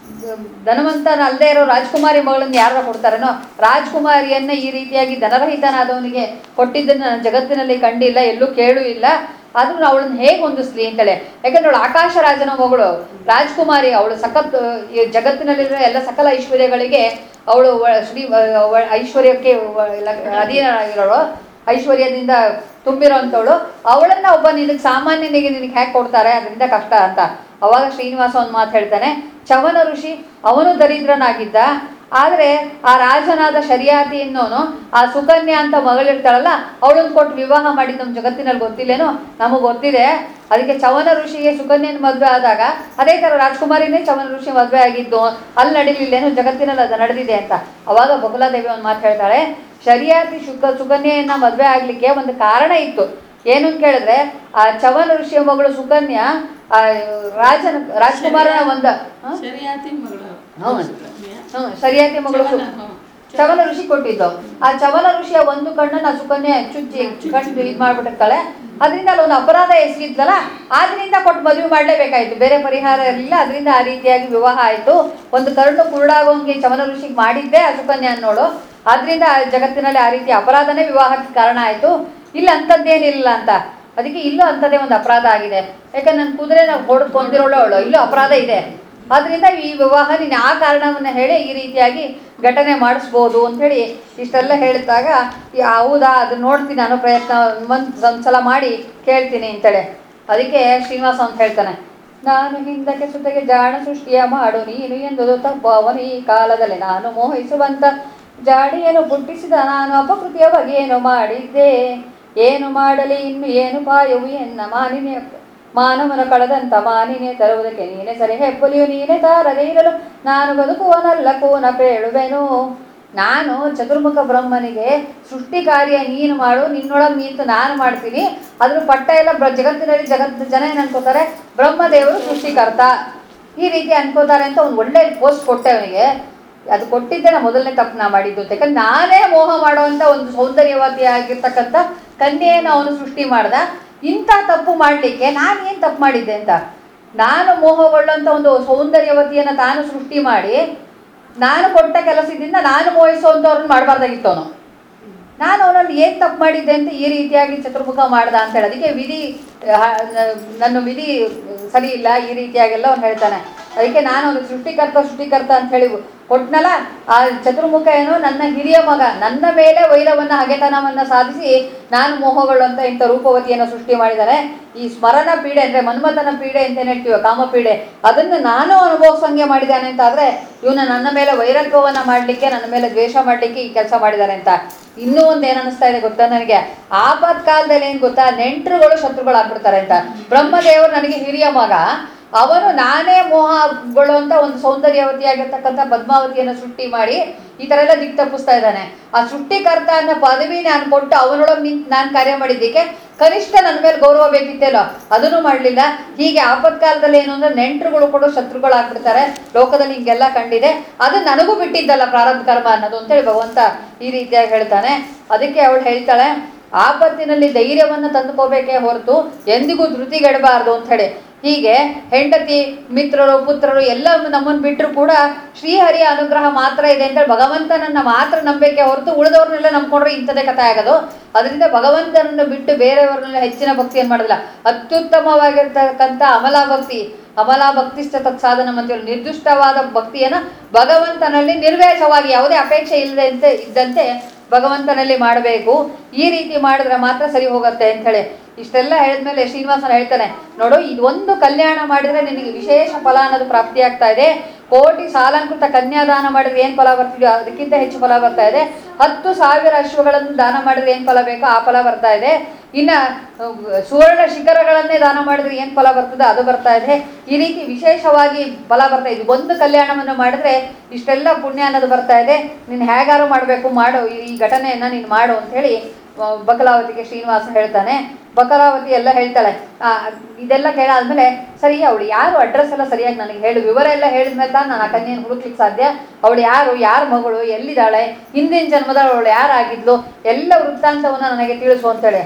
ಧನವಂತನ ಅಲ್ಲದೆ ಇರೋ ರಾಜ್ಕುಮಾರಿ ಮಗಳನ್ನ ಯಾರ ಕೊಡ್ತಾರೇನೋ ರಾಜ್ಕುಮಾರಿಯನ್ನ ಈ ರೀತಿಯಾಗಿ ಧನರಹಿತನಾದವನಿಗೆ ಕೊಟ್ಟಿದ್ದನ್ನು ನಾನು ಜಗತ್ತಿನಲ್ಲಿ ಕಂಡಿಲ್ಲ ಎಲ್ಲೂ ಕೇಳೂ ಇಲ್ಲ ಆದ್ರೂ ಅವಳನ್ನ ಹೇಗೆ ಹೊಂದಿಸ್ಲಿ ಅಂತೇಳಿ ಯಾಕಂದ್ರೆ ಅವಳು ಆಕಾಶ ರಾಜನ ಮಗಳು ರಾಜ್ಕುಮಾರಿ ಅವಳು ಸಖತ್ ಈ ಜಗತ್ತಿನಲ್ಲಿರೋ ಎಲ್ಲ ಸಕಲ ಐಶ್ವರ್ಯಗಳಿಗೆ ಅವಳು ವ- ಶ್ರೀ ವ- ವ- ಐಶ್ವರ್ಯಕ್ಕೆ ವ- ಲ- ಅಧೀನರಾಗಿರೋಳು ಐಶ್ವರ್ಯದಿಂದ ತುಂಬಿರೋಂಥವಳು ಅವಳನ್ನ ಒಬ್ಬ ನಿನಗೆ ಸಾಮಾನ್ಯನಿಗೆ ನಿನಗೆ ಹೇಗೆ ಕೊಡ್ತಾರೆ ಅದರಿಂದ ಕಷ್ಟ ಅಂತ ಅವಾಗ ಶ್ರೀನಿವಾಸ ಒಂದು ಮಾತು ಹೇಳ್ತಾನೆ ಚವನ ಋಷಿ ಅವನು ದರಿದ್ರನಾಗಿದ್ದ ಆದರೆ ಆ ರಾಜನಾದ ಶರಿಯಾತಿ ಅನ್ನೋನು ಆ ಸುಕನ್ಯಾ ಅಂತ ಮಗಳಿರ್ತಾಳಲ್ಲ ಅವಳನ್ನ ಕೊಟ್ಟು ವಿವಾಹ ಮಾಡಿ ನಮ್ಮ ಜಗತ್ತಿನಲ್ಲಿ ಗೊತ್ತಿಲ್ಲೇನೋ ನಮಗೆ ಗೊತ್ತಿದೆ ಅದಕ್ಕೆ ಚವನ ಋಷಿಗೆ ಸುಕನ್ಯನ ಮದುವೆ ಆದಾಗ ಅದೇ ಥರ ರಾಜ್ಕುಮಾರಿನೇ ಚವನ ಋಷಿ ಮದುವೆ ಆಗಿದ್ದು ಅಲ್ಲಿ ನಡೀಲಿಲ್ಲೇನೋ ಜಗತ್ತಿನಲ್ಲಿ ಅದು ನಡೆದಿದೆ ಅಂತ ಅವಾಗ ಬಕುಲಾದೇವಿ ಒಂದು ಮಾತು ಹೇಳ್ತಾಳೆ ಶರಿಯಾತಿ ಶುಕ ಸುಕನ್ಯೆಯನ್ನ ಮದುವೆ ಆಗಲಿಕ್ಕೆ ಒಂದು ಕಾರಣ ಇತ್ತು ಏನು ಅಂತ ಕೇಳಿದ್ರೆ ಆ ಚವನ ಋಷಿಯ ಮಗಳು ಸುಕನ್ಯಾ ಆ ರಾಜನ ರಾಜ್ಕುಮಾರನ ಒಂದು ಹ? ಸರಿಯಾತಿ ಮಗಳು ಹೌದು. ಸುಕನ್ಯಾ. ಹ್ಮ್, ಸರಿಯಾತಿ ಮಗಳು ಸು- ಚವನ, ಹ್ಮ್. ಚವನ ಋಷಿ ಕೊಟ್ಟಿದ್ದು ಆ ಚವನ ಋಷಿಯ ಒಂದು ಕಣ್ಣನ್ನ ಸುಕನ್ಯೆ ಚುಚ್ಚಿ ಕಣ್ಣು ಇದು ಮಾಡ್ಬಿಟ್ಟಿರ್ತಾಳೆ ಅದರಿಂದ ಅಲ್ಲಿ ಒಂದು ಅಪರಾಧ ಎಸಗಿದ್ಲಲ್ಲ ಆದ್ರಿಂದ ಕೊಟ್ಟು ಮದುವೆ ಮಾಡಲೇಬೇಕಾಯ್ತು ಬೇರೆ ಪರಿಹಾರ ಇರಲಿಲ್ಲ ಅದರಿಂದ ಆ ರೀತಿಯಾಗಿ ವಿವಾಹ ಆಯಿತು ಒಂದು ಕರುಣು ಕುರುಡಾಗೋಂಗೆ ಚವನ ಋಷಿಗೆ ಮಾಡಿದ್ದೇ ಆ ಸುಕನ್ಯೆ ಅನ್ನೋಳು ಆದ್ರಿಂದ ಆ ಜಗತ್ತಿನಲ್ಲಿ ಆ ರೀತಿ ಅಪರಾಧನೇ ವಿವಾಹಕ್ಕೆ ಕಾರಣ ಆಯಿತು ಇಲ್ಲ ಅಂಥದ್ದೇನಿಲ್ಲ ಅಂತ ಅದಕ್ಕೆ ಇಲ್ಲೂ ಅಂಥದ್ದೇ ಒಂದು ಅಪರಾಧ ಆಗಿದೆ ಯಾಕಂದ್ರೆ ನನ್ನ ಕುದುರೆ ನಾವು ಹೊಡೆದು ಕೊಂದಿರೋಳು ಅವಳು ಇಲ್ಲೂ ಅಪರಾಧ ಇದೆ ಆದ್ರಿಂದ ಈ ವಿವಾಹ ನೀನು ಆ ಕಾರಣವನ್ನು ಹೇಳಿ ಈ ರೀತಿಯಾಗಿ ಘಟನೆ ಮಾಡಿಸ್ಬೋದು ಅಂಥೇಳಿ ಇಷ್ಟೆಲ್ಲ ಹೇಳಿದಾಗ ಈ ಹೌದಾ ಅದನ್ನ ನೋಡ್ತೀನಿ ನಾನು ಪ್ರಯತ್ನ ಒಂದು ಒಂದ್ಸಲ ಮಾಡಿ ಕೇಳ್ತೀನಿ ಅಂತೇಳಿ ಅದಕ್ಕೆ ಶ್ರೀನಿವಾಸ ಅಂತ ಹೇಳ್ತಾನೆ ನಾನು ಹಿಂದಕ್ಕೆ ಸುತ್ತಗೆ ಜಾಣ ಸೃಷ್ಟಿಯ ಮಾಡು ನೀನು ಎಂದುದು ತಪ್ಪು ಅವನು ಈ ಕಾಲದಲ್ಲಿ ನಾನು ಮೋಹಿಸುವಂತ ಜಾಡಿಯನ್ನು ಹುಟ್ಟಿಸಿದ ನಾನು ಅಪಕೃತಿಯ ಬಗೆಯನ್ನು ಮಾಡಿದ್ದೆ ಏನು ಮಾಡಲಿ ಇನ್ನು ಏನು ಪಾಯವು ಎನ್ನ ಮಾನಿನೇ ಮಾನವನ ಕಳೆದಂತ ಮಾನಿನೇ ತರುವುದಕ್ಕೆ ನೀನೆ ಸರಿ ಹೆಬ್ಬಲಿಯು ನೀನೆ ತಾರದೆ ಇರಲು ನಾನು ಬದುಕುವನಲ್ಲ ಕೂನ ಪೇಳುವೆನು ನಾನು ಚತುರ್ಮುಖ ಬ್ರಹ್ಮನಿಗೆ ಸೃಷ್ಟಿ ಕಾರ್ಯ ನೀನು ಮಾಡು ನಿನ್ನೊಳಗೆ ನಿಂತು ನಾನು ಮಾಡ್ತೀನಿ ಅದ್ರ ಪಟ್ಟ ಎಲ್ಲ ಬ್ರ- ಜಗತ್ತಿನಲ್ಲಿ ಜಗತ್ತು ಜನ ಏನು ಅನ್ಕೋತಾರೆ ಬ್ರಹ್ಮದೇವರು ಸೃಷ್ಟಿಕರ್ತ ಈ ರೀತಿ ಅನ್ಕೋತಾರೆ ಅಂತ ಒಂದು ಒಳ್ಳೆ ಪೋಸ್ಟ್ ಕೊಟ್ಟೆ ಅವನಿಗೆ ಅದು ಕೊಟ್ಟಿದ್ದೆ ನಾ ಮೊದಲನೇ ತಪ್ಪು ನಾ ಮಾಡಿದ್ದು ಅಂತ ಯಾಕಂದ್ರೆ ನಾನೇ ಮೋಹ ಮಾಡುವಂಥ ಒಂದು ಸೌಂದರ್ಯವತಿ ಆಗಿರ್ತಕ್ಕಂಥ ಕನ್ಯೆಯನ್ನು ಅವನು ಸೃಷ್ಟಿ ಮಾಡ್ದ ಇಂಥ ತಪ್ಪು ಮಾಡಲಿಕ್ಕೆ ನಾನು ಏನು ತಪ್ಪು ಮಾಡಿದ್ದೆ ಅಂತ ನಾನು ಮೋಹಗೊಳ್ಳುವಂಥ ಒಂದು ಸೌಂದರ್ಯವತಿಯನ್ನು ತಾನು ಸೃಷ್ಟಿ ಮಾಡಿ ನಾನು ಕೊಟ್ಟ ಕೆಲಸದಿಂದ ನಾನು ಮೋಹಿಸುವಂಥವ್ರನ್ನ ಮಾಡಬಾರ್ದಾಗಿತ್ತು ಅವನು ನಾನು ಅವನಲ್ಲಿ ಏನು ತಪ್ಪು ಮಾಡಿದ್ದೆ ಅಂತ ಈ ರೀತಿಯಾಗಿ ಚತುರ್ಮುಖ ಮಾಡ್ದ ಅಂತ ಹೇಳಿ ಅದಕ್ಕೆ ವಿಧಿ ಆ, ನ- ನನ್ನ ವಿಧಿ ಸರಿ ಇಲ್ಲ ಈ ರೀತಿಯಾಗೆಲ್ಲ ಅವ್ನು ಹೇಳ್ತಾನೆ ಅದಕ್ಕೆ ನಾನು ಅವನು ಸೃಷ್ಟಿಕರ್ತ ಸೃಷ್ಟಿಕರ್ತ ಅಂತ ಹೇಳಿ ಕೊಟ್ನಲ್ಲ ಆ ಚತುರ್ಮುಖ ಏನು ನನ್ನ ಹಿರಿಯ ಮಗ ನನ್ನ ಮೇಲೆ ವೈರವನ್ನ ಹಗೆತನವನ್ನ ಸಾಧಿಸಿ ನಾನು ಮೋಹಗೊಳ್ಳುವಂತ ಇಂಥ ರೂಪವತಿಯನ್ನು ಸೃಷ್ಟಿ ಮಾಡಿದ್ದಾರೆ ಈ ಸ್ಮರಣ ಪೀಡೆ ಅಂದ್ರೆ ಮನ್ಮಥನ ಪೀಡೆ ಅಂತ ಏನ್ ಹೇಳ್ತೀವಿ ಕಾಮ ಪೀಡೆ ಅದನ್ನು ನಾನು ಅನುಭವಿಸಂಗೆ ಮಾಡಿದ್ದಾನೆ ಅಂತ ಆದ್ರೆ ಇವನು ನನ್ನ ಮೇಲೆ ವೈರತ್ವವನ್ನ ಮಾಡ್ಲಿಕ್ಕೆ ನನ್ನ ಮೇಲೆ ದ್ವೇಷ ಮಾಡ್ಲಿಕ್ಕೆ ಈ ಕೆಲಸ ಮಾಡಿದ್ದಾರೆ ಅಂತ ಇನ್ನೂ ಒಂದು ಏನ್ ಅನಿಸ್ತಾ ಇದೆ ಗೊತ್ತಾ ನನಗೆ ಆಪತ್ ಕಾಲದಲ್ಲಿ ಏನ್ ಗೊತ್ತಾ ನೆಂಟರುಗಳು ಶತ್ರುಗಳಾಗ್ಬಿಡ್ತಾರೆ ಅಂತ ಬ್ರಹ್ಮದೇವರು ನನಗೆ ಹಿರಿಯ ಮಗ ಅವನು ನಾನೇ ಮೋಹಗೊಳ್ಳುವಂತ ಒಂದು ಸೌಂದರ್ಯವತಿಯಾಗಿರ್ತಕ್ಕಂಥ ಪದ್ಮಾವತಿಯನ್ನು ಸೃಷ್ಟಿ ಮಾಡಿ ಈ ತರ ಎಲ್ಲ ದಿಕ್ ತಪ್ಪಿಸ್ತಾ ಇದ್ದಾನೆ ಆ ಸೃಷ್ಟಿಕರ್ತ ಅನ್ನೋ ಪದವಿ ನಾನು ಕೊಟ್ಟು ಅವನೊಳಗೆ ನಿಂತು ನಾನು ಕಾರ್ಯ ಮಾಡಿದ್ದಕ್ಕೆ ಕನಿಷ್ಠ ನನ್ನ ಮೇಲೆ ಗೌರವ ಬೇಕಿತ್ತೇಲೋ ಅದನ್ನು ಮಾಡಲಿಲ್ಲ ಹೀಗೆ ಆಪತ್ಕಾಲದಲ್ಲಿ ಏನು ಅಂದ್ರೆ ನೆಂಟರುಗಳು ಕೂಡ ಶತ್ರುಗಳಾಗ್ಬಿಡ್ತಾರೆ ಲೋಕದಲ್ಲಿ ಹಿಂಗೆಲ್ಲ ಕಂಡಿದೆ ಅದು ನನಗೂ ಬಿಟ್ಟಿದ್ದಲ್ಲ ಪ್ರಾರಬ್ಧ ಕರ್ಮ ಅನ್ನೋದು ಅಂತೇಳಿ ಭಗವಂತ ಈ ರೀತಿಯಾಗಿ ಹೇಳ್ತಾನೆ ಅದಕ್ಕೆ ಅವಳು ಹೇಳ್ತಾಳೆ ಆಪತ್ತಿನಲ್ಲಿ ಧೈರ್ಯವನ್ನು ತಂದುಕೋಬೇಕೇ ಹೊರತು ಎಂದಿಗೂ ಧೃತಿಗೆಡಬಾರ್ದು ಅಂತ ಹೇಳಿ ಹೀಗೆ ಹೆಂಡತಿ ಮಿತ್ರರು ಪುತ್ರರು ಎಲ್ಲ ನಮ್ಮನ್ನು ಬಿಟ್ಟರು ಕೂಡ ಶ್ರೀಹರಿಯ ಅನುಗ್ರಹ ಮಾತ್ರ ಇದೆ ಅಂತೇಳಿ ಭಗವಂತನನ್ನ ಮಾತ್ರ ನಂಬೇಕೆ ಹೊರತು ಉಳಿದವ್ರನ್ನೆಲ್ಲ ನಂಬ್ಕೊಂಡ್ರೆ ಇಂಥದೇ ಕಥೆ ಆಗೋದು ಅದರಿಂದ ಭಗವಂತನನ್ನು ಬಿಟ್ಟು ಬೇರೆಯವ್ರನ್ನೆಲ್ಲ ಹೆಚ್ಚಿನ ಭಕ್ತಿಯನ್ನು ಮಾಡೋದಿಲ್ಲ ಅತ್ಯುತ್ತಮವಾಗಿರ್ತಕ್ಕಂಥ ಅಮಲಾ ಭಕ್ತಿ ಅಮಲಾ ಭಕ್ತಿಸ್ಥ ತತ್ಸಾಧನ ಮಂತ್ರಿ ನಿರ್ದಿಷ್ಟವಾದ ಭಕ್ತಿಯನ್ನು ಭಗವಂತನಲ್ಲಿ ನಿರ್ವೇಶವಾಗಿ ಯಾವುದೇ ಅಪೇಕ್ಷೆ ಇಲ್ಲದೆ ಇದ್ದಂತೆ ಭಗವಂತನಲ್ಲಿ ಮಾಡಬೇಕು ಈ ರೀತಿ ಮಾಡಿದ್ರೆ ಮಾತ್ರ ಸರಿ ಹೋಗುತ್ತೆ ಅಂತ ಹೇಳಿ ಇಷ್ಟೆಲ್ಲ ಹೇಳಿದ್ಮೇಲೆ ಶ್ರೀನಿವಾಸನ ಹೇಳ್ತಾನೆ ನೋಡು ಇದೊಂದು ಕಲ್ಯಾಣ ಮಾಡಿದ್ರೆ ನಿನಗೆ ವಿಶೇಷ ಫಲ ಅನ್ನೋದು ಪ್ರಾಪ್ತಿಯಾಗ್ತಾ ಇದೆ ಕೋಟಿ ಸಾಲಂಕೃತ ಕನ್ಯಾದಾನ ಮಾಡಿದ್ರೆ ಏನು ಫಲ ಬರ್ತಿದೆಯೋ ಅದಕ್ಕಿಂತ ಹೆಚ್ಚು ಫಲ ಬರ್ತಾ ಇದೆ ಹತ್ತು ಸಾವಿರ ಅಶ್ವಗಳನ್ನು ದಾನ ಮಾಡಿದ್ರೆ ಏನು ಫಲ ಬೇಕೋ ಆ ಫಲ ಬರ್ತಾ ಇದೆ ಇನ್ನ ಅಹ್, ಸುವರ್ಣ ಶಿಖರಗಳನ್ನೇ ದಾನ ಮಾಡಿದ್ರೆ ಏನು ಫಲ ಬರ್ತದೆ ಅದು ಬರ್ತಾ ಇದೆ ಈ ರೀತಿ ವಿಶೇಷವಾಗಿ ಫಲ ಬರ್ತಾ ಇದೆ ಒಂದು ಕಲ್ಯಾಣವನ್ನು ಮಾಡಿದ್ರೆ ಇಷ್ಟೆಲ್ಲ ಪುಣ್ಯ ಅನ್ನೋದು ಬರ್ತಾ ಇದೆ ನೀನು ಹೇಗಾರು ಮಾಡಬೇಕು ಮಾಡು ಈ ಈ ಘಟನೆಯನ್ನ ನೀನು ಮಾಡು ಅಂತ ಹೇಳಿ ಅಹ್, ಬಕಲಾವತಿಗೆ ಶ್ರೀನಿವಾಸ ಹೇಳ್ತಾನೆ ಬಕಲಾವತಿ ಎಲ್ಲ ಹೇಳ್ತಾಳೆ ಆ, ಇದೆಲ್ಲ ಕೇಳಾದ್ಮೇಲೆ ಸರಿ ಅವಳು ಯಾರು ಅಡ್ರೆಸ್ ಎಲ್ಲ ಸರಿಯಾಗಿ ನನಗೆ ಹೇಳು ವಿವರ ಎಲ್ಲ ಹೇಳಿದ್ಮೇಲೆ ತಾನು ನಾನು ಆ ಕನ್ಯೆಯನ್ನು ಹುಡುಕ್ಲಿಕ್ಕೆ ಸಾಧ್ಯ ಅವಳು ಯಾರು ಯಾರ ಮಗಳು ಎಲ್ಲಿದ್ದಾಳೆ ಹಿಂದಿನ ಜನ್ಮದ ಅವಳು ಯಾರಾಗಿದ್ಲು ಎಲ್ಲ ವೃತ್ತಾಂತವನ್ನು ನನಗೆ ತಿಳಿಸು ಅಂತೇಳಿ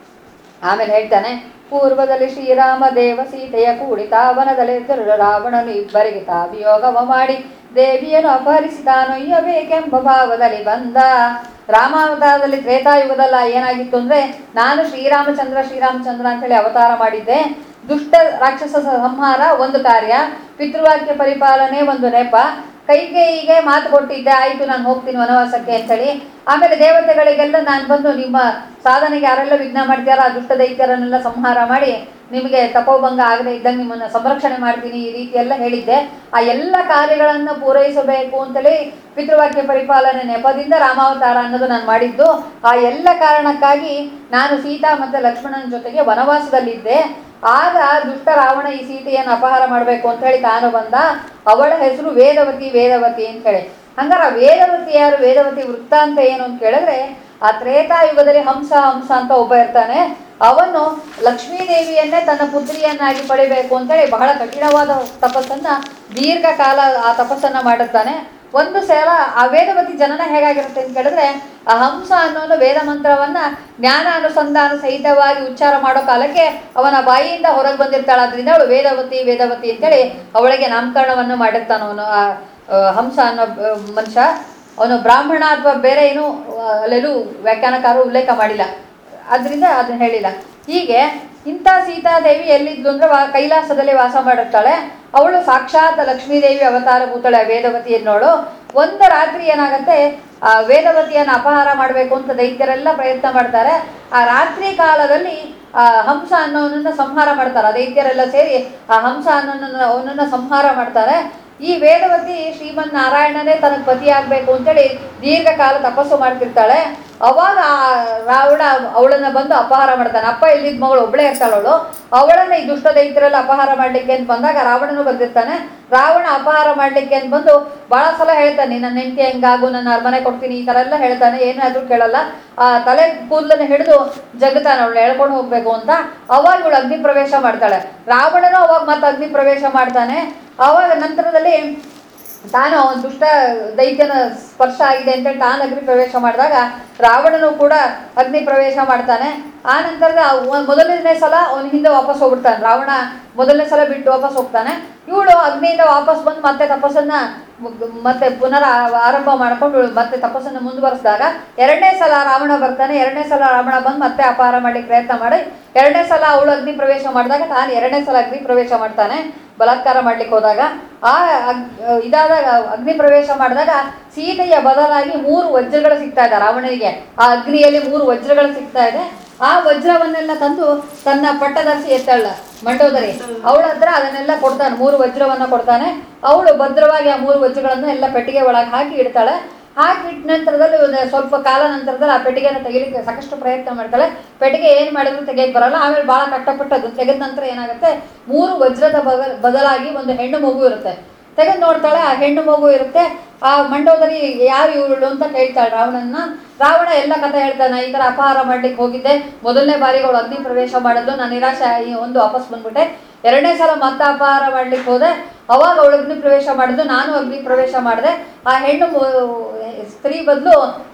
ಆಮೇಲೆ ಹೇಳ್ತಾನೆ ಪೂರ್ವದಲ್ಲಿ ಶ್ರೀರಾಮ ದೇವ ಸೀತೆಯ ಕೂಡಿತಾವನದಲ್ಲಿದ್ದರು ರಾವಣನು ಇಬ್ಬರಿಗೆ ತಾವಿಯೋಗವ ಮಾಡಿ ದೇವಿಯನ್ನು ಅಪಹರಿಸಿದಾನೊಯ್ಯಬೇಕೆಂಬ ಭಾವದಲ್ಲಿ ಬಂದ ರಾಮಾವತಾರದಲ್ಲಿ ತ್ರೇತಾಯುಗದಲ್ಲ ಏನಾಗಿತ್ತು ಅಂದ್ರೆ ನಾನು ಶ್ರೀರಾಮಚಂದ್ರ ಶ್ರೀರಾಮಚಂದ್ರ ಅಂತೇಳಿ ಅವತಾರ ಮಾಡಿದ್ದೆ ದುಷ್ಟ ರಾಕ್ಷಸ ಸಂಹಾರ ಒಂದು ಕಾರ್ಯ ಪಿತೃವಾಕ್ಯ ಪರಿಪಾಲನೆ ಒಂದು ನೆಪ ಕೈಕೇಯಿಗೆ ಮಾತು ಕೊಟ್ಟಿದ್ದೆ ಆಯಿತು ನಾನು ಹೋಗ್ತೀನಿ ವನವಾಸಕ್ಕೆ ಅಂತೇಳಿ ಆಮೇಲೆ ದೇವತೆಗಳಿಗೆಲ್ಲ ನಾನು ಬಂದು ನಿಮ್ಮ ಸಾಧನೆಗೆ ಯಾರೆಲ್ಲ ವಿಘ್ನ ಮಾಡ್ತೀರ ಆ ದುಷ್ಟ ದೈತ್ಯರನ್ನೆಲ್ಲ ಸಂಹಾರ ಮಾಡಿ ನಿಮಗೆ ತಪೋಭಂಗ ಆಗದೆ ಇದ್ದಂಗೆ ನಿಮ್ಮನ್ನು ಸಂರಕ್ಷಣೆ ಮಾಡ್ತೀನಿ ಈ ರೀತಿ ಎಲ್ಲ ಹೇಳಿದ್ದೆ ಆ ಎಲ್ಲ ಕಾರ್ಯಗಳನ್ನು ಪೂರೈಸಬೇಕು ಅಂತೇಳಿ ಪಿತೃವಾಕ್ಯ ಪರಿಪಾಲನೆ ನೆಪದಿಂದ ರಾಮಾವತಾರ ಅನ್ನೋದು ನಾನು ಮಾಡಿದ್ದು ಆ ಎಲ್ಲ ಕಾರಣಕ್ಕಾಗಿ ನಾನು ಸೀತಾ ಮತ್ತು ಲಕ್ಷ್ಮಣನ ಜೊತೆಗೆ ವನವಾಸದಲ್ಲಿದ್ದೆ ಆಗ ದುಷ್ಟ ರಾವಣ ಈ ಸೀತೆಯನ್ನು ಅಪಹಾರ ಮಾಡಬೇಕು ಅಂತ ಹೇಳಿ ತಾನು ಬಂದ ಅವಳ ಹೆಸರು ವೇದವತಿ ವೇದವತಿ ಅಂತ ಹೇಳಿ ಹಂಗಾರೆ ಆ ವೇದವತಿ ಯಾರು ವೇದವತಿ ವೃತ್ತಾಂತ ಏನು ಅಂತ ಕೇಳಿದ್ರೆ ಆ ತ್ರೇತಾಯುಗದಲ್ಲಿ ಹಂಸ ಹಂಸ ಅಂತ ಒಬ್ಬ ಇರ್ತಾನೆ ಅವನು ಲಕ್ಷ್ಮೀದೇವಿಯನ್ನೇ ತನ್ನ ಪುತ್ರಿಯನ್ನಾಗಿ ಪಡಿಬೇಕು ಅಂತೇಳಿ ಬಹಳ ಕಠಿಣವಾದ ತಪಸ್ಸನ್ನ ದೀರ್ಘಕಾಲ ಆ ತಪಸ್ಸನ್ನ ಮಾಡುತ್ತಾನೆ ಒಂದು ಸಲ ಆ ವೇದವತಿ ಜನನ ಹೇಗಾಗಿರುತ್ತೆ ಅಂತ ಕೇಳಿದ್ರೆ ಆ ಹಂಸ ಅನ್ನೋನು ವೇದ ಮಂತ್ರವನ್ನ ಜ್ಞಾನ ಅನುಸಂಧಾನ ಸಹಿತವಾಗಿ ಉಚ್ಚಾರ ಮಾಡೋ ಕಾಲಕ್ಕೆ ಅವನ ಬಾಯಿಯಿಂದ ಹೊರಗೆ ಬಂದಿರ್ತಾಳೆ ಅದರಿಂದ ಅವಳು ವೇದವತಿ ವೇದವತಿ ಅಂತೇಳಿ ಅವಳಿಗೆ ನಾಮಕರಣವನ್ನು ಮಾಡಿರ್ತಾನ ಅವನು ಆ ಆ, ಹಂಸ ಅನ್ನೋ ಆ, ಮನುಷ್ಯ ಅವನು ಬ್ರಾಹ್ಮಣ ಅಥವಾ ಬೇರೆ ಏನು ಆ, ಅಲ್ಲೆಲ್ಲೂ ವ್ಯಾಖ್ಯಾನಕಾರರು ಉಲ್ಲೇಖ ಮಾಡಿಲ್ಲ ಅದರಿಂದ ಅದನ್ನ ಹೇಳಿಲ್ಲ ಹೀಗೆ ಇಂಥ ಸೀತಾದೇವಿ ಎಲ್ಲಿದ್ಲು ಅಂದ್ರೆ ವಾ ಕೈಲಾಸದಲ್ಲಿ ವಾಸ ಮಾಡಿರ್ತಾಳೆ ಅವಳು ಸಾಕ್ಷಾತ್ ಲಕ್ಷ್ಮೀದೇವಿ ಅವತಾರ ಭೂತಳೆ ವೇದವತಿ ಎನ್ನೋಳು ಒಂದು ರಾತ್ರಿ ಏನಾಗತ್ತೆ ಆ ವೇದವತಿಯನ್ನು ಅಪಹಾರ ಮಾಡಬೇಕು ಅಂತ ದೈತ್ಯರೆಲ್ಲ ಪ್ರಯತ್ನ ಮಾಡ್ತಾರೆ ಆ ರಾತ್ರಿ ಕಾಲದಲ್ಲಿ ಆ ಹಂಸ ಅನ್ನೋನನ್ನ ಸಂಹಾರ ಮಾಡ್ತಾರೆ ಆ ದೈತ್ಯರೆಲ್ಲ ಸೇರಿ ಆ ಹಂಸ ಅನ್ನೋನನ್ನ ಅವನನ್ನ ಸಂಹಾರ ಮಾಡ್ತಾರೆ ಈ ವೇದವತಿ ಶ್ರೀಮನ್ ನಾರಾಯಣನೇ ತನಗೆ ಪತಿ ಆಗ್ಬೇಕು ಅಂತೇಳಿ ದೀರ್ಘಕಾಲ ತಪಸ್ಸು ಮಾಡ್ತಿರ್ತಾಳೆ ಅವಾಗ ಆ ರಾವಣ ಅವಳನ್ನ ಬಂದು ಅಪಹಾರ ಮಾಡ್ತಾನೆ ಅಪ್ಪ ಇಲ್ದಿದ್ದ ಮಗಳು ಒಬ್ಬಳೇ ಇರ್ತಾಳೆ ಅವಳು ಅವಳನ್ನ ಈ ದುಷ್ಟ ದೈತ್ಯರೆಲ್ಲ ಅಪಹಾರ ಮಾಡ್ಲಿಕ್ಕೆ ಅಂತ ಬಂದಾಗ ರಾವಣನು ಬಂದಿರ್ತಾನೆ ರಾವಣ ಅಪಹಾರ ಮಾಡ್ಲಿಕ್ಕೆ ಅಂತ ಬಂದು ಬಹಳ ಸಲ ಹೇಳ್ತಾನೆ ನನ್ನ ಹೆಂಡತಿ ಹೆಂಗಾಗು ನನ್ನ ಅರಮನೆ ಕೊಡ್ತೀನಿ ಈ ತರ ಎಲ್ಲ ಹೇಳ್ತಾನೆ ಏನಾದ್ರೂ ಕೇಳಲ್ಲ ಆ ತಲೆ ಕೂದಲನ್ನ ಹಿಡಿದು ಜಗತಾನೆ ಅವಳು ಎಳ್ಕೊಂಡು ಹೋಗ್ಬೇಕು ಅಂತ ಅವಾಗ ಇವಳು ಅಗ್ನಿ ಪ್ರವೇಶ ಮಾಡ್ತಾಳೆ ರಾವಣನು ಅವಾಗ ಮತ್ತೆ ಅಗ್ನಿ ಪ್ರವೇಶ ಮಾಡ್ತಾನೆ ಅವಾಗ ನಂತರದಲ್ಲಿ ತಾನು ಅವನ ದುಷ್ಟ ದೈತ್ಯನ ಸ್ಪರ್ಶ ಆಗಿದೆ ಅಂತೇಳಿ ತಾನು ಅಗ್ನಿ ಪ್ರವೇಶ ಮಾಡಿದಾಗ ರಾವಣನು ಕೂಡ ಅಗ್ನಿ ಪ್ರವೇಶ ಮಾಡ್ತಾನೆ ಆ ನಂತರದ ಅವ- ಮೊದಲನೇ ಸಲ ಅವನ ಹಿಂದೆ ವಾಪಸ್ ಹೋಗ್ಬಿಡ್ತಾನೆ ರಾವಣ ಮೊದಲನೇ ಸಲ ಬಿಟ್ಟು ವಾಪಸ್ ಹೋಗ್ತಾನೆ ಇವಳು ಅಗ್ನಿಯಿಂದ ವಾಪಸ್ ಬಂದು ಮತ್ತೆ ತಪಸ್ಸನ್ನ ಮ- ಮತ್ತೆ ಪುನರ ಆರಂಭ ಮಾಡ್ಕೊಂಡು ಇವ್ಳು ಮತ್ತೆ ತಪಸ್ಸನ್ನ ಮುಂದುವರಿಸಿದಾಗ ಎರಡನೇ ಸಲ ರಾವಣ ಬರ್ತಾನೆ ಎರಡನೇ ಸಲ ರಾವಣ ಬಂದು ಮತ್ತೆ ಅಪಹಾರ ಮಾಡ್ಲಿಕ್ಕೆ ಪ್ರಯತ್ನ ಮಾಡಿ ಎರಡನೇ ಸಲ ಅವಳು ಅಗ್ನಿ ಪ್ರವೇಶ ಮಾಡಿದಾಗ ತಾನು ಎರಡನೇ ಸಲ ಅಗ್ನಿ ಪ್ರವೇಶ ಮಾಡ್ತಾನೆ ಬಲಾತ್ಕಾರ ಮಾಡ್ಲಿಕ್ಕೆ ಹೋದಾಗ ಆ ಅಗ್- ಇದಾದಾಗ ಅಗ್ನಿ ಪ್ರವೇಶ ಮಾಡಿದಾಗ ಸೀತೆಯ ಬದಲಾಗಿ ಮೂರು ವಜ್ರಗಳು ಸಿಗ್ತಾ ಇದೆ ರಾವಣನಿಗೆ ಆ ಅಗ್ನಿಯಲ್ಲಿ ಮೂರು ವಜ್ರಗಳು ಸಿಗ್ತಾ ಇದೆ ಆ ವಜ್ರವನ್ನೆಲ್ಲ ತಂದು ತನ್ನ ಪಟ್ಟದರ್ಶಿ ಎತ್ತಳ ಮಂಡೋದರಿ ಅವಳ ಹತ್ರ ಅದನ್ನೆಲ್ಲ ಕೊಡ್ತಾನೆ ಮೂರು ವಜ್ರವನ್ನ ಕೊಡ್ತಾನೆ ಅವಳು ಭದ್ರವಾಗಿ ಆ ಮೂರು ವಜ್ರಗಳನ್ನು ಎಲ್ಲ ಪೆಟ್ಟಿಗೆ ಒಳಗೆ ಹಾಕಿ ಇಡ್ತಾಳೆ ಹಾಕಿಟ್ಟ ನಂತರದಲ್ಲಿ ಒಂದು ಸ್ವಲ್ಪ ಕಾಲ ನಂತರದಲ್ಲಿ ಆ ಪೆಟ್ಟಿಗೆನ ತೆಗಿಲಿಕ್ಕೆ ಸಾಕಷ್ಟು ಪ್ರಯತ್ನ ಮಾಡ್ತಾಳೆ ಪೆಟ್ಟಿಗೆ ಏನು ಮಾಡಿದ್ರು ತೆಗಿಯಕ್ಕೆ ಬರಲ್ಲ ಆಮೇಲೆ ಭಾಳ ಕಷ್ಟಪಟ್ಟು ಅದನ್ನ ತೆಗೆದ ನಂತರ ಏನಾಗುತ್ತೆ ಮೂರು ವಜ್ರದ ಬಗ- ಬದಲಾಗಿ ಒಂದು ಹೆಣ್ಣು ಮಗು ಇರುತ್ತೆ ತೆಗೆದು ನೋಡ್ತಾಳೆ ಆ ಹೆಣ್ಣು ಮಗು ಇರುತ್ತೆ ಆ ಮಂಡೋದರಿ ಯಾರು ಇವಳು ಅಂತ ಕೇಳ್ತಾಳೆ ರಾವಣನ್ನ ರಾವಣ ಎಲ್ಲ ಕಥೆ ಹೇಳ್ತಾನೆ ಈ ಥರ ಅಪಹಾರ ಮಾಡ್ಲಿಕ್ಕೆ ಹೋಗಿದ್ದೆ ಮೊದಲನೇ ಬಾರಿಗೆ ಅವಳು ಅಗ್ನಿ ಪ್ರವೇಶ ಮಾಡಿದ್ಲು ನಾನು ನಿರಾಶೆ ಆಗಿ ಒಂದು ವಾಪಸ್ ಬಂದ್ಬಿಟ್ಟೆ ಎರಡನೇ ಸಲ ಮತ್ತೆ ಅಪಹಾರ ಮಾಡ್ಲಿಕ್ಕೆ ಹೋದೆ ಅವಾಗ ಅವಳು ಅಗ್ನಿ ಪ್ರವೇಶ ಮಾಡಿದ್ಲು ನಾನು ಅಗ್ನಿ ಪ್ರವೇಶ ಮಾಡಿದೆ ಆ ಹೆಣ್ಣು ಮು- ಸ್ತ್ರೀ ಬದಲು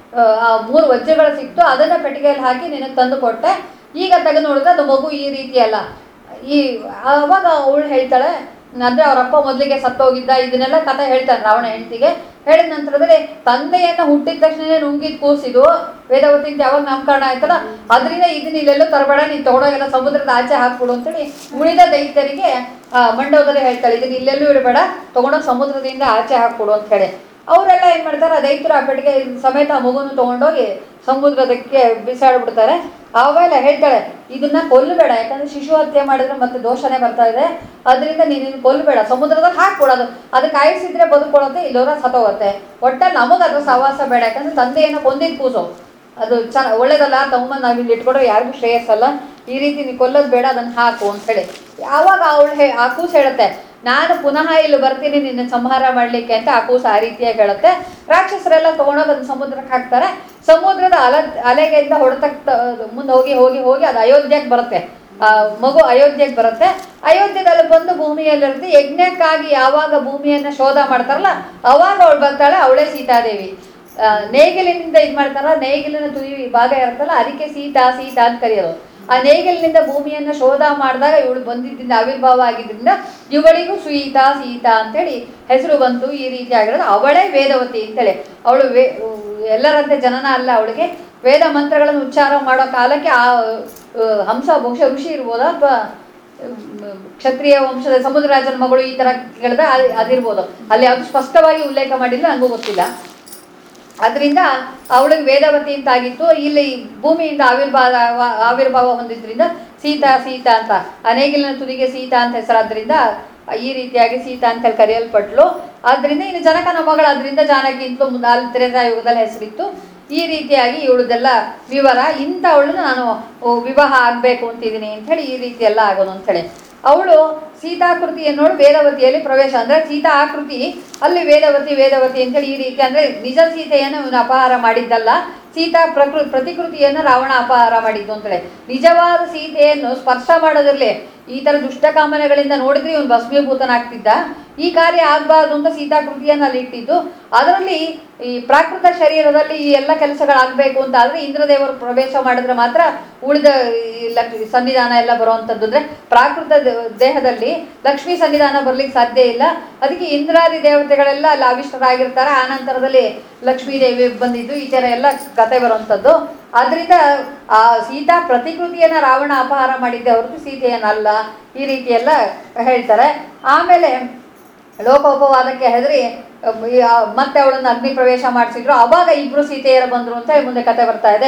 ಆ ಮೂರು ವಜ್ರಗಳು ಸಿಕ್ತು ಅದನ್ನ ಪೆಟ್ಟಿಗೆಯಲ್ಲಿ ಹಾಕಿ ನಿನಗೆ ತಂದು ಕೊಟ್ಟೆ ಈಗ ತೆಗೆದು ನೋಡಿದ್ರೆ ಅದು ಮಗು ಈ ರೀತಿ ಅಲ್ಲ ಈ ಅವಾಗ ಅವಳು ಹೇಳ್ತಾಳೆ ಅಂದ್ರೆ ಅವರಪ್ಪ ಮೊದಲಿಗೆ ಸತ್ತೋಗಿದ್ದ ಇದನ್ನೆಲ್ಲ ಕಥೆ ಹೇಳ್ತಾನೆ ರಾವಣ ಹೆಂಡತಿಗೆ ಹೇಳಿದ ನಂತರದಲ್ಲಿ ತಂದೆಯನ್ನ ಹುಟ್ಟಿದ ತಕ್ಷಣನೇ ನುಂಗಿದ್ ಕೂಸಿದು ವೇದವತಿ ಅಂತ ಯಾವಾಗ ನಾಮಕರಣ ಆಯ್ತಲ್ಲ ಅದರಿಂದ ಇದನ್ನ ಇಲ್ಲೆಲ್ಲೂ ತರಬೇಡ ನೀನು ತಗೊಂಡೋಗೆಲ್ಲ ಸಮುದ್ರದ ಆಚೆ ಹಾಕ್ಬಿಡು ಅಂತೇಳಿ ಉಳಿದ ದೈತ್ಯರಿಗೆ ಆ, ಮಂಡೋದರಿ ಹೇಳ್ತಾಳೆ ಇದನ್ನ ಇಲ್ಲೆಲ್ಲೂ ಇಡಬೇಡ ತಗೊಂಡೋಗಿ ಸಮುದ್ರದಿಂದ ಆಚೆ ಹಾಕ್ಬಿಡು ಅಂತ ಹೇಳಿ ಅವರೆಲ್ಲ ಏನ್ ಮಾಡ್ತಾರೆ ದೈತ್ಯರು ಆ ಪೆಟ್ಟಿಗೆ ಸಮೇತ ಆ ಮಗುನ ತಗೊಂಡೋಗಿ ಸಮುದ್ರದಕ್ಕೆ ಬಿಸಾಡ್ಬಿಡ್ತಾರೆ ಆಮೇಲೆ ಹೇಳ್ತಾಳೆ ಇದನ್ನ ಕೊಲ್ಲಬೇಡ ಯಾಕಂದ್ರೆ ಶಿಶು ಹತ್ಯೆ ಮಾಡಿದ್ರೆ ಮತ್ತೆ ದೋಷನೇ ಬರ್ತಾ ಇದೆ ಅದರಿಂದ ನೀನು ಕೊಲ್ಲಬೇಡ ಸಮುದ್ರದಲ್ಲಿ ಹಾಕ್ಬಿಡೋದು ಅದಕ್ಕೆ ಆಯಿಸಿದ್ರೆ ಬದುಕೊಳ್ಳುತ್ತೆ ಇಲ್ಲೋರ ಸತ್ತೋಗುತ್ತೆ ಒಟ್ಟಲ್ಲಿ ನಮಗೆ ಅದ್ರ ಸವಾಸ ಬೇಡ ಯಾಕಂದ್ರೆ ತಂದೆಯನ್ನು ಕೊಂದಿದ್ ಕೂಸು ಅದು ಚೆನ್ನ ಒಳ್ಳೇದಲ್ಲ ತಗೊಂಬಂದು ನಾವು ಇಲ್ಲಿ ಇಟ್ಕೊಂಡ್ರೆ ಯಾರಿಗೂ ಶ್ರೇಯಸ್ಸಲ್ಲ ಈ ರೀತಿ ನೀನು ಕೊಲ್ಲೋದು ಬೇಡ ಅದನ್ನು ಹಾಕು ಅಂತ ಹೇಳಿ ಯಾವಾಗ ಅವಳು ಹೇ ಆ ಕೂಸು ಹೇಳುತ್ತೆ ನಾನು ಪುನಃ ಇಲ್ಲಿ ಬರ್ತೀನಿ ನಿನ್ನ ಸಂಹಾರ ಮಾಡಲಿಕ್ಕೆ ಅಂತ ಆ ಕೂಸು ಆ ರೀತಿಯಾಗಿ ಹೇಳುತ್ತೆ ರಾಕ್ಷಸರೆಲ್ಲ ತೊಗೊಂಡೋಗಿ ಅದನ್ನ ಸಮುದ್ರಕ್ಕೆ ಹಾಕ್ತಾರೆ ಸಮುದ್ರದ ಅಲ ಅಲೆಗೆಯಿಂದ ಹೊಡೆತಕ್ಕ ಮುಂದೆ ಹೋಗಿ ಹೋಗಿ ಹೋಗಿ ಅದು ಅಯೋಧ್ಯಕ್ಕೆ ಬರುತ್ತೆ ಆ ಮಗು ಅಯೋಧ್ಯಕ್ಕೆ ಬರುತ್ತೆ ಅಯೋಧ್ಯದಲ್ಲಿ ಬಂದು ಭೂಮಿಯಲ್ಲಿರುತ್ತೆ ಯಜ್ಞಕ್ಕಾಗಿ ಯಾವಾಗ ಭೂಮಿಯನ್ನ ಶೋಧ ಮಾಡ್ತಾರಲ್ಲ ಅವಾಗ ಅವಳು ಬರ್ತಾಳೆ ಅವಳೇ ಸೀತಾದೇವಿ ಆ, ನೇಗಿಲಿನಿಂದ ಇದು ಮಾಡ್ತಾರ ನೇಗಿಲಿನ ತುದಿ ಭಾಗ ಇರುತ್ತಲ್ಲ ಅದಕ್ಕೆ ಸೀತಾ ಸೀತಾ ಅಂತ ಕರೆಯೋದು ಆ ನೇಗಿಲಿನಿಂದ ಭೂಮಿಯನ್ನ ಶೋಧ ಮಾಡಿದಾಗ ಇವಳು ಬಂದಿದ್ದರಿಂದ ಆವಿರ್ಭಾವ ಆಗಿದ್ದರಿಂದ ಇವಳಿಗೂ ಸೀತಾ ಸೀತಾ ಅಂತೇಳಿ ಹೆಸರು ಬಂತು ಈ ರೀತಿ ಆಗಿರೋದು ಅವಳೇ ವೇದವತಿ ಅಂತೇಳಿ ಅವಳು ವೇ ಎಲ್ಲರಂತೆ ಜನನ ಅಲ್ಲ ಅವಳಿಗೆ ವೇದ ಮಂತ್ರಗಳನ್ನು ಉಚ್ಚಾರ ಮಾಡೋ ಕಾಲಕ್ಕೆ ಆ ಆ, ಹಂಸ ಬಹುಶಃ ಋಷಿ ಇರ್ಬೋದಾ ಅಥವಾ ಕ್ಷತ್ರಿಯ ವಂಶದ ಸಮುದ್ರರಾಜನ ಮಗಳು ಈ ತರ ಕೇಳಿದ್ರೆ ಅದ್- ಅದಿರ್ಬೋದು ಅಲ್ಲಿ ಯಾವುದು ಸ್ಪಷ್ಟವಾಗಿ ಉಲ್ಲೇಖ ಮಾಡಿಲ್ಲ ನನಗೂ ಗೊತ್ತಿಲ್ಲ ಅದರಿಂದ ಅವಳಿಗೆ ವೇದವತಿ ಅಂತ ಆಗಿತ್ತು ಇಲ್ಲಿ ಭೂಮಿಯಿಂದ ಆವಿರ್ಭಾವ ಆವಿರ್ಭಾವ ಹೊಂದಿದ್ರಿಂದ ಸೀತಾ ಸೀತಾ ಅಂತ ಅನೇಗಿಲಿನ ತುದಿಗೆ ಸೀತಾ ಅಂತ ಹೆಸರಾದ್ರಿಂದ ಈ ರೀತಿಯಾಗಿ ಸೀತಾ ಅಂತ ಹೇಳಿ ಕರೆಯಲ್ಪಟ್ಲು ಆದ್ರಿಂದ ಇನ್ನು ಜನಕನ ಮಗಳು ಅದರಿಂದ ಜಾನಕಿ ಅಂತಲೂ ಮುಂದೆ ಅಲ್ಲಿ ತ್ರೇತಾಯುಗದಲ್ಲಿ ಹೆಸರಿತ್ತು ಈ ರೀತಿಯಾಗಿ ಇವಳದೆಲ್ಲ ವಿವರ ಇಂಥವಳನ್ನ ನಾನು ಓ, ವಿವಾಹ ಆಗಬೇಕು ಅಂತಿದ್ದೀನಿ ಅಂತ ಹೇಳಿ ಈ ರೀತಿ ಎಲ್ಲ ಆಗೋದು ಅಂತೇಳಿ ಅವಳು ಸೀತಾಕೃತಿ ಅನ್ನೋಳು ವೇದವತಿಯಲ್ಲಿ ಪ್ರವೇಶ ಅಂದ್ರೆ ಸೀತಾ ಆಕೃತಿ ಅಲ್ಲಿ ವೇದವತಿ ವೇದವತಿ ಅಂತೇಳಿ ಈ ರೀತಿ ಅಂದ್ರೆ ನಿಜ ಸೀತೆಯನ್ನು ಇವನು ಅಪಹಾರ ಮಾಡಿದ್ದಲ್ಲ ಸೀತಾ ಪ್ರಕೃ ಪ್ರತಿಕೃತಿಯನ್ನು ರಾವಣ ಅಪಹಾರ ಮಾಡಿದ್ದು ಅಂತೇಳಿ ನಿಜವಾದ ಸೀತೆಯನ್ನು ಸ್ಪರ್ಶ ಮಾಡೋದ್ರಲ್ಲಿ ಈ ತರ ದುಷ್ಟಕಾಮನೆಗಳಿಂದ ನೋಡಿದ್ರೆ ಇವನು ಭಸ್ಮೀಭೂತನಾಗ್ತಿದ್ದ ಈ ಕಾರ್ಯ ಆಗಬಾರ್ದು ಅಂತ ಸೀತಾಕೃತಿಯನ್ನು ಅಲ್ಲಿ ಇಟ್ಟಿದ್ದು ಅದರಲ್ಲಿ ಈ ಪ್ರಾಕೃತ ಶರೀರದಲ್ಲಿ ಈ ಎಲ್ಲ ಕೆಲಸಗಳಾಗಬೇಕು ಅಂತ ಆದ್ರೆ ಇಂದ್ರದೇವರು ಪ್ರವೇಶ ಮಾಡಿದ್ರೆ ಮಾತ್ರ ಉಳಿದ ಈ ಲಕ್- ಸನ್ನಿಧಾನ ಎಲ್ಲ ಬರುವಂಥದ್ದು ಅಂದ್ರೆ ಪ್ರಾಕೃತ ದೇ- ದೇಹದಲ್ಲಿ ಲಕ್ಷ್ಮೀ ಸನ್ನಿಧಾನ ಬರ್ಲಿಕ್ಕೆ ಸಾಧ್ಯ ಇಲ್ಲ ಅದಕ್ಕೆ ಇಂದ್ರಾದಿ ದೇವತೆಗಳೆಲ್ಲ ಅಲ್ಲಿ ಆವಿಷ್ಟರಾಗಿರ್ತಾರೆ ಆ ನಂತರದಲ್ಲಿ ಲಕ್ಷ್ಮೀ ದೇವಿ ಬಂದಿದ್ದು ಈ ಥರ ಎಲ್ಲ ಕತೆ ಬರುವಂಥದ್ದು ಆದ್ರಿಂದ ಆ ಸೀತಾ ಪ್ರತಿಕೃತಿಯನ್ನ ರಾವಣ ಅಪಹಾರ ಮಾಡಿದ್ದೆ ಹೊರತು ಸೀತೆಯನ್ನಲ್ಲ ಈ ರೀತಿ ಎಲ್ಲ ಹೇಳ್ತಾರೆ ಆಮೇಲೆ ಲೋಕೋಪವಾದಕ್ಕೆ ಹೆದರಿ ಅಹ್, ಈ, ಆ, ಮತ್ತೆ ಅವಳನ್ನು ಅಗ್ನಿ ಪ್ರವೇಶ ಮಾಡಿಸಿದ್ರು ಅವಾಗ ಇಬ್ರು ಸೀತೆಯರು ಬಂದ್ರು ಅಂತ ಹೇಳಿ ಮುಂದೆ ಕತೆ ಬರ್ತಾ ಇದೆ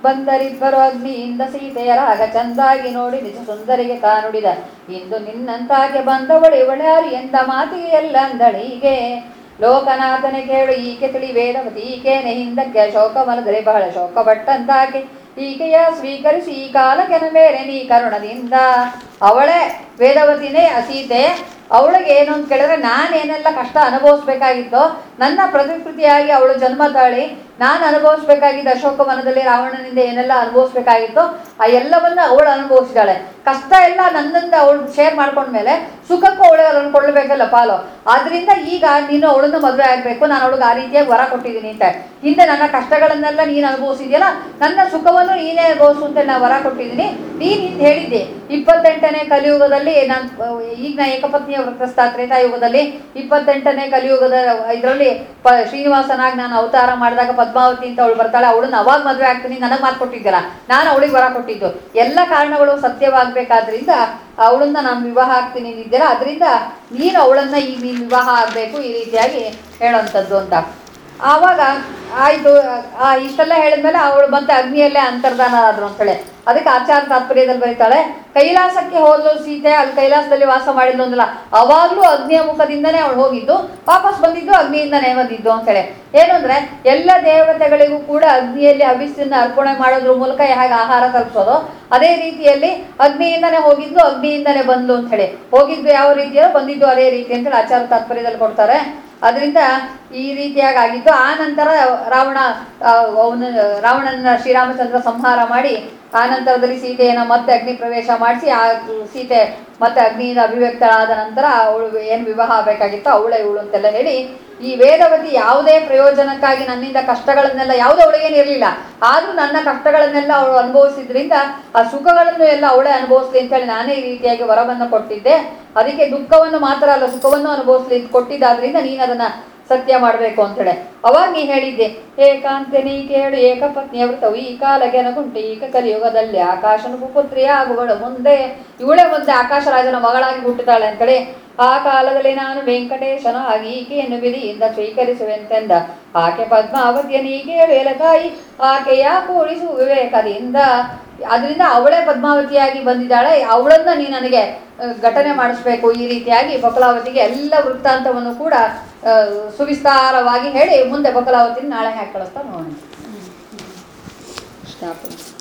ಬಂದರಿಬ್ಬರು ಅಗ್ನಿಯಿಂದ ಸೀತೆಯರಾಗ ಚಂದಾಗಿ ನೋಡಿ ನಿಜ ಸುಂದರಿಗೆ ತಾನುಡಿದ ಇಂದು ನಿನ್ನಂತಾಗೆ ಬಂದವಳು ಇವಳ್ಯಾರು ಎಂದ ಮಾತಿಗೆ ಎಲ್ಲ ಅಂದಳೀಗೆ ಲೋಕನಾಥನೆ ಕೇಳು ಈಕೆ ತಿಳಿ ವೇದವತಿ ಈಕೆನೆ ಹಿಂದಕ್ಕೆ ಶೋಕ ಮಲದರೆ ಬಹಳ ಶೋಕ ಪಟ್ಟಂತಾಕೆ ಈಕೆಯ ಸ್ವೀಕರಿಸಿ ಈ ಕಾಲಕ್ಕೆನ ಬೇರೆ ನೀ ಕರುಣದಿಂದ ಅವಳೇ ವೇದವತಿನೇ ಆ ಸೀತೆ ಅವಳಿಗೆ ಏನು ಅಂತ ಕೇಳಿದ್ರೆ ನಾನೇನೆಲ್ಲ ಕಷ್ಟ ಅನುಭವಿಸ್ಬೇಕಾಗಿತ್ತೋ ನನ್ನ ಪ್ರತಿಕೃತಿಯಾಗಿ ಅವಳು ಜನ್ಮ ತಾಳಿ ನಾನು ಅನುಭವಿಸ್ಬೇಕಾಗಿದ್ದ ಅಶೋಕ ವನದಲ್ಲಿ ರಾವಣನಿಂದ ಏನೆಲ್ಲ ಅನುಭವಿಸ್ಬೇಕಾಗಿತ್ತೋ ಆ ಎಲ್ಲವನ್ನ ಅವಳು ಅನುಭವಿಸಿದಾಳೆ ಕಷ್ಟ ಎಲ್ಲ ನನ್ನಿಂದ ಅವಳು ಶೇರ್ ಮಾಡ್ಕೊಂಡ್ಮೇಲೆ ಸುಖಕ್ಕೂ ಅವಳು ಅದನ್ನು ಕೊಡಬೇಕಲ್ಲ ಪಾಲು ಆದ್ರಿಂದ ಈಗ ನೀನು ಅವಳನ್ನ ಮದುವೆ ಆಗಬೇಕು ನಾನು ಅವಳಿಗೆ ಆ ರೀತಿಯಾಗಿ ವರ ಕೊಟ್ಟಿದ್ದೀನಿ ಅಂತ ಹಿಂದೆ ನನ್ನ ಕಷ್ಟಗಳನ್ನೆಲ್ಲ ನೀನು ಅನುಭವಿಸಿದ್ಯಲ್ಲ ನನ್ನ ಸುಖವನ್ನು ನೀನೇ ಅನುಭವಿಸು ಅಂತ ನಾನು ವರ ಕೊಟ್ಟಿದ್ದೀನಿ ನೀನು ಹಿಂದೆ ಹೇಳಿದ್ದೆ ಇಪ್ಪತ್ತೆಂಟನೇ ಕಲಿಯುಗದಲ್ಲಿ ನಾನು ಈಗ ನಾ ಏಕಪತ್ನಿಯ ವ್ರತಸ್ಥ ತ್ರೇತಾಯುಗದಲ್ಲಿ ಇಪ್ಪತ್ತೆಂಟನೇ ಕಲಿಯುಗದ ಇದರಲ್ಲಿ ಪ ಶ್ರೀನಿವಾಸನಾಗಿ ನಾನು ಅವತಾರ ಮಾಡಿದಾಗ ಪದ್ಮಾವತಿ ಅಂತ ಅವಳು ಬರ್ತಾಳೆ ಅವಳನ್ನ ಅವಾಗ ಮದುವೆ ಆಗ್ತೀನಿ ನನಗೆ ಮಾತು ಕೊಟ್ಟಿದ್ದಲ್ಲ ನಾನು ಅವಳಿಗೆ ವರ ಕೊಟ್ಟಿದ್ದು ಎಲ್ಲ ಕಾರಣಗಳು ಸತ್ಯವಾಗಬೇಕಾದ್ರಿಂದ ಅವಳನ್ನ ನಾನು ವಿವಾಹ ಆಗ್ತೀನಿ ಅಂದಿದ್ದೀರ ಅದರಿಂದ ನೀನು ಅವಳನ್ನ ಈಗ ನೀನು ವಿವಾಹ ಆಗಬೇಕು ಈ ರೀತಿಯಾಗಿ ಹೇಳೋಂಥದ್ದು ಅಂತ ಆವಾಗ ಆಯಿತು ಆ ಇಷ್ಟೆಲ್ಲ ಹೇಳಿದ್ಮೇಲೆ ಅವಳು ಮತ್ತೆ ಅಗ್ನಿಯಲ್ಲೇ ಅಂತರ್ಧಾನ ಆದ್ರು ಅಂತೇಳಿ ಅದಕ್ಕೆ ಆಚಾರ ತಾತ್ಪರ್ಯದಲ್ಲಿ ಬರೀತಾಳೆ ಕೈಲಾಸಕ್ಕೆ ಹೋದ್ಲು ಸೀತೆ ಅಲ್ಲಿ ಕೈಲಾಸದಲ್ಲಿ ವಾಸ ಮಾಡಿದ್ಲು ಅಂದಲ್ಲ ಅವಾಗಲೂ ಅಗ್ನಿಯ ಮುಖದಿಂದನೇ ಅವಳು ಹೋಗಿದ್ದು ವಾಪಸ್ ಬಂದಿದ್ದು ಅಗ್ನಿಯಿಂದನೇ ಬಂದಿದ್ದು ಅಂತೇಳಿ ಏನು ಅಂದ್ರೆ ಎಲ್ಲ ದೇವತೆಗಳಿಗೂ ಕೂಡ ಅಗ್ನಿಯಲ್ಲಿ ಹವಿಸ್ಸನ್ನ ಅರ್ಪಣೆ ಮಾಡೋದ್ರ ಮೂಲಕ ಹೇಗೆ ಆಹಾರ ತಲುಪಿಸೋದು ಅದೇ ರೀತಿಯಲ್ಲಿ ಅಗ್ನಿಯಿಂದನೇ ಹೋಗಿದ್ದು ಅಗ್ನಿಯಿಂದನೇ ಬಂದ್ಲು ಅಂತ ಹೇಳಿ ಹೋಗಿದ್ದು ಯಾವ ರೀತಿಯೋ ಬಂದಿದ್ದು ಅದೇ ರೀತಿ ಅಂತೇಳಿ ಆಚಾರ ತಾತ್ಪರ್ಯದಲ್ಲಿ ಕೊಡ್ತಾರೆ ಅದರಿಂದ ಈ ರೀತಿಯಾಗಿ ಆಗಿದ್ದು ಆ ನಂತರ ರಾವಣ ಅವನು ರಾವಣನ ಶ್ರೀರಾಮಚಂದ್ರ ಸಂಹಾರ ಮಾಡಿ ಆ ನಂತರದಲ್ಲಿ ಸೀತೆಯನ್ನು ಮತ್ತೆ ಅಗ್ನಿ ಪ್ರವೇಶ ಮಾಡಿಸಿ ಆ ಸೀತೆ ಮತ್ತೆ ಅಗ್ನಿಯಿಂದ ಅಭಿವ್ಯಕ್ತಳಾದ ನಂತರ ಅವಳು ಏನು ವಿವಾಹ ಆಗಬೇಕಾಗಿತ್ತು ಅವಳೇ ಇವಳು ಅಂತೆಲ್ಲ ಹೇಳಿ ಈ ವೇದವತಿ ಯಾವುದೇ ಪ್ರಯೋಜನಕ್ಕಾಗಿ ನನ್ನಿಂದ ಕಷ್ಟಗಳನ್ನೆಲ್ಲ ಯಾವುದೂ ಅವಳಿಗೇನು ಇರಲಿಲ್ಲ ಆದರೂ ನನ್ನ ಕಷ್ಟಗಳನ್ನೆಲ್ಲ ಅವಳು ಅನುಭವಿಸಿದ್ರಿಂದ ಆ ಸುಖಗಳನ್ನು ಎಲ್ಲ ಅವಳೇ ಅನುಭವಿಸ್ಲಿ ಅಂತೇಳಿ ನಾನೇ ಈ ರೀತಿಯಾಗಿ ವರವನ್ನು ಕೊಟ್ಟಿದ್ದೆ ಅದಕ್ಕೆ ದುಃಖವನ್ನು ಮಾತ್ರ ಅಲ್ಲ ಸುಖವನ್ನು ಅನುಭವಿಸ್ಲಿ ಅಂತ ಕೊಟ್ಟಿದ್ದಾದ್ರಿಂದ ನೀನು ಅದನ್ನ ಸತ್ಯ ಮಾಡಬೇಕು ಅಂತೇಳಿ ಅವಾಗ ನೀ ಹೇಳಿದ್ದೆ ಏಕಾಂತೆ ನೀ ಕೇಳು ಏಕಪತ್ನಿಯ ವ್ರತವು ಈ ಕಾಲಗೆ ಅನುಗುಂಟು ಈಗ ಕಲಿಯುಗದಲ್ಲಿ ಆಕಾಶನ ಪುತ್ರಿಯ ಆಗುಗಳು ಮುಂದೆ ಇವಳೇ ಮುಂದೆ ಆಕಾಶ ರಾಜನ ಮಗಳಾಗಿ ಹುಟ್ಟುತ್ತಾಳೆ ಅಂತೇಳಿ ಆ ಕಾಲದಲ್ಲಿ ನಾನು ವೆಂಕಟೇಶನ ಆಗಿ ಈಕೆಯನ್ನು ವಿಧಿಯಿಂದ ಸ್ವೀಕರಿಸುವೆಂತೆಂದ ಆಕೆ ಪದ್ಮಾವತಿಯ ನೀ ಕೇಳು ಎಲತಾಯಿ ಆಕೆಯ ಕೂಡಿಸು ವಿವೇಕದಿಂದ ಅದರಿಂದ ಅವಳೇ ಪದ್ಮಾವತಿಯಾಗಿ ಬಂದಿದ್ದಾಳೆ ಅವಳನ್ನ ನೀ ನನಗೆ ಆ, ಘಟನೆ ಮಾಡಿಸ್ಬೇಕು ಈ ರೀತಿಯಾಗಿ ಬಕಲಾವತಿಗೆ ಎಲ್ಲ ವೃತ್ತಾಂತವನ್ನು ಕೂಡ ಆ, ಸುವಿಸ್ತಾರವಾಗಿ ಹೇಳಿ ಮುಂದೆ ಬಕಲಾವತಿನ ನಾಳೆ ಹಾಕಿ ಕಳಿಸ್ತಾ ನೋಡೋಣ ಸ್ಟಾಪ್